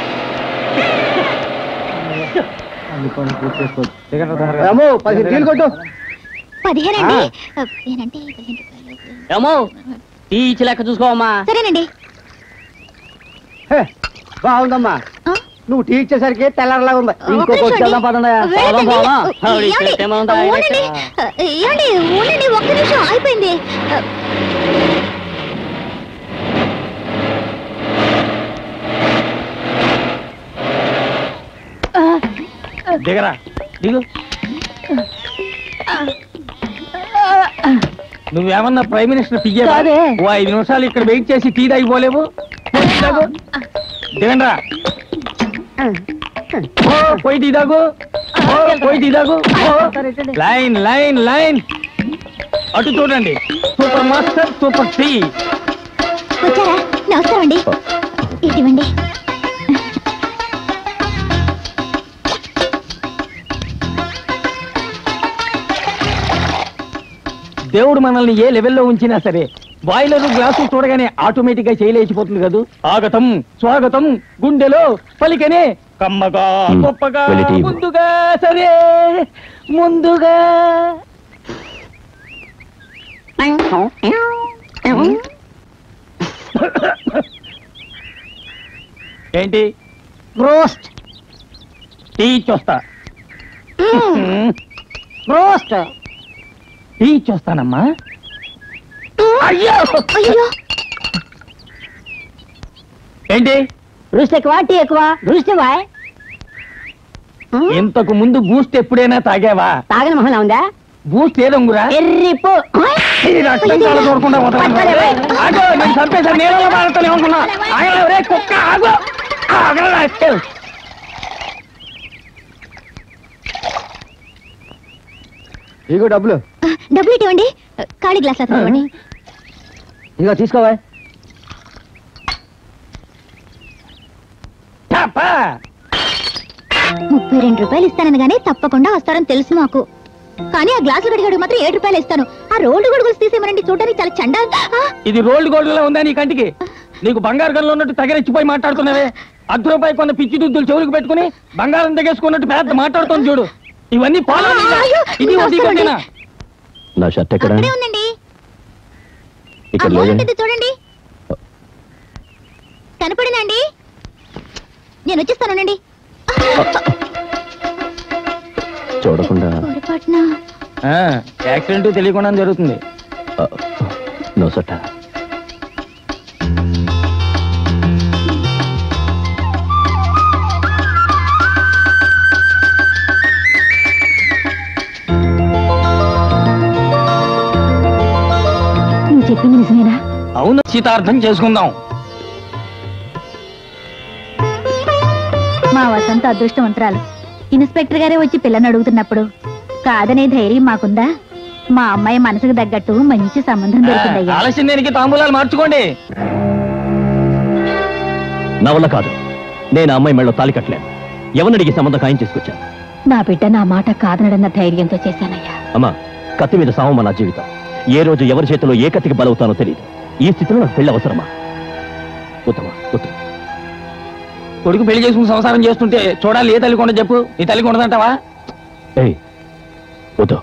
[SPEAKER 17] రాము పది టీలు కొట్టు
[SPEAKER 1] పదిహేనండి నేనంటే పదిహేను రూపాయలు.
[SPEAKER 14] ఏమో టీ ఇచ్చి లెక్క చూసుకోమ్మా
[SPEAKER 1] సరేనండి
[SPEAKER 17] హే, బాగుందమ్మా నువ్వు టీ ఇచ్చేసరికి తెల్లారలాగా ఉంది ఇంకో
[SPEAKER 1] ఒక్క నిమిషం
[SPEAKER 17] కొట్టుకెళ్దాం
[SPEAKER 1] అండి.
[SPEAKER 17] పదండి
[SPEAKER 1] వెళ్ళకండి.
[SPEAKER 17] పోదాం, పోదాం.
[SPEAKER 1] ఏమండి? ఉండండి. ఏమండి? ఉండండి ఒక్క నిమిషం అయిపోయింది
[SPEAKER 5] దిగరా దిగు నువ్వేమన్నా ప్రైమ్ మినిస్టర్ పియ్యేవా
[SPEAKER 2] కాదే.
[SPEAKER 5] ఓ ఐదు నిమిషాలు ఇక్కడ వెయిట్ చేసి టీ తాగిపోలేవు పోయి టీ తాగు. దిగండ్రా ఓ, పోయి టీ తాగు ఓ, పోయి టీ తాగు ఓ. లైన్ లైన్ లైన్ అటు చూడండి సూపర్ మాస్టర్ సూపర్ టీ
[SPEAKER 1] వచ్చారా నమస్కారం అండి ఇటువంటి
[SPEAKER 5] దేవుడు మనల్ని ఏ లెవెల్లో ఉంచినా సరే బాయిలర్ గ్లాసు చూడగానే ఆటోమేటిక్ గా చేయలేచిపోతుంది కదా ఆగతం స్వాగతం గుండెలో పలికనే కమ్మగా
[SPEAKER 4] మ్,
[SPEAKER 5] గొప్పగా
[SPEAKER 4] వెళ్ళి టీ ఇవ్వు.
[SPEAKER 5] ముందుగా సరే ముందుగా ఏంటి రోస్ట్ టీ ఇచ్చొస్తా రోస్ట్ టీ ఇచ్చొస్తానమ్మా అయ్యో
[SPEAKER 1] అయ్యో
[SPEAKER 5] ఏంటి
[SPEAKER 14] రుచి ఎక్కువ టీ ఎక్కువ రుచి
[SPEAKER 5] ఇంతకు ముందు బూస్ట్ ఎప్పుడైనా తాగావా
[SPEAKER 14] తాగని మొహంలా ఉందా
[SPEAKER 5] బూస్ట్ ఏదంగురా
[SPEAKER 1] ఎర్రిపో
[SPEAKER 5] ఈ రక్తం కాలు చూడకుండా వదలను. ఆగు, నేను చంపేశాను నీళ్ళలో మారుతాను ఏమనుకున్నా ఆగలే రే కుక్క ఆగు ఆగలే
[SPEAKER 17] ఇగో డబ్బులు
[SPEAKER 1] డబ్బులు ఇవ్వండి ఖాళీ గ్లాస్ అతను ఇవ్వండి
[SPEAKER 17] ఇగో తీసుకోవా
[SPEAKER 1] ముప్పై రెండు రూపాయలు ఇస్తానని తప్పకుండా వస్తారని తెలుసు మాకు కానీ ఆ గ్లాసులు గడిగాడు మాత్రం ఏడు రూపాయలు ఇస్తాను ఆ రోడ్డు గొడుగులు తీసేమనండి చూడడానికి చాలా చండా ఆ,
[SPEAKER 5] ఇది రోల్డ్ గోల్డ్ లో ఉందా నీ కంటికి నీకు బంగారు గల్లో ఉన్నట్టు తగరెచ్చిపోయి మాట్లాడుతున్నావే అర్ధ రూపాయి కొన్న పిచ్చి దుద్దులు చెవులకు పెట్టుకుని బంగారం తెగేసుకున్నట్టు పెద్ద మాట్లాడుతుంది చూడు ఇవన్నీ పాలు
[SPEAKER 1] అయ్యో,
[SPEAKER 5] ఇది
[SPEAKER 1] ఇది
[SPEAKER 5] వడ్డీ
[SPEAKER 1] వస్తానండి.
[SPEAKER 5] కట్టేనా
[SPEAKER 4] నా షర్ట్ ఎక్కడ
[SPEAKER 1] అక్కడే ఉందండి ఆ
[SPEAKER 4] ఇక్కడ
[SPEAKER 1] మూల
[SPEAKER 4] లేదండి
[SPEAKER 1] ఉంటుంది చూడండి కనపడిందండి నేను వచ్చేస్తాను ఉండండి.
[SPEAKER 4] చూడకుండా
[SPEAKER 1] పొరపాటున
[SPEAKER 5] ఆ, యాక్సిడెంట్ తెలియకుండా జరుగుతుంది
[SPEAKER 4] నో సొట్ట
[SPEAKER 1] నువ్వు చెప్పింది నిజమేనా
[SPEAKER 5] అవును సీతార్థం చేసుకుందాం
[SPEAKER 2] మా వసంత అదృష్టవంతురాలు ఇన్స్పెక్టర్ గారే వచ్చి పిల్లని అడుగుతున్నప్పుడు కాదనే ధైర్యం మాకుందా మా అమ్మాయి మనసుకు తగ్గట్టు మంచి సంబంధం దొరికిందయ్యా
[SPEAKER 5] ఆలస్యం దేనికి తాంబూలాలు మార్చుకోండి
[SPEAKER 4] నా వల్ల కాదు నేను ఆ అమ్మాయి మెళ్ళలో తాలి కట్టలేను ఎవరిని అడిగి సంబంధం ఖాయం చేసుకొచ్చాను
[SPEAKER 2] నా బిడ్డ నా మాట కాదనడన్న ధైర్యంతో చేశానయ్యా
[SPEAKER 4] అమ్మా కత్తి మీద సామమ్మ నా జీవితం ఏ రోజు ఎవరి చేతిలో ఏ కత్తికి బలవుతానో తెలియదు ఈ స్థితిలో నాకు పెళ్లి అవసరమా ఉత్తమా ఉత్తమ
[SPEAKER 5] కొడుకు పెళ్లి చేసుకుని సంసారం చేస్తుంటే చూడాలి ఏ తల్లి కొండ చెప్పు నీ తల్లి కొండదంటావా
[SPEAKER 4] ఏయ్ వద్దు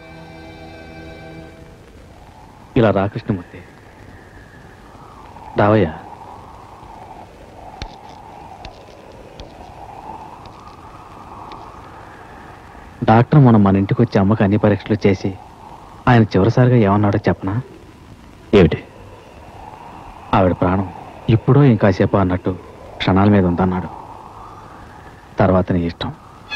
[SPEAKER 15] ఇలా రా కృష్ణమూర్తి రావయ్యా డాక్టర్ మనం మన ఇంటికి వచ్చి అమ్మకి అన్ని పరీక్షలు చేసి ఆయన చివరిసారిగా ఏమన్నాడో చెప్పనా
[SPEAKER 4] ఏమిటి
[SPEAKER 15] ఆవిడ ప్రాణం ఇప్పుడో ఇంకాసేపు అన్నట్టు క్షణాల మీద ఉందన్నాడు తర్వాత నీ ఇష్టం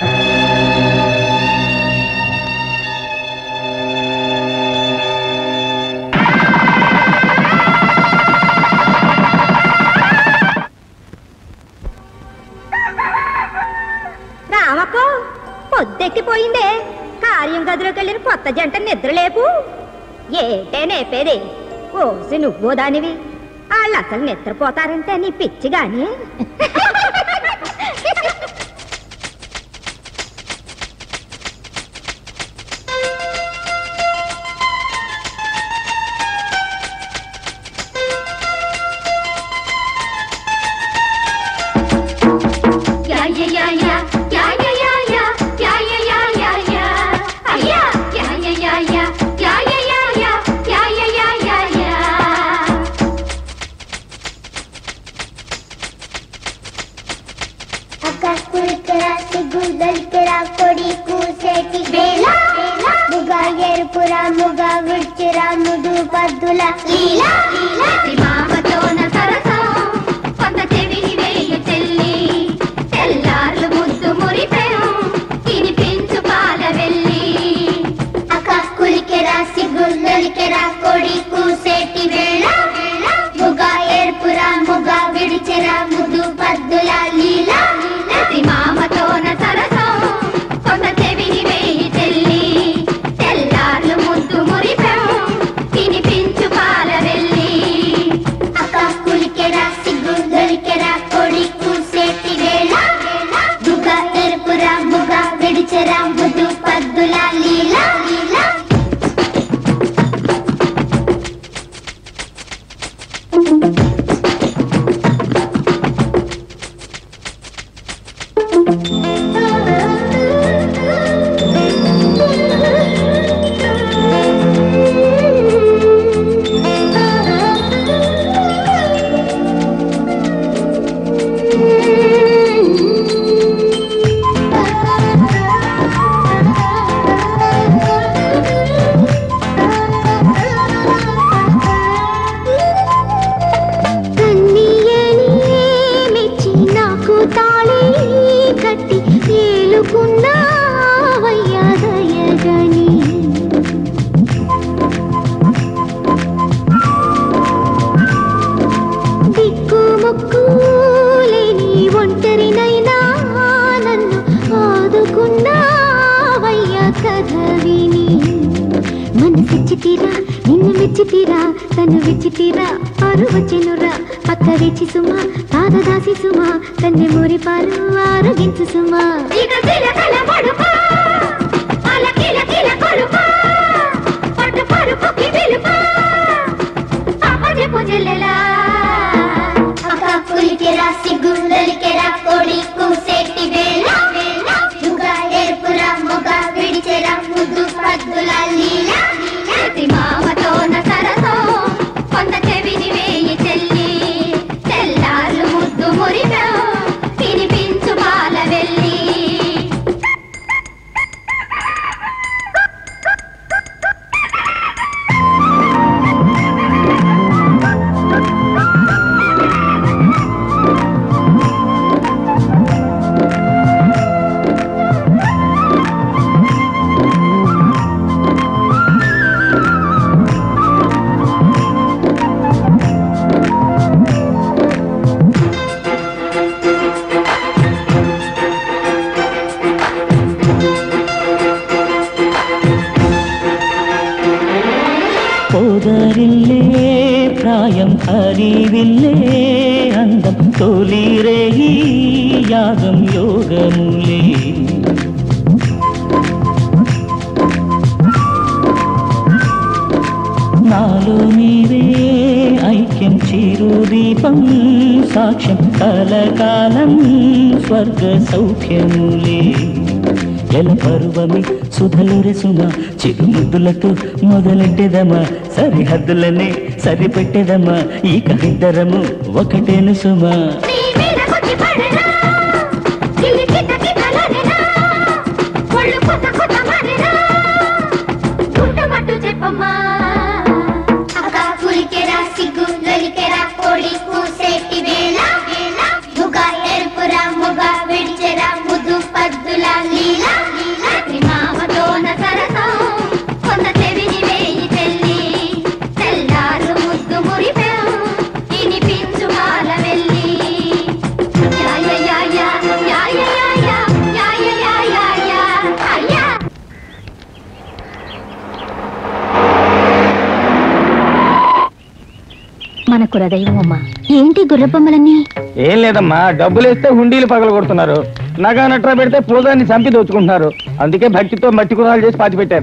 [SPEAKER 7] రామకో పొద్దెక్కిపోయిందే కార్యం గదిలోకి వెళ్ళిన కొత్త జంట నిద్రలేపు ఏటే నేపేది ఓసి నువ్వు దానివి వాళ్ళు అసలు నిద్రపోతారంటే నీ పిచ్చి గాని
[SPEAKER 1] యా యా యా యా యా యా యా యా యా యా యా యా యా అయ్యా యా యా యా యా యా యా యా యా యా యా యా యా యా
[SPEAKER 18] ముగా ముగా విడిచిరా ముదు పద్దుల లీలా
[SPEAKER 1] మామతోన సరసం కొత్త చెవిని వేయు చెల్లి తెల్లార్లు ముద్దు మురిపెం తినిపించు పాల వెళ్ళి
[SPEAKER 18] అకక్కులికెరా సిగ్గులకెరా కొడి కూసేటి వేళ ముగా ఏర్పురా ముగా విడిచెరా ముదు పద్దుల లీలా
[SPEAKER 1] ప్రతి మామతోన సరసం కొత్త చెవిని వేయి చెల్లి తెల్లార్లు ముద్దు మురిపెం తినిపించు పాల వెళ్ళి
[SPEAKER 18] అకక్కులికెరా సిగ్గులకెరా కొడి కూసేటి వేళ ముగా ఏర్పురా ముగా విడిచెరా ముదు పద్దుల లీలా లీలా
[SPEAKER 1] మెచ్చి నాకు తాళి కట్టి తేలుకున్నావయ్యా దయగని తను విచ్చితిరా ఆరు వచ్చినురా పక్క విచి సుమా పాద దాసి సుమా కన్నె మురి పాలు ఆరగించు సుమా ఇక చిలకల పడుకో అల కిల కిల కొలుకో పట్టు పరుపుకి పిలుపో పాపజె పుజెలెలా
[SPEAKER 18] అక్క పులికెరా సిగ్గులలికెరా కోడి కూసేటి వేళ యుగ ఏర్పురా మొగ విడిచెరా ముద్దు పద్దుల లీల
[SPEAKER 1] ప్రతి మామతోన సరసో కొంత చెవిని వేయి చెల్లి తెల్లార్లు ముద్దు మురిగా వినిపించు బాల వెళ్ళి
[SPEAKER 10] పోదరిల్లే ప్రాయం హరివిల్లే అందం తొలిరే ఈ యాగం యోగములే నాలో మీరే ఐక్యం చిరుదీపం సాక్ష్యం కలకాలం స్వర్గ సౌఖ్యములే ఎల పర్వమి సుధలురి సుమ చిరుముద్దులతో మొదలెట్టేదమా సరిహద్దులనే సరిపెట్టేదమా ఇక ఇద్దరము ఒకటేను సుమా
[SPEAKER 1] నీ మీద కొట్టి పడరా గిల్లి కిట కిటలనెరా ఒళ్ళు కొత్త కొత్త మరెరా గుట్టమట్టు చెప్పమ్మా
[SPEAKER 18] అక్క పులికెరా సిగ్గులలికెరా కోడి కూసేటి వేళ యుగ ఏర్పురా మొగ విడిచెరా ముద్దు పద్దుల లీల
[SPEAKER 1] ప్రతి మామతోన సరసం కొంత చెవిని వేయి చెల్లి తెల్లారు ముద్దు మురిపెం వినిపించు బాల వెళ్ళి యాయ యాయ యాయ యాయ యాయ యాయ యాయ అయ్యా
[SPEAKER 8] మన కులదైవం అమ్మా ఏంటి గుర్రబొమ్మలన్నీ
[SPEAKER 5] ఏం లేదమ్మా డబ్బులు ఇస్తే హుండీలు పగల కొడుతున్నారు నగా నట్రా పెడితే పూలదాన్ని చంపి దోచుకుంటున్నారు అందుకే భక్తితో మట్టి కురాలు చేసి పాతి పెట్టారు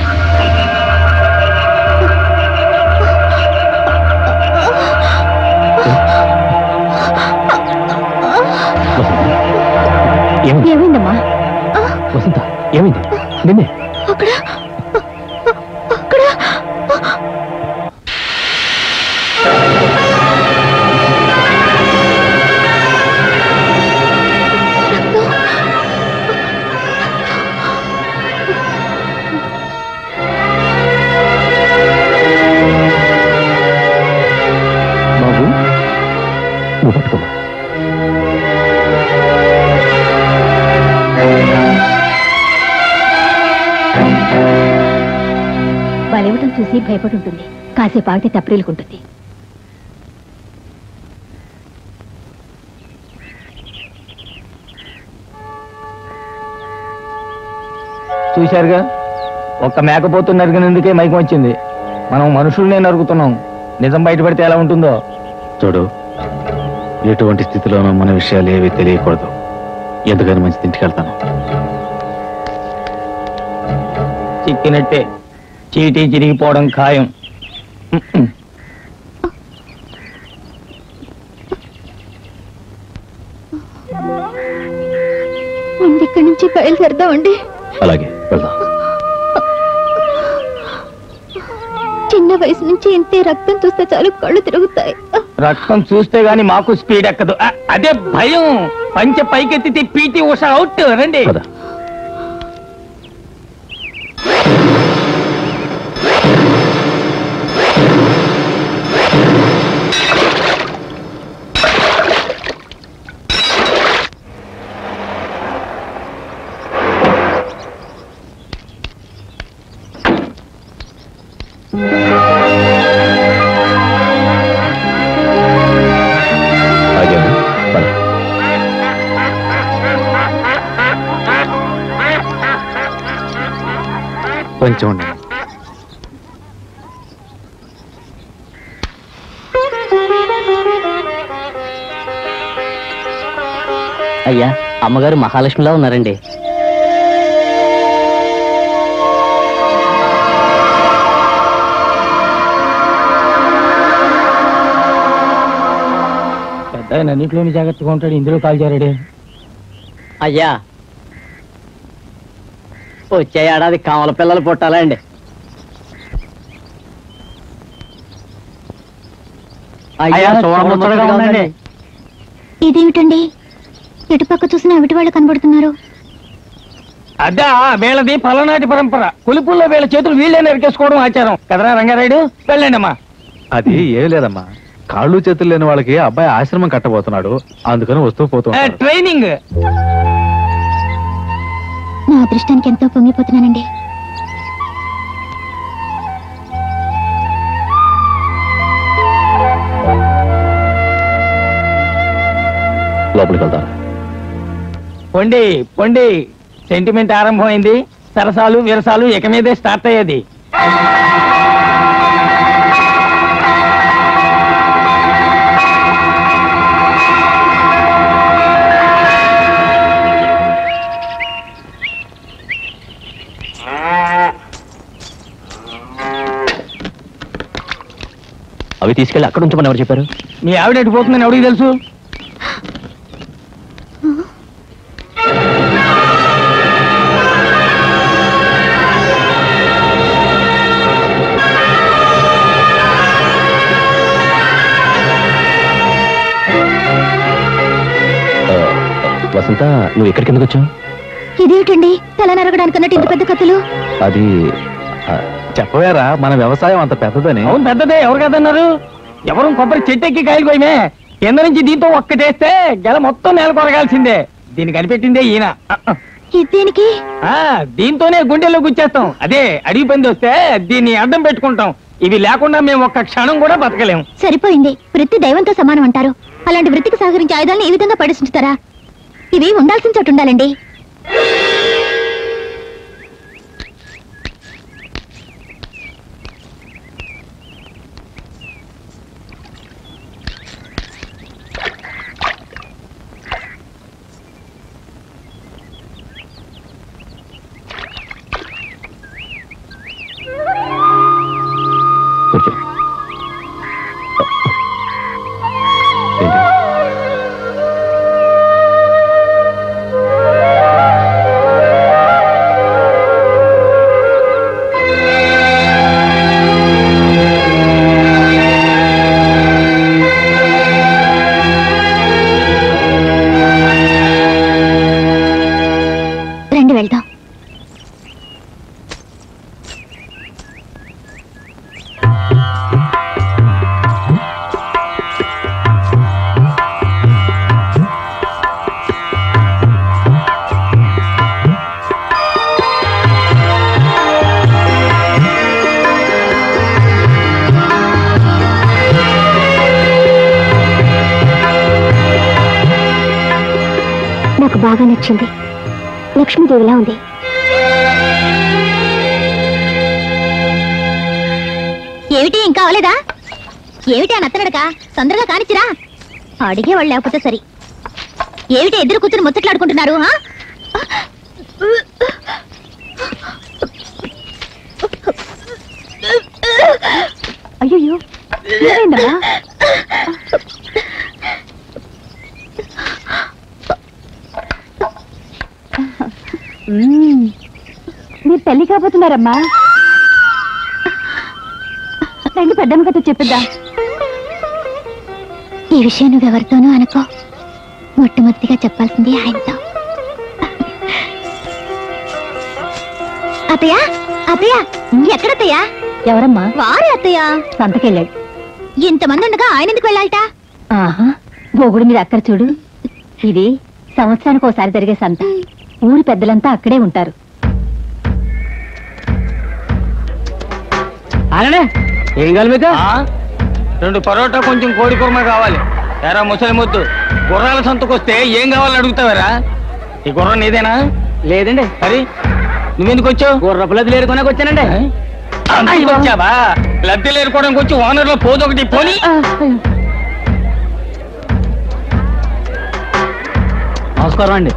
[SPEAKER 8] ఏమైందమ్మా
[SPEAKER 4] వసంత ఏమైంది నిన్నే
[SPEAKER 8] అక్కడ
[SPEAKER 4] బాబు నువ్వు పట్టుకోమా
[SPEAKER 8] బలివటం చూసి భయపడి ఉంటుంది కాసేపు ఆగితే తప్రీలుకుంటుంది
[SPEAKER 5] చూశారుగా ఒక్క మేకపోతు నరికినందుకే మైకం వచ్చింది మనం మనుషుల్నే నరుకుతున్నాం నిజం బయటపడితే ఎలా ఉంటుందో
[SPEAKER 15] చూడు ఎటువంటి స్థితిలోనూ మన విషయాలు ఏవి తెలియకూడదు ఎందుకని మంచి ఇంటికి వెళ్తాను
[SPEAKER 5] చిక్కినట్టే చీటీ చిరిగిపోవడం ఖాయం
[SPEAKER 8] ముందు ఇక్కడి నుంచి బయలుదేరదామండి
[SPEAKER 4] అలాగే వెళ్దాం
[SPEAKER 8] చిన్న వయసు నుంచి ఇంతే రక్తం చూస్తే చాలు కళ్ళు తిరుగుతాయి
[SPEAKER 5] రక్తం చూస్తే గాని మాకు స్పీడ్ ఎక్కదు ఆ, అదే భయం పంచ పైకెత్తితే పీటీ ఉష అవుట్ రండి
[SPEAKER 4] ఆగాను పద.
[SPEAKER 15] కొంచెం ఉండండి
[SPEAKER 6] అయ్యా అమ్మగారు మహాలక్ష్మిలా ఉన్నారండి
[SPEAKER 5] పెద్ద ఆయన అన్నింటిలోని జాగ్రత్తగా ఉంటాడు ఇందులో కాల్ చేరాడే
[SPEAKER 6] అయ్యా వచ్చే ఏడాది కామల పిల్లలు పుట్టాలండి
[SPEAKER 5] అయ్యా, చూడముచ్చటగా ఉందండి.
[SPEAKER 1] ఇదేమిటండి ఎటుపక్క చూసినా అవిటి వాళ్ళు కనబడుతున్నారు
[SPEAKER 5] అదా వీళ్ళది పలనాటి పరంపర కొలుపుల్లో వీళ్ళ చేతులు వీళ్ళే నరికేసుకోవడం ఆచారం కదరా రంగారాయుడు వెళ్ళండి అమ్మా
[SPEAKER 15] అది ఏం లేదమ్మా కాళ్ళు చేతులు లేని వాళ్ళకి అబ్బాయి ఆశ్రమం కట్టబోతున్నాడు అందుకని వస్తూ పోతూ ఉంటాడు.
[SPEAKER 5] ట్రైనింగ్
[SPEAKER 1] నా అదృష్టానికి ఎంతో పొంగిపోతున్నానండి
[SPEAKER 4] లోపలికి వెళ్తారా
[SPEAKER 5] పొండి పొండి సెంటిమెంట్ ఆరంభమైంది సరసాలు విరసాలు ఇక మీదే స్టార్ట్ అయ్యేది
[SPEAKER 4] అవి తీసుకెళ్ళి అక్కడ ఉంచమని ఎవరు చెప్పారు
[SPEAKER 5] మీ ఆవిడ ఎటు పోతుందని ఎవడికి తెలుసు
[SPEAKER 4] ఆ, వసంత నువ్వు ఎక్కడికి ఎందుకు వచ్చావు
[SPEAKER 1] ఇదేమిటండి తల నరగడానికి అన్నట్టు ఇంత పెద్ద కథలు
[SPEAKER 4] అది ఆ,
[SPEAKER 15] చెప్పవేరా మన వ్యవసాయం అంత పెద్దదని
[SPEAKER 5] అవును పెద్దదే ఎవరు కదన్నారు ఎవరు కొబ్బరి చెట్టు ఎక్కి కాయలు కోయమే కింద నుంచి దీంతో ఒక్కటేస్తే గెల మొత్తం నేల కొరగాల్సిందే దీన్ని కనిపెట్టిందే ఈయన
[SPEAKER 1] దేనికి
[SPEAKER 5] ఆ దీంతోనే గుండెల్లో గుచ్చేస్తాం అదే అడిగి పంది వస్తే దీన్ని అడ్డం పెట్టుకుంటాం ఇవి లేకుండా మేము ఒక్క క్షణం కూడా బతకలేము
[SPEAKER 1] సరిపోయింది వృత్తి దైవంతో సమానం అంటారు అలాంటి వృత్తికి సహకరించే ఆయుధాలను ఈ విధంగా పడిస్తుంటారా ఇవి ఉండాల్సిన చోటు ఉండాలండి
[SPEAKER 4] కూర్చో ఏంటి?
[SPEAKER 1] రండి వెళ్దాం నాకు బాగా నచ్చింది లక్ష్మీదేవిలా ఉంది ఏమిటి ఇంకా అవలేదా ఏమిటి అని అత్తనడక తొందరగా కానిచ్చిరా అడిగేవాళ్ళు లేకపోతే సరి ఏమిటి ఎదురు కూర్చుని ముచ్చట్లాడుకుంటున్నారు ఆ?
[SPEAKER 2] అయ్యో ఏమైందమ్మా మ్మ్. మీరు పెళ్లి కాబోతున్నారమ్మా రండి పెద్దమ్మ కథ చెప్పిద్దాం
[SPEAKER 1] ఈ విషయం నువ్వెవరితోనూ అనుకో మొట్టమొదటిగా చెప్పాల్సింది ఆయనతో అత్తయ్య అత్తయ్య ఎక్కడత్తయ్య
[SPEAKER 2] ఎవరమ్మా
[SPEAKER 1] వారే అత్తయ్య
[SPEAKER 2] సంతకెళ్ళాడు
[SPEAKER 1] ఇంతమంది ఉండగా ఆయన ఎందుకు వెళ్ళాలట
[SPEAKER 2] ఆహా బొగుడు మీద అక్కడ చూడు ఇది సంవత్సరానికి ఒకసారి జరిగే సంత ఊరి పెద్దలంతా అక్కడే ఉంటారు
[SPEAKER 14] అననే ఏం కావాలి మీకు
[SPEAKER 5] ఆ? రెండు పరోటా కొంచెం కోడి కుర్మ కావాలి ఎరా ముసలి ముద్దు గుర్రాల సంతకొస్తే ఏం కావాలని అడుగుతావరా ఈ గుర్రం నీదేనా
[SPEAKER 14] లేదండి
[SPEAKER 5] మరి నువ్వెందుకు వచ్చావు
[SPEAKER 14] గుర్రపులది లేరుకొనకు వచ్చానండి
[SPEAKER 5] అందుకు వచ్చావా లబ్ధి లేరుకోవడానికి వచ్చి ఓనర్లో పోదొకటి పోని
[SPEAKER 6] నమస్కారం అండి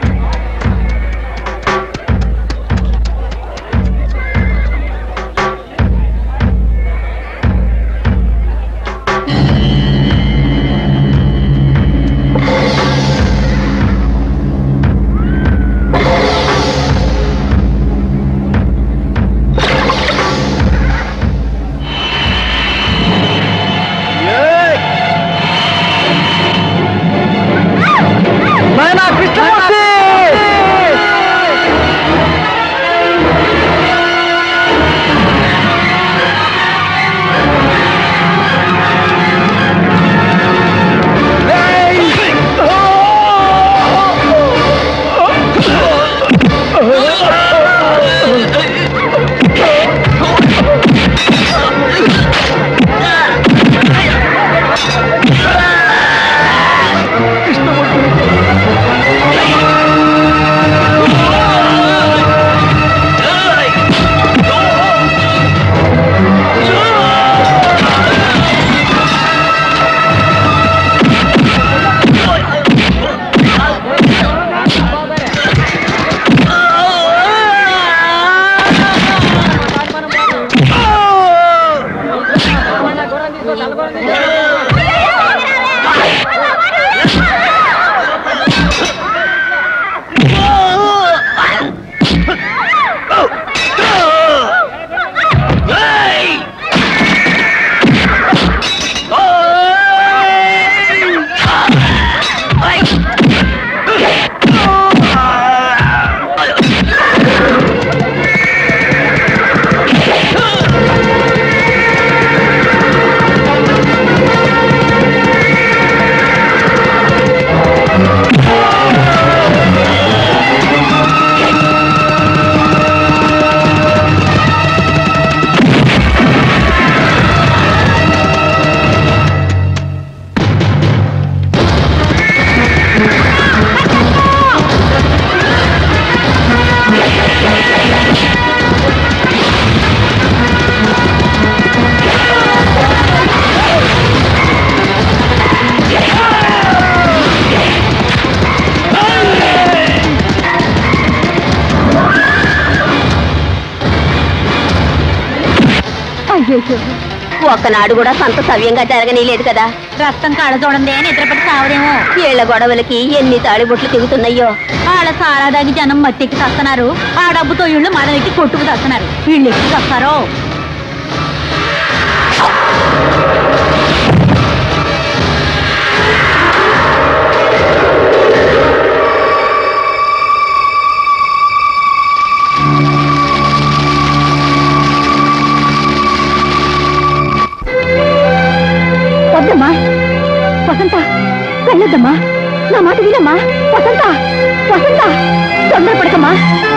[SPEAKER 8] అయ్యో
[SPEAKER 19] ఒక్కనాడు కూడా సంత సవ్యంగా జరగనీలేదు కదా
[SPEAKER 2] రక్తం కాళ్ళ చూడండి నిద్రపట్టి సావదేమో
[SPEAKER 19] ఏళ్ల గొడవలకి ఎన్ని తాళిబొట్లు తిగుతున్నాయో
[SPEAKER 2] వాళ్ళ సారా దాగి జనం మత్తెక్కి తస్తున్నారు ఆ డబ్బుతో ఇళ్ళు మదనెక్కి కొట్టుకు తస్తున్నారు వీళ్ళు ఎక్కి తస్తారో
[SPEAKER 8] వద్దమ్మా వసంత వెళ్ళొద్దమ్మా నా మాట వినమ్మా వసంత వసంత తొందరపడకమ్మా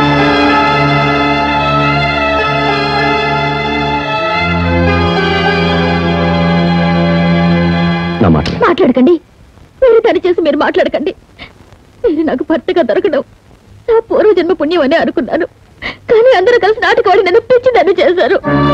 [SPEAKER 4] నా మాట విను.
[SPEAKER 8] మాట్లాడకండి మీరు పని చేసి మీరు మాట్లాడకండి మీరు నాకు భర్తగా దొరకడం నా పూర్వజన్మ పుణ్యం అని అనుకున్నాను కానీ అందరూ కలిసి నాటకవాడి నన్ను పిచ్చిదాన్ని చేశారు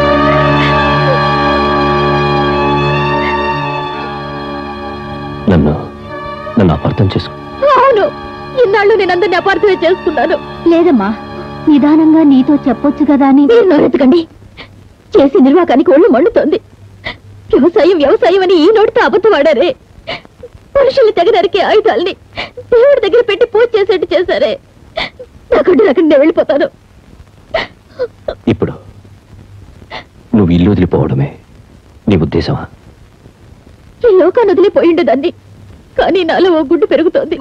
[SPEAKER 4] నన్ను నన్ను అపార్థం చేసుకో
[SPEAKER 8] అవును ఇన్నాళ్ళు నేను అందరిని అపార్థమే చేసుకున్నాను
[SPEAKER 1] లేదమ్మా నిదానంగా నీతో చెప్పొచ్చు కదా అని
[SPEAKER 8] మీరు నోరెత్తకండి చేసి నిర్వాకానికి ఒళ్ళు మండుతోంది వ్యవసాయం వ్యవసాయం అని ఈ నోటితో అబద్ధం ఆడారే మనుషుల్ని తెగ నరికే ఆయుధాల్ని దేవుడి దగ్గర పెట్టి పూజ చేసేట్టు చేశారే నాకంటే నాకంటే నేను వెళ్ళిపోతాను
[SPEAKER 4] ఇప్పుడు నువ్వు ఇల్లు వదిలిపోవడమే నీ ఉద్దేశమా
[SPEAKER 8] ఈ లోకాన్ని వదిలిపోయి ఉండేదాన్ని కానీ నాలో ఓ గుడ్డు పెరుగుతోంది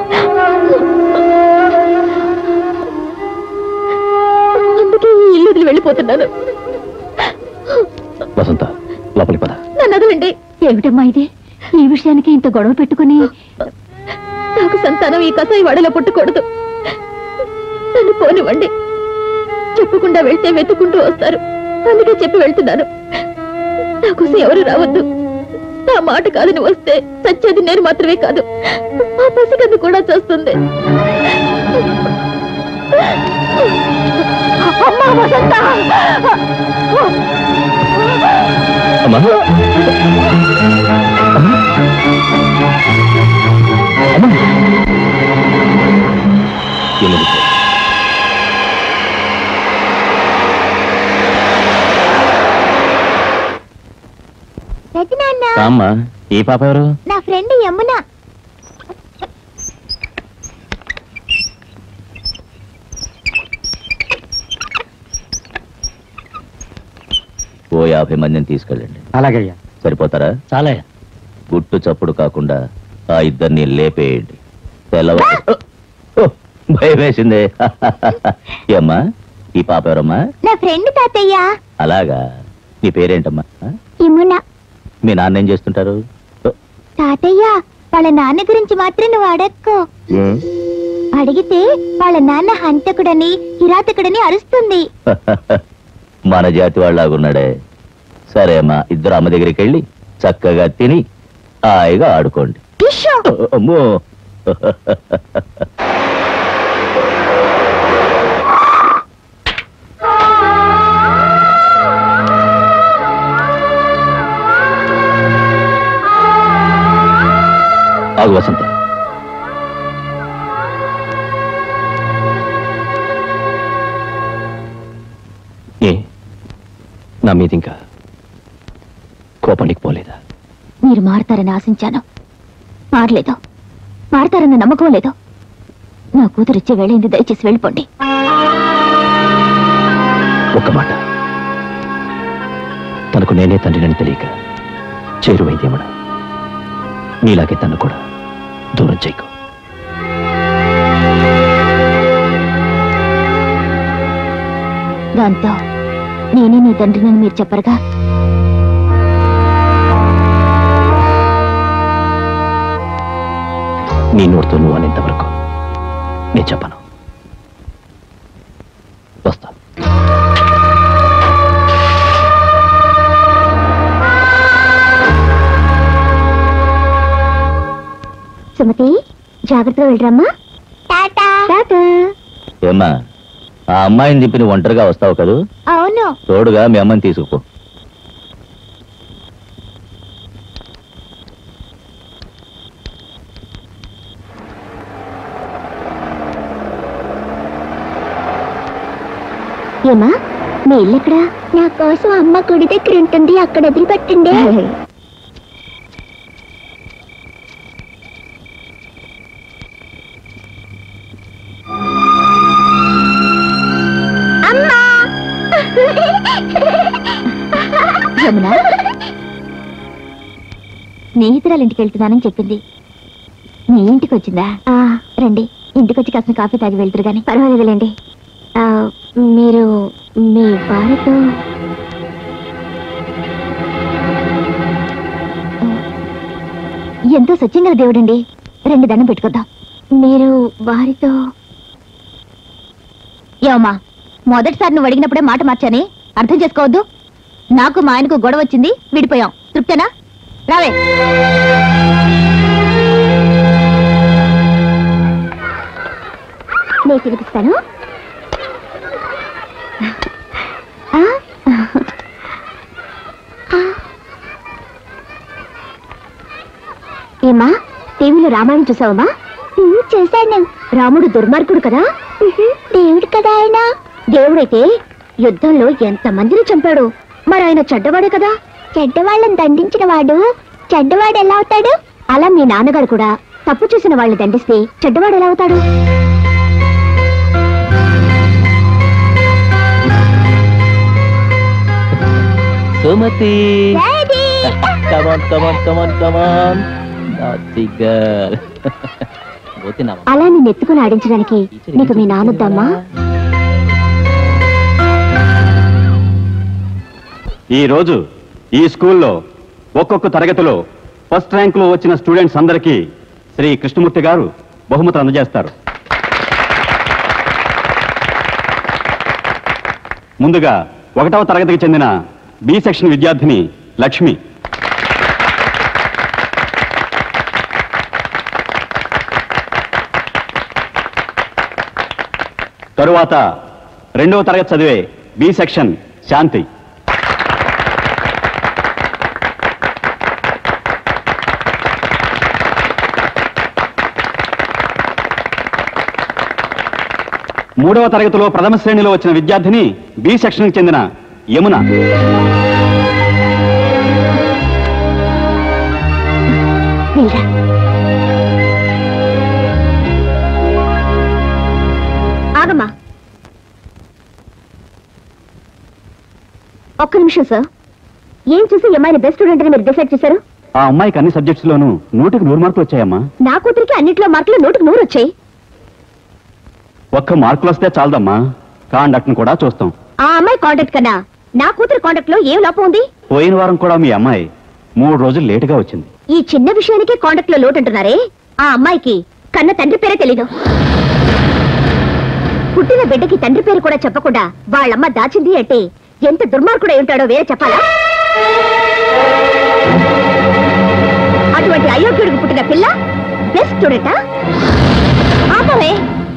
[SPEAKER 8] అందుకే ఈ ఇల్లు వదిలి వెళ్ళిపోతున్నాను
[SPEAKER 4] వసంత లోపలికి పద
[SPEAKER 8] నన్ను వదలండి
[SPEAKER 1] ఏమిటమ్మా ఇది ఈ విషయానికి ఇంత గొడవ పెట్టుకుని
[SPEAKER 8] నాకు సంతానం ఈ కసాయి వాడలో పుట్టకూడదు నన్ను పోనివ్వండి చెప్పకుండా వెళ్తే వెతుక్కుంటూ వస్తారు అందుకే చెప్పి వెళ్తున్నాను నా కోసం ఎవరు రావద్దు నా మాట కాదని వస్తే సచ్చేది నేను మాత్రమే కాదు ఆ పసిగందు కూడా చేస్తుంది అమ్మా వసంత
[SPEAKER 4] అమ్మా అమ్మా ఎనిమిది
[SPEAKER 1] పెద్దనాన్న
[SPEAKER 11] అమ్మా ఈ పాప ఎవరు
[SPEAKER 1] నా ఫ్రెండ్ యమున
[SPEAKER 11] ఓ యాభై మందిని తీసుకెళ్ళండి
[SPEAKER 16] అలాగే అయ్యా
[SPEAKER 11] సరిపోతారా
[SPEAKER 6] చాలా
[SPEAKER 11] గుట్టు చప్పుడు కాకుండా ఆ ఇద్దరిని లేపేయండి తెల్లవారు ఓ, భయం వేసిందే ఏమ్మా ఈ పాప ఎవరమ్మా
[SPEAKER 1] నా ఫ్రెండ్ తాతయ్య
[SPEAKER 11] అలాగా నీ పేరేంటమ్మా
[SPEAKER 1] యమున
[SPEAKER 11] మీ నాన్న ఏం చేస్తుంటారు ఓ,
[SPEAKER 1] తాతయ్య వాళ్ళ నాన్న గురించి మాత్రం నువ్వు అడక్కో
[SPEAKER 11] ఉమ్.
[SPEAKER 1] అడిగితే వాళ్ళ నాన్న హంతకుడని కిరాతకుడని అరుస్తుంది
[SPEAKER 11] మన జాతి వాళ్ళలాగున్నాడే సరే అమ్మా ఇద్దరు అమ్మ దగ్గరికి వెళ్ళి చక్కగా తిని హాయిగా ఆడుకోండి
[SPEAKER 1] ఇషో
[SPEAKER 11] అమ్మో
[SPEAKER 4] ఆగు వసంత ఏ నా మీద ఇంకా కోపానికి పోలేదా
[SPEAKER 8] మీరు మారతారని ఆశించాను మారలేదు మారతారన్న నమ్మకం లేదు నా కూతురు ఇచ్చే వేళైంది దయచేసి వెళ్ళిపోండి
[SPEAKER 4] ఒక్క మాట తనకు నేనే తండ్రినని తెలియక చేరువైందేమడ నీలాగే తను కూడా దూరం చేయకు
[SPEAKER 8] దాంతో నేనే నీ తండ్రినని మీరు చెప్పరుగా
[SPEAKER 4] నీ నోటితో నువ్వు అనేంత వరకు నేను చెప్పను వస్తా
[SPEAKER 1] సుమతి జాగ్రత్తగా వెళ్ళరమ్మా టాటా టాటా
[SPEAKER 11] ఏమ్మా ఆ అమ్మాయిని దింపి నువ్వు ఒంటరిగా వస్తావు కదూ
[SPEAKER 1] అవును
[SPEAKER 11] తోడుగా మీ అమ్మని తీసుకుపో
[SPEAKER 1] ఏమా మీ ఇల్లు ఎక్కడా నా కోసం అమ్మ గుడి దగ్గర ఉంటుంది అక్కడ వదిలిపెట్టండి అమ్మా
[SPEAKER 8] యమున స్నేహితురాలు ఇంటికి వెళ్తున్నానని చెప్పింది మీ ఇంటికి వచ్చిందా రండి ఇంటికి వచ్చి కాసిన కాఫీ తాగి వెళ్తురు గాని
[SPEAKER 1] పర్వాలేదులేండి ఆ, మీరు మీ వారితో
[SPEAKER 8] ఎంతో సత్యంగా దేవుడండి రెండు దండం పెట్టుకుందాం
[SPEAKER 1] మీరు వారితో
[SPEAKER 8] ఏమమ్మా మొదటిసారి నువ్వు అడిగినప్పుడే మాట మార్చాని అర్థం చేసుకోవద్దు నాకు మా ఆయనకు గొడవ వచ్చింది విడిపోయాం తృప్తేనా రావే
[SPEAKER 1] నేను తినిపిస్తాను ఆ? ఆ. ఏమా టీవీలో రామాయణం చూసావమ్మా చూశాను రాముడు దుర్మార్గుడు కదా దేవుడు కదా ఆయన దేవుడైతే యుద్ధంలో ఎంత మందిని చంపాడు మరి ఆయన చెడ్డవాడే కదా చెడ్డవాళ్ళని దండించిన వాడు చెడ్డవాడు ఎలా అవుతాడు అలా మీ నాన్నగారు కూడా తప్పు చేసిన వాళ్ళని దండిస్తే చెడ్డవాడు ఎలా అవుతాడు
[SPEAKER 11] సుమతి కమాన్ కమాన్ కమాన్ కమాన్ గర్ల్ పోతున్నావా
[SPEAKER 1] అలా నిన్ను ఎత్తుకుని ఆడించడానికి నీకు మీ నాన్నొద్దమ్మా
[SPEAKER 16] ఈ రోజు ఈ స్కూల్లో ఒక్కొక్క తరగతిలో ఫస్ట్ ర్యాంకులో వచ్చిన స్టూడెంట్స్ అందరికీ శ్రీ కృష్ణమూర్తి గారు బహుమతులు అందజేస్తారు ముందుగా ఒకటవ తరగతికి చెందిన బి సెక్షన్ విద్యార్థిని లక్ష్మి తరువాత రెండవ తరగతి చదివే బి సెక్షన్ శాంతి మూడవ తరగతిలో ప్రథమ శ్రేణిలో వచ్చిన విద్యార్థిని బి సెక్షన్కి చెందిన యమున
[SPEAKER 1] వెళ్ళరా ఆగమ్మా ఒక్క నిమిషం సార్ ఏం చూసి ఈ అమ్మాయిని బెస్ట్ స్టూడెంట్ అని మీరు డిసైడ్ చేశారు
[SPEAKER 16] ఆ అమ్మాయికి అన్ని సబ్జెక్ట్స్ లోనూ నూటికి నూరు మార్కులు వచ్చాయమ్మా
[SPEAKER 1] నా కూతురికి అన్నిట్లో మార్కులు నూటికి నూరు వచ్చాయి
[SPEAKER 16] ఒక్క మార్కులు వస్తే చాలదమ్మా కాండక్ట్ను కూడా చూస్తాం
[SPEAKER 1] ఆ అమ్మాయి కాంటాక్ట్ కన్నా నా కూతురు కాంటాక్ట్ లో ఏం లోపం ఉంది
[SPEAKER 16] పోయిన వారం కూడా మీ అమ్మాయి మూడు రోజులు లేటుగా వచ్చింది
[SPEAKER 1] ఈ చిన్న విషయానికి కాంటాక్ట్ లో లోటు అంటున్నారే ఆ అమ్మాయికి కన్న తండ్రి పేరే తెలీదు పుట్టిన బిడ్డకి తండ్రి పేరు కూడా చెప్పకుండా వాళ్ళమ్మ దాచింది అంటే ఎంత దుర్మార్గుడు అయి ఉంటాడో వేరే చెప్పాలా అటువంటి అయోగ్యుడికి పుట్టిన పిల్ల బెస్ట్ స్టూడెంటా ఆపవే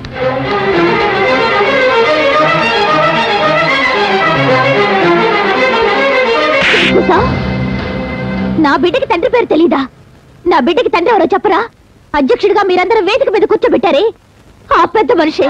[SPEAKER 1] ఉషా, నా బిడ్డకి తండ్రి పేరు తెలీదా నా బిడ్డకి తండ్రి ఎవరో చెప్పరా అధ్యక్షుడిగా మీరందరూ వేదిక మీద కూర్చోబెట్టారే ఆ పెద్ద మనిషి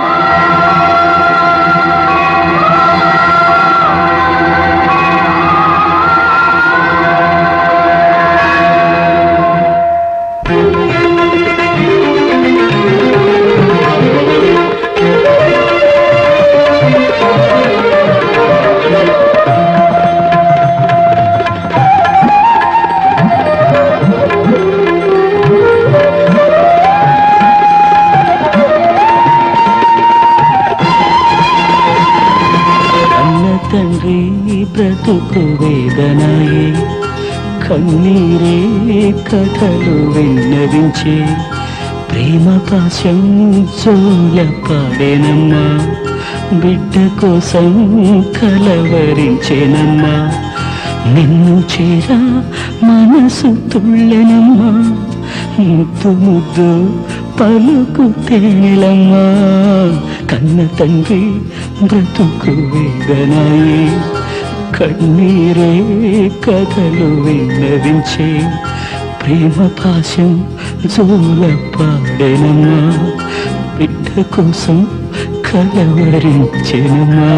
[SPEAKER 10] అన్న తండ్రి బ్రతుకు వేదనాయే కన్నీరే కథలు విన్నవించే ప్రేమ పాశం చోల పాడేనమ్మా బిడ్డ కోసం కలవరించేనమ్మా నిన్ను చేరా మనసు తుళ్ళెనమ్మా ముద్దు ముద్దు పలుకు తేలమ్మా కన్న తండ్రి బ్రతుకు వేదనాయే కన్నీరే కథలు విన్నవించే ప్రేమ పాశం జోల పాడేనమ్మా బిడ్డ కోసం కలవరించెనమ్మా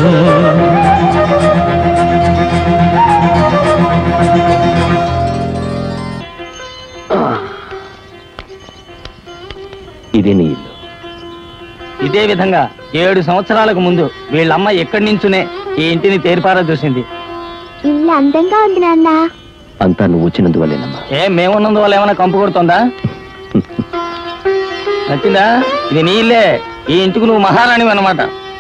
[SPEAKER 4] ఇదే నీ ఇల్లు
[SPEAKER 5] ఇదే విధంగా ఏడు సంవత్సరాలకు ముందు వీళ్ళమ్మ ఎక్కడి నుంచునే ఈ ఇంటిని తేరిపారా చూసింది
[SPEAKER 1] ఇల్లు అందంగా ఉంది నాన్న
[SPEAKER 4] అంతా నువ్వు వచ్చినందువల్లేనమ్మా
[SPEAKER 5] ఏ మేమున్నందువల్ల ఏమైనా కంపు కొడుతుందా నచ్చిందా ఇది నీ ఇల్లే ఈ ఇంటికి నువ్వు మహారాణి అన్నమాట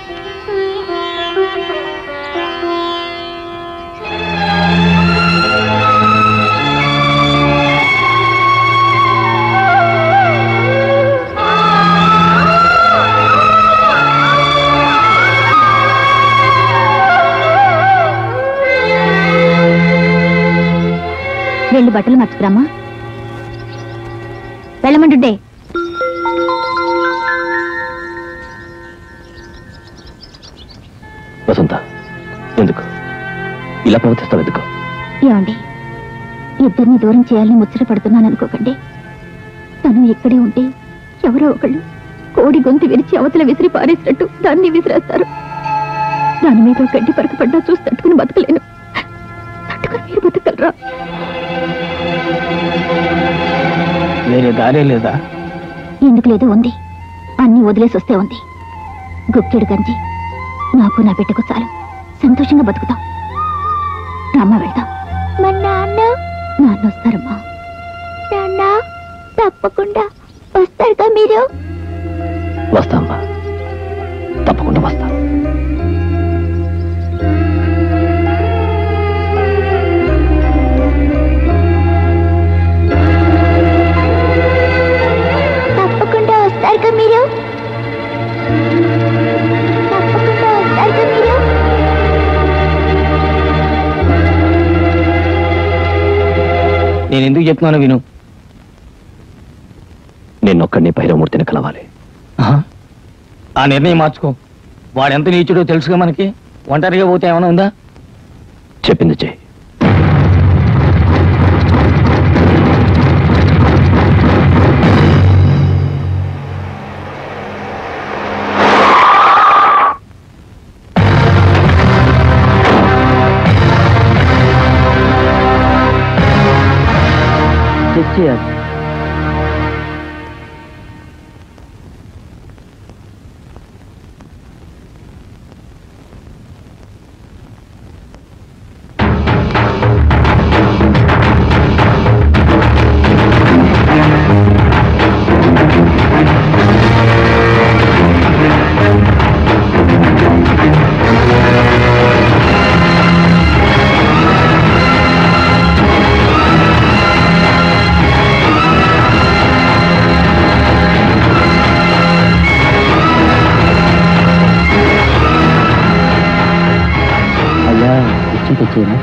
[SPEAKER 1] వెళ్ళి బట్టలు మర్చుకురామా వెళ్ళమంటుండే
[SPEAKER 4] వసంత ఎందుకు ఇలా ప్రవర్తిస్తావు ఎందుకు
[SPEAKER 1] ఏమండి ఇద్దరిని దూరం చేయాలని ముచ్చట పడుతున్నాను అనుకోకండి తను ఇక్కడే ఉంటే ఎవరో ఒకళ్ళు కోడి గొంతు విరిచి అవతల విసిరి పారేసినట్టు దాన్ని విసిరేస్తారు దాని మీద గడ్డి పరకపడ్డా చూసి తట్టుకుని బతకలేను తట్టుకుని మీరు బతకగలరా
[SPEAKER 5] వేరే దారే లేదా
[SPEAKER 1] ఎందుకు లేదు ఉంది అన్ని వదిలేసి వస్తే ఉంది గుక్కెడు గంజి నాకు నా బిడ్డకు చాలు సంతోషంగా బతుకుతాం రామ్మ వెళ్దాం మా నాన్న నాన్న వస్తారమ్మా నాన్న తప్పకుండా వస్తారుగా మీరు
[SPEAKER 4] వస్తా అమ్మా తప్పకుండా వస్తా
[SPEAKER 1] తప్పకుండా వస్తారుగా మీరు తప్పకుండా వస్తారుగా మీరు
[SPEAKER 5] నేను ఎందుకు చెప్తున్నాను విను
[SPEAKER 4] నిన్నొక్కడిని భైరవమూర్తిని కలవాలి
[SPEAKER 5] ఆహా. ఆ నిర్ణయం మార్చుకో వాడెంత నీచుడో తెలుసుగా మనకి ఒంటరిగా పోతే ఏమైనా ఉందా
[SPEAKER 4] చెప్పింది చెయ్యి
[SPEAKER 20] చేయాలి అయ్యా ఇచ్చి తెచ్చేనా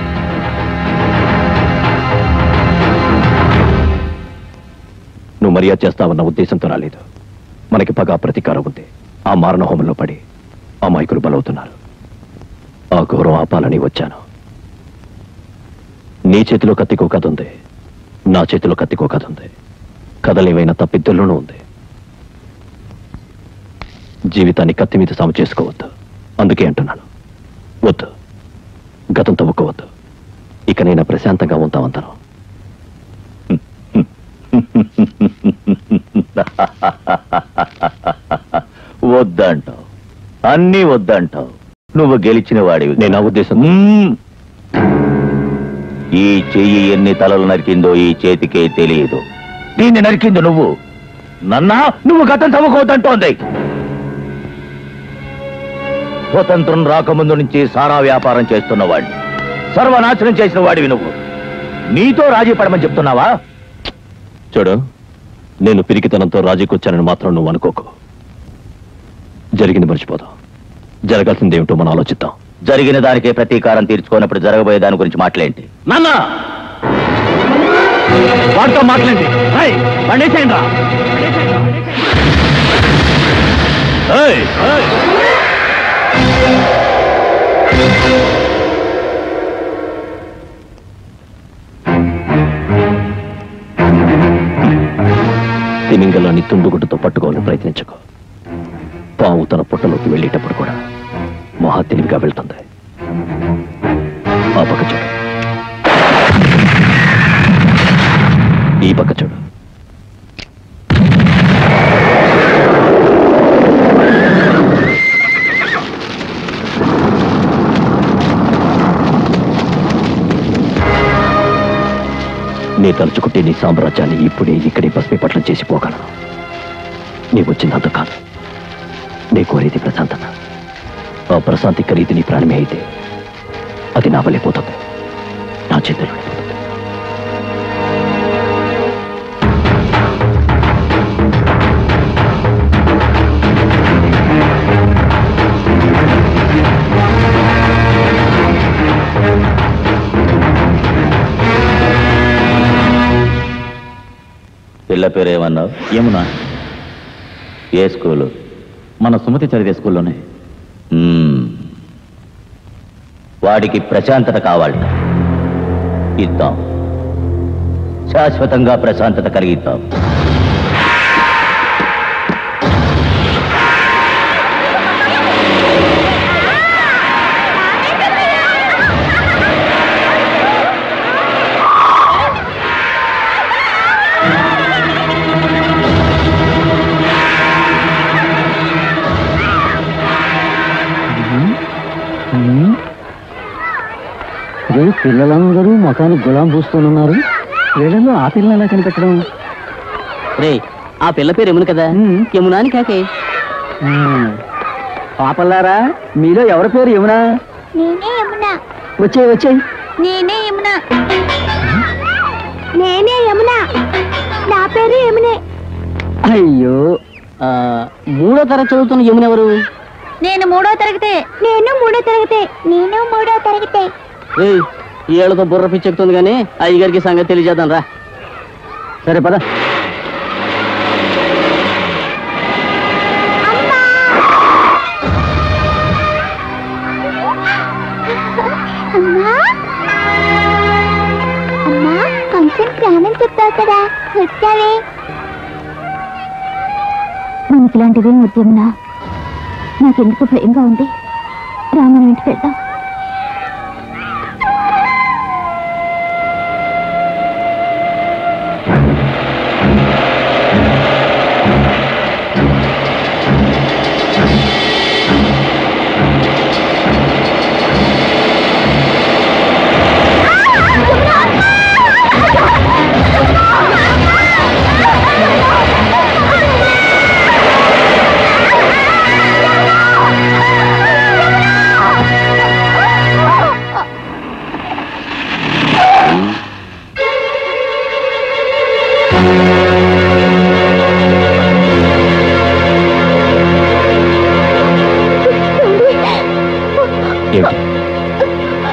[SPEAKER 4] నువ్వు మర్యాద చేస్తావన్న ఉద్దేశంతో రాలేదు మనకి పగా ప్రతీకారం ఉంది ఆ మారణ హోమంలో పడి అమాయకులు బలవుతున్నారు ఆ గౌరవం ఆపాలని వచ్చాను నీ చేతిలో కత్తికో కథ ఉంది నా చేతిలో కత్తికో కథ ఉంది కథలేవైనా తప్పిద్దల్లోనూ ఉంది జీవితాన్ని కత్తి మీద సాము చేసుకోవద్దు అందుకే అంటున్నాను వద్దు గతం తవ్వుకోవద్దు ఇక నేను ప్రశాంతంగా ఉంటామంటాను
[SPEAKER 11] వద్దంటావు అన్నీ వద్దంటావు నువ్వు గెలిచిన వాడివి
[SPEAKER 4] నేను ఆ ఉద్దేశం
[SPEAKER 11] ఈ చెయ్యి ఎన్ని తలలు నరికిందో ఈ చేతికే తెలియదు దీన్ని నరికింది నువ్వు నన్నా నువ్వు గతం తవ్వుకోవద్దంటోంది స్వతంత్రం రాకముందు నుంచి సారా వ్యాపారం చేస్తున్న వాడిని సర్వనాశనం చేసిన వాడివి నువ్వు నీతో రాజీ పడమని చెప్తున్నావా
[SPEAKER 4] చూడు నేను పిరికితనంతో రాజీకొచ్చానని మాత్రం నువ్వు అనుకోకు జరిగింది మర్చిపోదాం జరగాల్సింది ఏమిటో మనం ఆలోచిద్దాం
[SPEAKER 11] జరిగిన దానికే ప్రతీకారం తీర్చుకున్నప్పుడు జరగబోయే దాని గురించి మాట్లాడేంటి
[SPEAKER 5] నాన్న వాడితో మాట్లాడండి పండేసేయండి రా
[SPEAKER 11] ఏయ్, ఏయ్.
[SPEAKER 4] తిమింగలాన్ని తుండుగుడ్డుతో పట్టుకోవాలని ప్రయత్నించకు పాము తన పుట్టలోకి వెళ్ళేటప్పుడు కూడా మహా తెలివిగా వెళ్తుంది ఆ పక్క చూడు ఈ పక్క చూడు నీ తలుచుకుంటే నీ సామ్రాజ్యాన్ని ఇప్పుడే ఇక్కడే భస్మీపట్నం చేసి పోగలను నీ వచ్చినంత కాదు నీ కోరేది ప్రశాంతత ఆ ప్రశాంతి ఖరీదు నీ ప్రాణమే అయితే అది నా వల్లిపోతుంది నా చేతిలో
[SPEAKER 11] పిల్ల పేరు ఏమన్నావు
[SPEAKER 15] ఏమునా
[SPEAKER 11] ఏ స్కూలు
[SPEAKER 15] మన సుమతి చదివే స్కూల్లోనే
[SPEAKER 11] మ్మ్. వాడికి ప్రశాంతత కావాలట ఇద్దాం శాశ్వతంగా ప్రశాంతత కలిగిద్దాం
[SPEAKER 20] రే పిల్లలందరూ ముఖానికి గులాం పూస్తున్నారు వీళ్ళలో ఆ పిల్లలు ఎలా కనిపెట్టడం
[SPEAKER 6] రే ఆ పిల్ల పేరు యమున కదా యమునాని కాకే
[SPEAKER 20] పాపల్లారా మీలో ఎవరి పేరు యమునా
[SPEAKER 1] నేనే యమున
[SPEAKER 20] వచ్చేయ్ వచ్చేయ్
[SPEAKER 1] నేనే యమున నేనే యమున నా పేరు యమునే
[SPEAKER 6] అయ్యో ఆ, మూడో తరగతి చదువుతున్న యమున ఎవరు
[SPEAKER 1] నేను మూడో తరగతే నేను మూడో తరగతే నేను మూడో తరగతే
[SPEAKER 6] ఏయ్ ఈ ఏళ్ళతో బుర్ర పిచ్చెక్కుతుంది కానీ అయ్యగారికి సంగతి తెలియజేద్దాం రా
[SPEAKER 20] సరే పద
[SPEAKER 1] అమ్మా అమ్మా కొంచెం ప్రాణం చెప్పావు కదా వచ్చావే మనకి ఇలాంటివేం ఉద్యమనా నాకెందుకు భయంగా ఉంది రామన్ ఇంటికి వెళ్దాం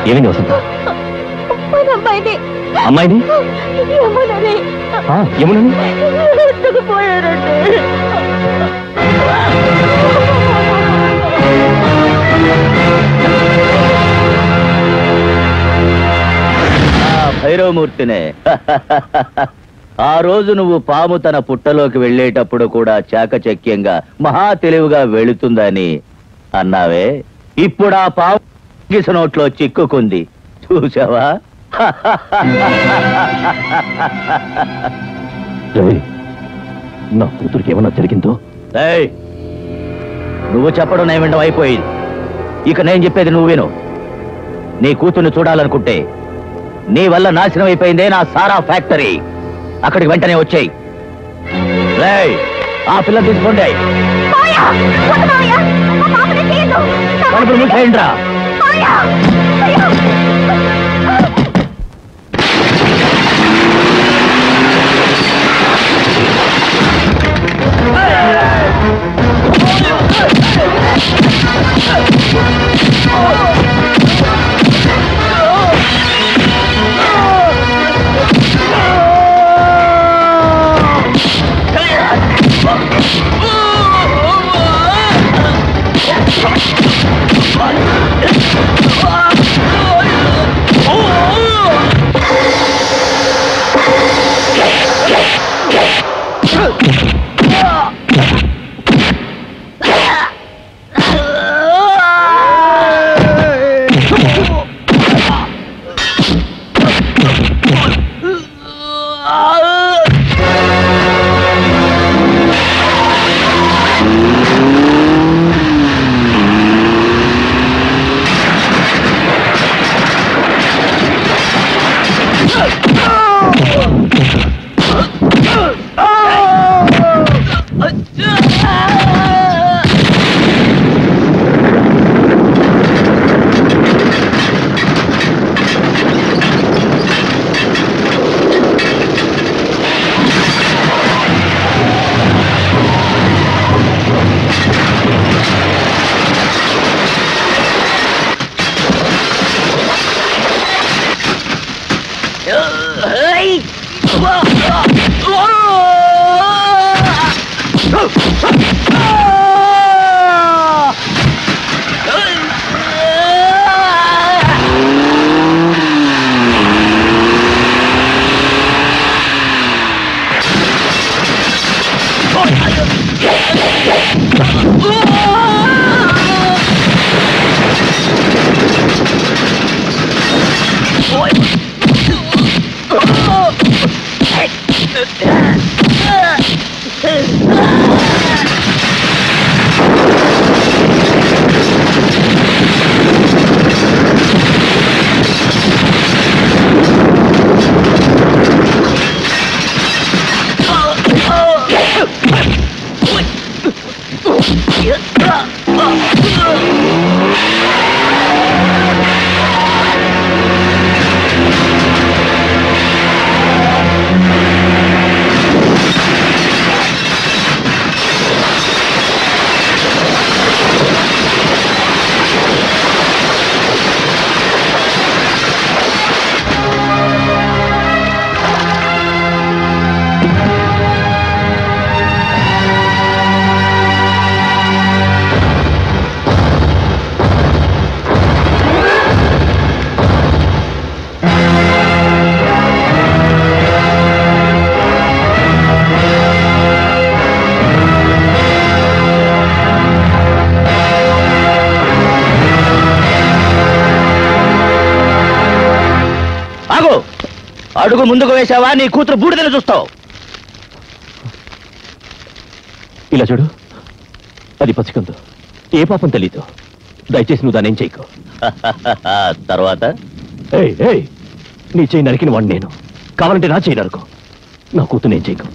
[SPEAKER 4] ఏమైంది వసంత
[SPEAKER 8] మన అమ్మాయిని
[SPEAKER 4] అమ్మాయిని
[SPEAKER 8] యమునని
[SPEAKER 4] ఆ, యమునని
[SPEAKER 8] ఎత్తుకుపోయారండి
[SPEAKER 11] ఆ భైరవమూర్తినే ఆ రోజు నువ్వు పాము తన పుట్టలోకి వెళ్ళేటప్పుడు కూడా చాకచక్యంగా మహా తెలివిగా వెళుతుందని అన్నావే ఇప్పుడు ఆ పాము గిస నోట్లో చిక్కుకుంది చూసావా
[SPEAKER 4] రేయ్, నా కూతురికి ఏమన్నా జరిగిందో
[SPEAKER 11] ఏయ్, నువ్వు చెప్పడం నేను వినడం అయిపోయింది ఇక నేను చెప్పేది నువ్వు విను నీ కూతుర్ని చూడాలనుకుంటే నీ వల్ల నాశనం అయిపోయిందే నా సారా ఫ్యాక్టరీ అక్కడికి వెంటనే వచ్చేయి రేయ్, ఆ పిల్ల తీసుకోండి తలుపులు మూసేయండి రా ఆగు అడుగు ముందుకు వేసావా నీ కూతురు బూడిదలు చూస్తావు
[SPEAKER 4] ఇలా చూడు అది పసికందు ఏ పాపం తెలీదు దయచేసి నువ్వు దానేం చేయకు
[SPEAKER 11] తర్వాత
[SPEAKER 4] ఏయ్ ఏయ్ నీ చేయి నరికిన వాడిని నేను కావాలంటే నా చేయి నరుకు నా కూతురు నేను చేయకు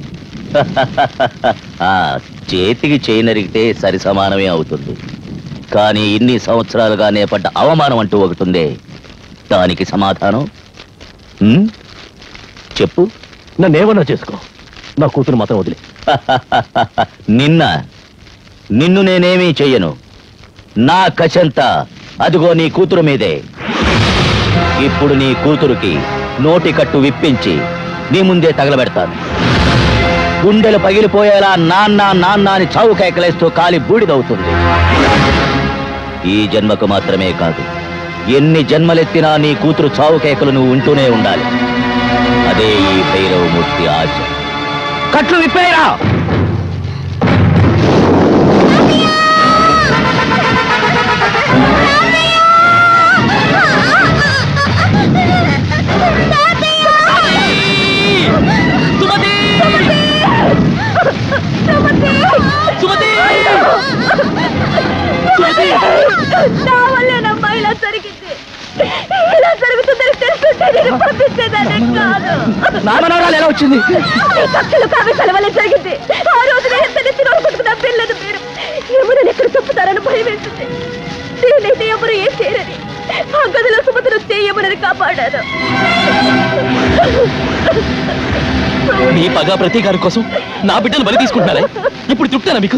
[SPEAKER 11] ఆ చేతికి చేయి నరిగితే సరి సమానమే అవుతుంది కానీ ఇన్ని సంవత్సరాలుగానే పడ్డ అవమానం అంటూ ఒకటి ఉందే దానికి సమాధానం ఉమ్? చెప్పు
[SPEAKER 4] నన్నేమన్నా చేసుకో నా కూతురు మాత్రం వదిలే
[SPEAKER 11] నిన్న నిన్ను నేనేమీ చెయ్యను నా కశంతా అదిగో నీ కూతురు మీదే ఇప్పుడు నీ కూతురుకి నోటి కట్టు విప్పించి నీ ముందే తగలబెడతాను గుండెలు పగిలిపోయేలా నాన్న నాన్న అని చావు కేకలేస్తూ కాలి బూడిదవుతుంది ఈ జన్మకు మాత్రమే కాదు ఎన్ని జన్మలెత్తినా నీ కూతురు చావు కేకలు నువ్వు ఉంటూనే ఉండాలి అదే ఈ భైరవమూర్తి ఆశ కట్లు విప్పేరా
[SPEAKER 8] నా వల్లేనమ్మా ఇలా జరిగింది ఇలా జరుగుతుందని తెలుస్తుంటే నేను పంపించేదాన్ని కాదు
[SPEAKER 5] నా మనవరాలు ఎలా వచ్చింది
[SPEAKER 8] ఈ కక్షలు కావ్యశాల వల్ల జరిగింది ఆ రోజు నేను ఎంత నెత్తి నోరుకుంటున్న పిల్లలు మీరు ఎవరైనా ఎక్కడ తప్పుతారని భయం వేసింది నేనైతే ఎవరు ఏం చేయరని ఆ గదిలో సుమతను చేయమని కాపాడారు
[SPEAKER 4] మీ పగ ప్రతీకారం కోసం నా బిడ్డను బలి తీసుకుంటున్నారే ఇప్పుడు తృప్తేనా మీకు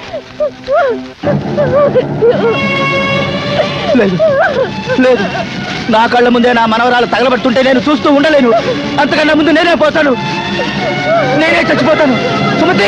[SPEAKER 5] లేదు లేదు నా కళ్ళ ముందే నా మనవరాలు తగలబడుతుంటే నేను చూస్తూ ఉండలేను అంతకన్నా ముందు నేనే పోతాను నేనే చచ్చిపోతాను సుమతి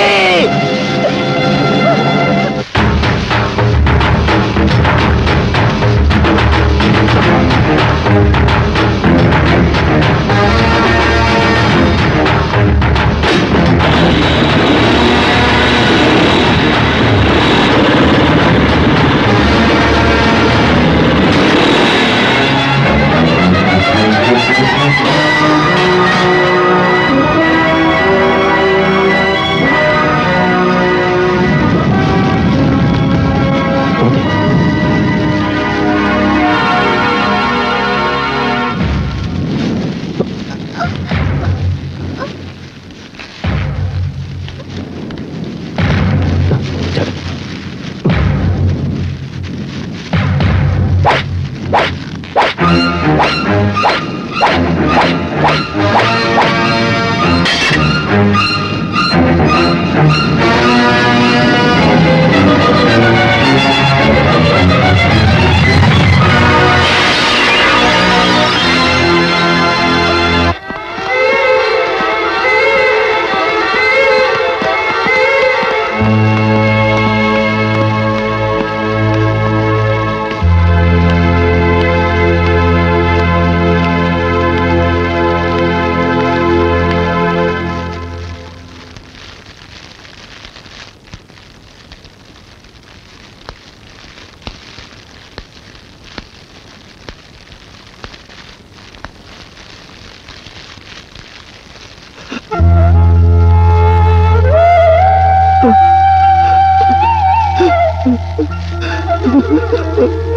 [SPEAKER 9] Oh,